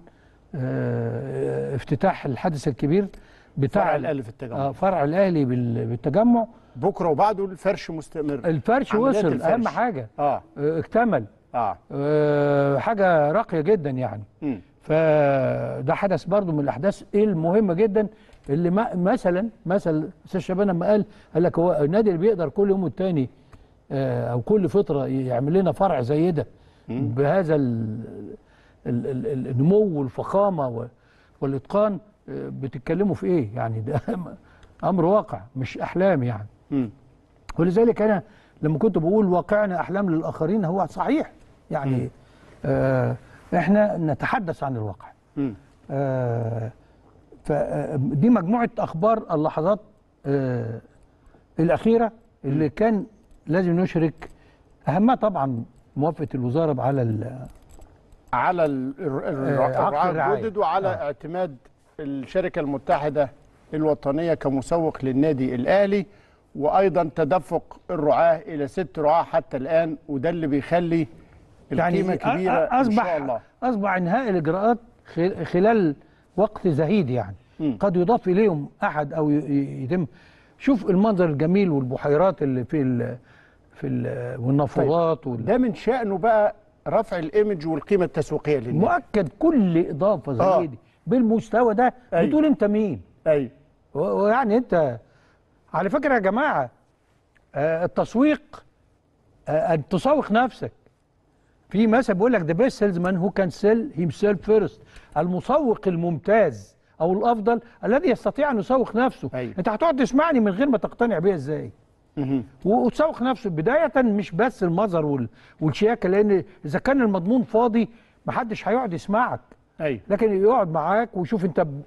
آه افتتاح الحدث الكبير بتاع فرع الأهلي في التجمع. آه فرع الاهلي بال- بالتجمع بكره وبعده الفرش مستمر الفرش عمليات وصل الفرش. اهم حاجه اه آه، اكتمل اه آه، حاجه راقيه جدا يعني مم. فده حدث برضو من الاحداث المهمه جدا اللي ما مثلا مثلا استاذ شباب لما قال قال لك هو النادي اللي بيقدر كل يوم والتاني آه، او كل فتره يعمل لنا فرع زي ده بهذا ال- ال- ال- ال- النمو والفخامه و- والاتقان آه، بتتكلموا في ايه يعني ده امر واقع مش احلام يعني مم. ولذلك انا لما كنت بقول واقعنا احلام للاخرين هو صحيح يعني آه احنا نتحدث عن الواقع مم. آه فدي مجموعه اخبار اللحظات آه الاخيره اللي كان لازم نشرك اهمها طبعا موافقه الوزاره على ال- على ال- الر- آه، الر- عقد الرعاة الرعاية. الجدد وعلى آه. اعتماد الشركه المتحده الوطنيه كمسوق للنادي الاهلي وايضا تدفق الرعاه الى ست رعاه حتى الان وده اللي بيخلي القيمه كبيره أ- أصبح ان شاء الله أصبح إنهاء الإجراءات خل- خلال وقت زهيد يعني مم. قد يضاف إليهم أحد أو ي- ي- يتم شوف المنظر الجميل والبحيرات اللي في ال في ال والنافورات وال... ده من شأنه بقى رفع الايمج والقيمه التسويقيه للنادي مؤكد كل إضافة زي آه. دي بالمستوى ده أيوة. بتقول أنت مين ايوه و- ويعني أنت على فكرة يا جماعة آه، التسويق آه، أن تسوق نفسك في مثل بيقول لك ذا بيست سيلزمان هو كان سيل هيم سيلف فيرست المسوق الممتاز او الافضل الذي يستطيع ان يسوق نفسه أيوة. انت هتقعد تسمعني من غير ما تقتنع بيها ازاي مهم. و- وتسوق نفسه بدايه مش بس المظهر وال- والشياكه لان اذا كان المضمون فاضي محدش هيقعد يسمعك ايوه لكن يقعد معاك ويشوف انت ب-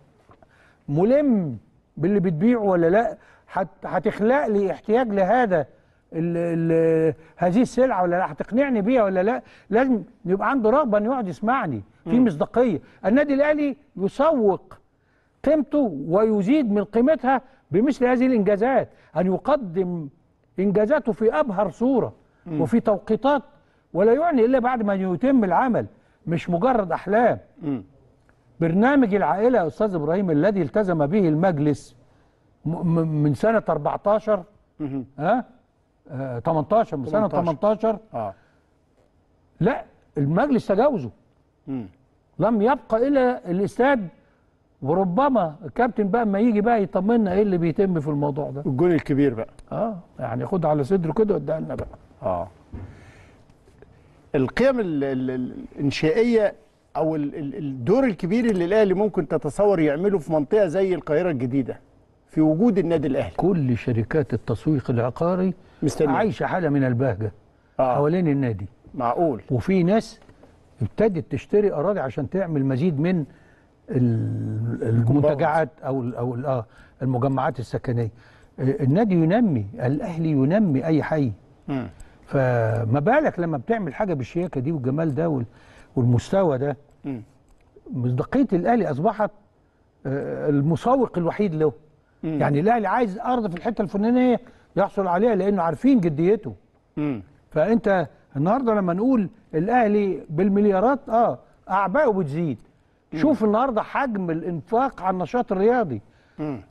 ملم باللي بتبيعه ولا لا هت- هتخلق لي احتياج لهذا ال ال هذه السلعه ولا لا هتقنعني بيها ولا لا لازم يبقى عنده رغبه انه يقعد يسمعني في مصداقيه النادي الاهلي يسوق قيمته ويزيد من قيمتها بمثل هذه الانجازات ان يقدم انجازاته في ابهر صوره وفي توقيتات ولا يعني الا بعد ما يتم العمل مش مجرد احلام مم. برنامج العائله يا استاذ ابراهيم الذي التزم به المجلس م- م- من سنه 14 مهم. ها آه 18 من سنه 18. 18 اه لا المجلس تجاوزه مم. لم يبقى الا الاستاد وربما الكابتن بقى اما يجي بقى يطمنا ايه اللي بيتم في الموضوع ده الجون الكبير بقى اه يعني خد على صدره كده واديها لنا بقى اه القيم ال- ال- ال- الانشائيه او ال- ال- الدور الكبير اللي الاهلي ممكن تتصور يعمله في منطقه زي القاهره الجديده في وجود النادي الاهلي كل شركات التسويق العقاري مستني عايشه حاله من البهجه آه. حوالين النادي معقول وفي ناس ابتدت تشتري اراضي عشان تعمل مزيد من ال- المنتجعات او ال او ال- اه المجمعات السكنيه آه، النادي ينمي الاهلي ينمي اي حي مم. فما بالك لما بتعمل حاجه بالشياكه دي والجمال ده وال- والمستوى ده مم. مصداقيه الاهلي اصبحت آه، المسوق الوحيد له مم. يعني الاهلي عايز ارض في الحته الفلانيه يحصل عليها لانه عارفين جديته مم. فانت النهارده لما نقول الاهلي بالمليارات اه اعبائه بتزيد شوف النهارده حجم الانفاق على النشاط الرياضي مم.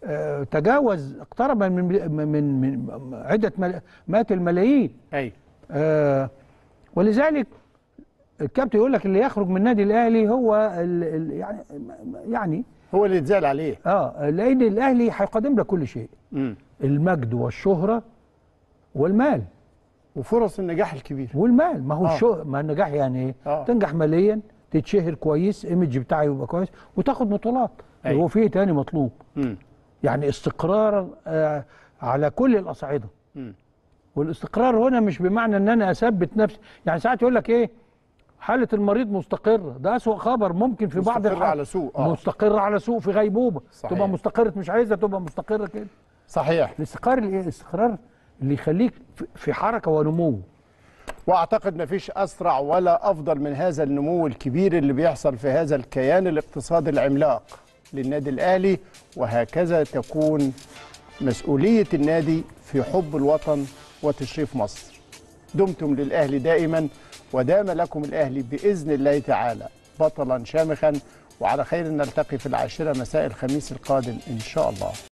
آه، تجاوز اقترب من من من, من عده مل- مئات الملايين ايوه آه، ولذلك الكابتن يقول لك اللي يخرج من النادي الاهلي هو ال ال يعني يعني هو اللي اتزال عليه اه لان الاهلي هيقدم لك كل شيء مم. المجد والشهره والمال وفرص النجاح الكبير والمال ما هو آه. الشهر ما النجاح يعني ايه؟ آه. تنجح ماليا تتشهر كويس ايمج بتاعي يبقى كويس وتاخد بطولات أيوة. هو في إيه تاني مطلوب مم. يعني استقرار آه على كل الاصعده مم. والاستقرار هنا مش بمعنى ان انا اثبت نفسي يعني ساعات يقول لك ايه حاله المريض مستقره ده اسوأ خبر ممكن في بعض مستقرة الحالات على سوء، آه. مستقره على سوء في غيبوبه صحيح. تبقى مستقره مش عايزه تبقى مستقره كده صحيح الاستقرار الاستقرار اللي يخليك في- في حركه ونمو واعتقد مفيش اسرع ولا افضل من هذا النمو الكبير اللي بيحصل في هذا الكيان الاقتصادي العملاق للنادي الاهلي وهكذا تكون مسؤوليه النادي في حب الوطن وتشريف مصر دمتم للاهلي دائما ودام لكم الاهلي باذن الله تعالى بطلا شامخا وعلى خير نلتقي في العاشره مساء الخميس القادم ان شاء الله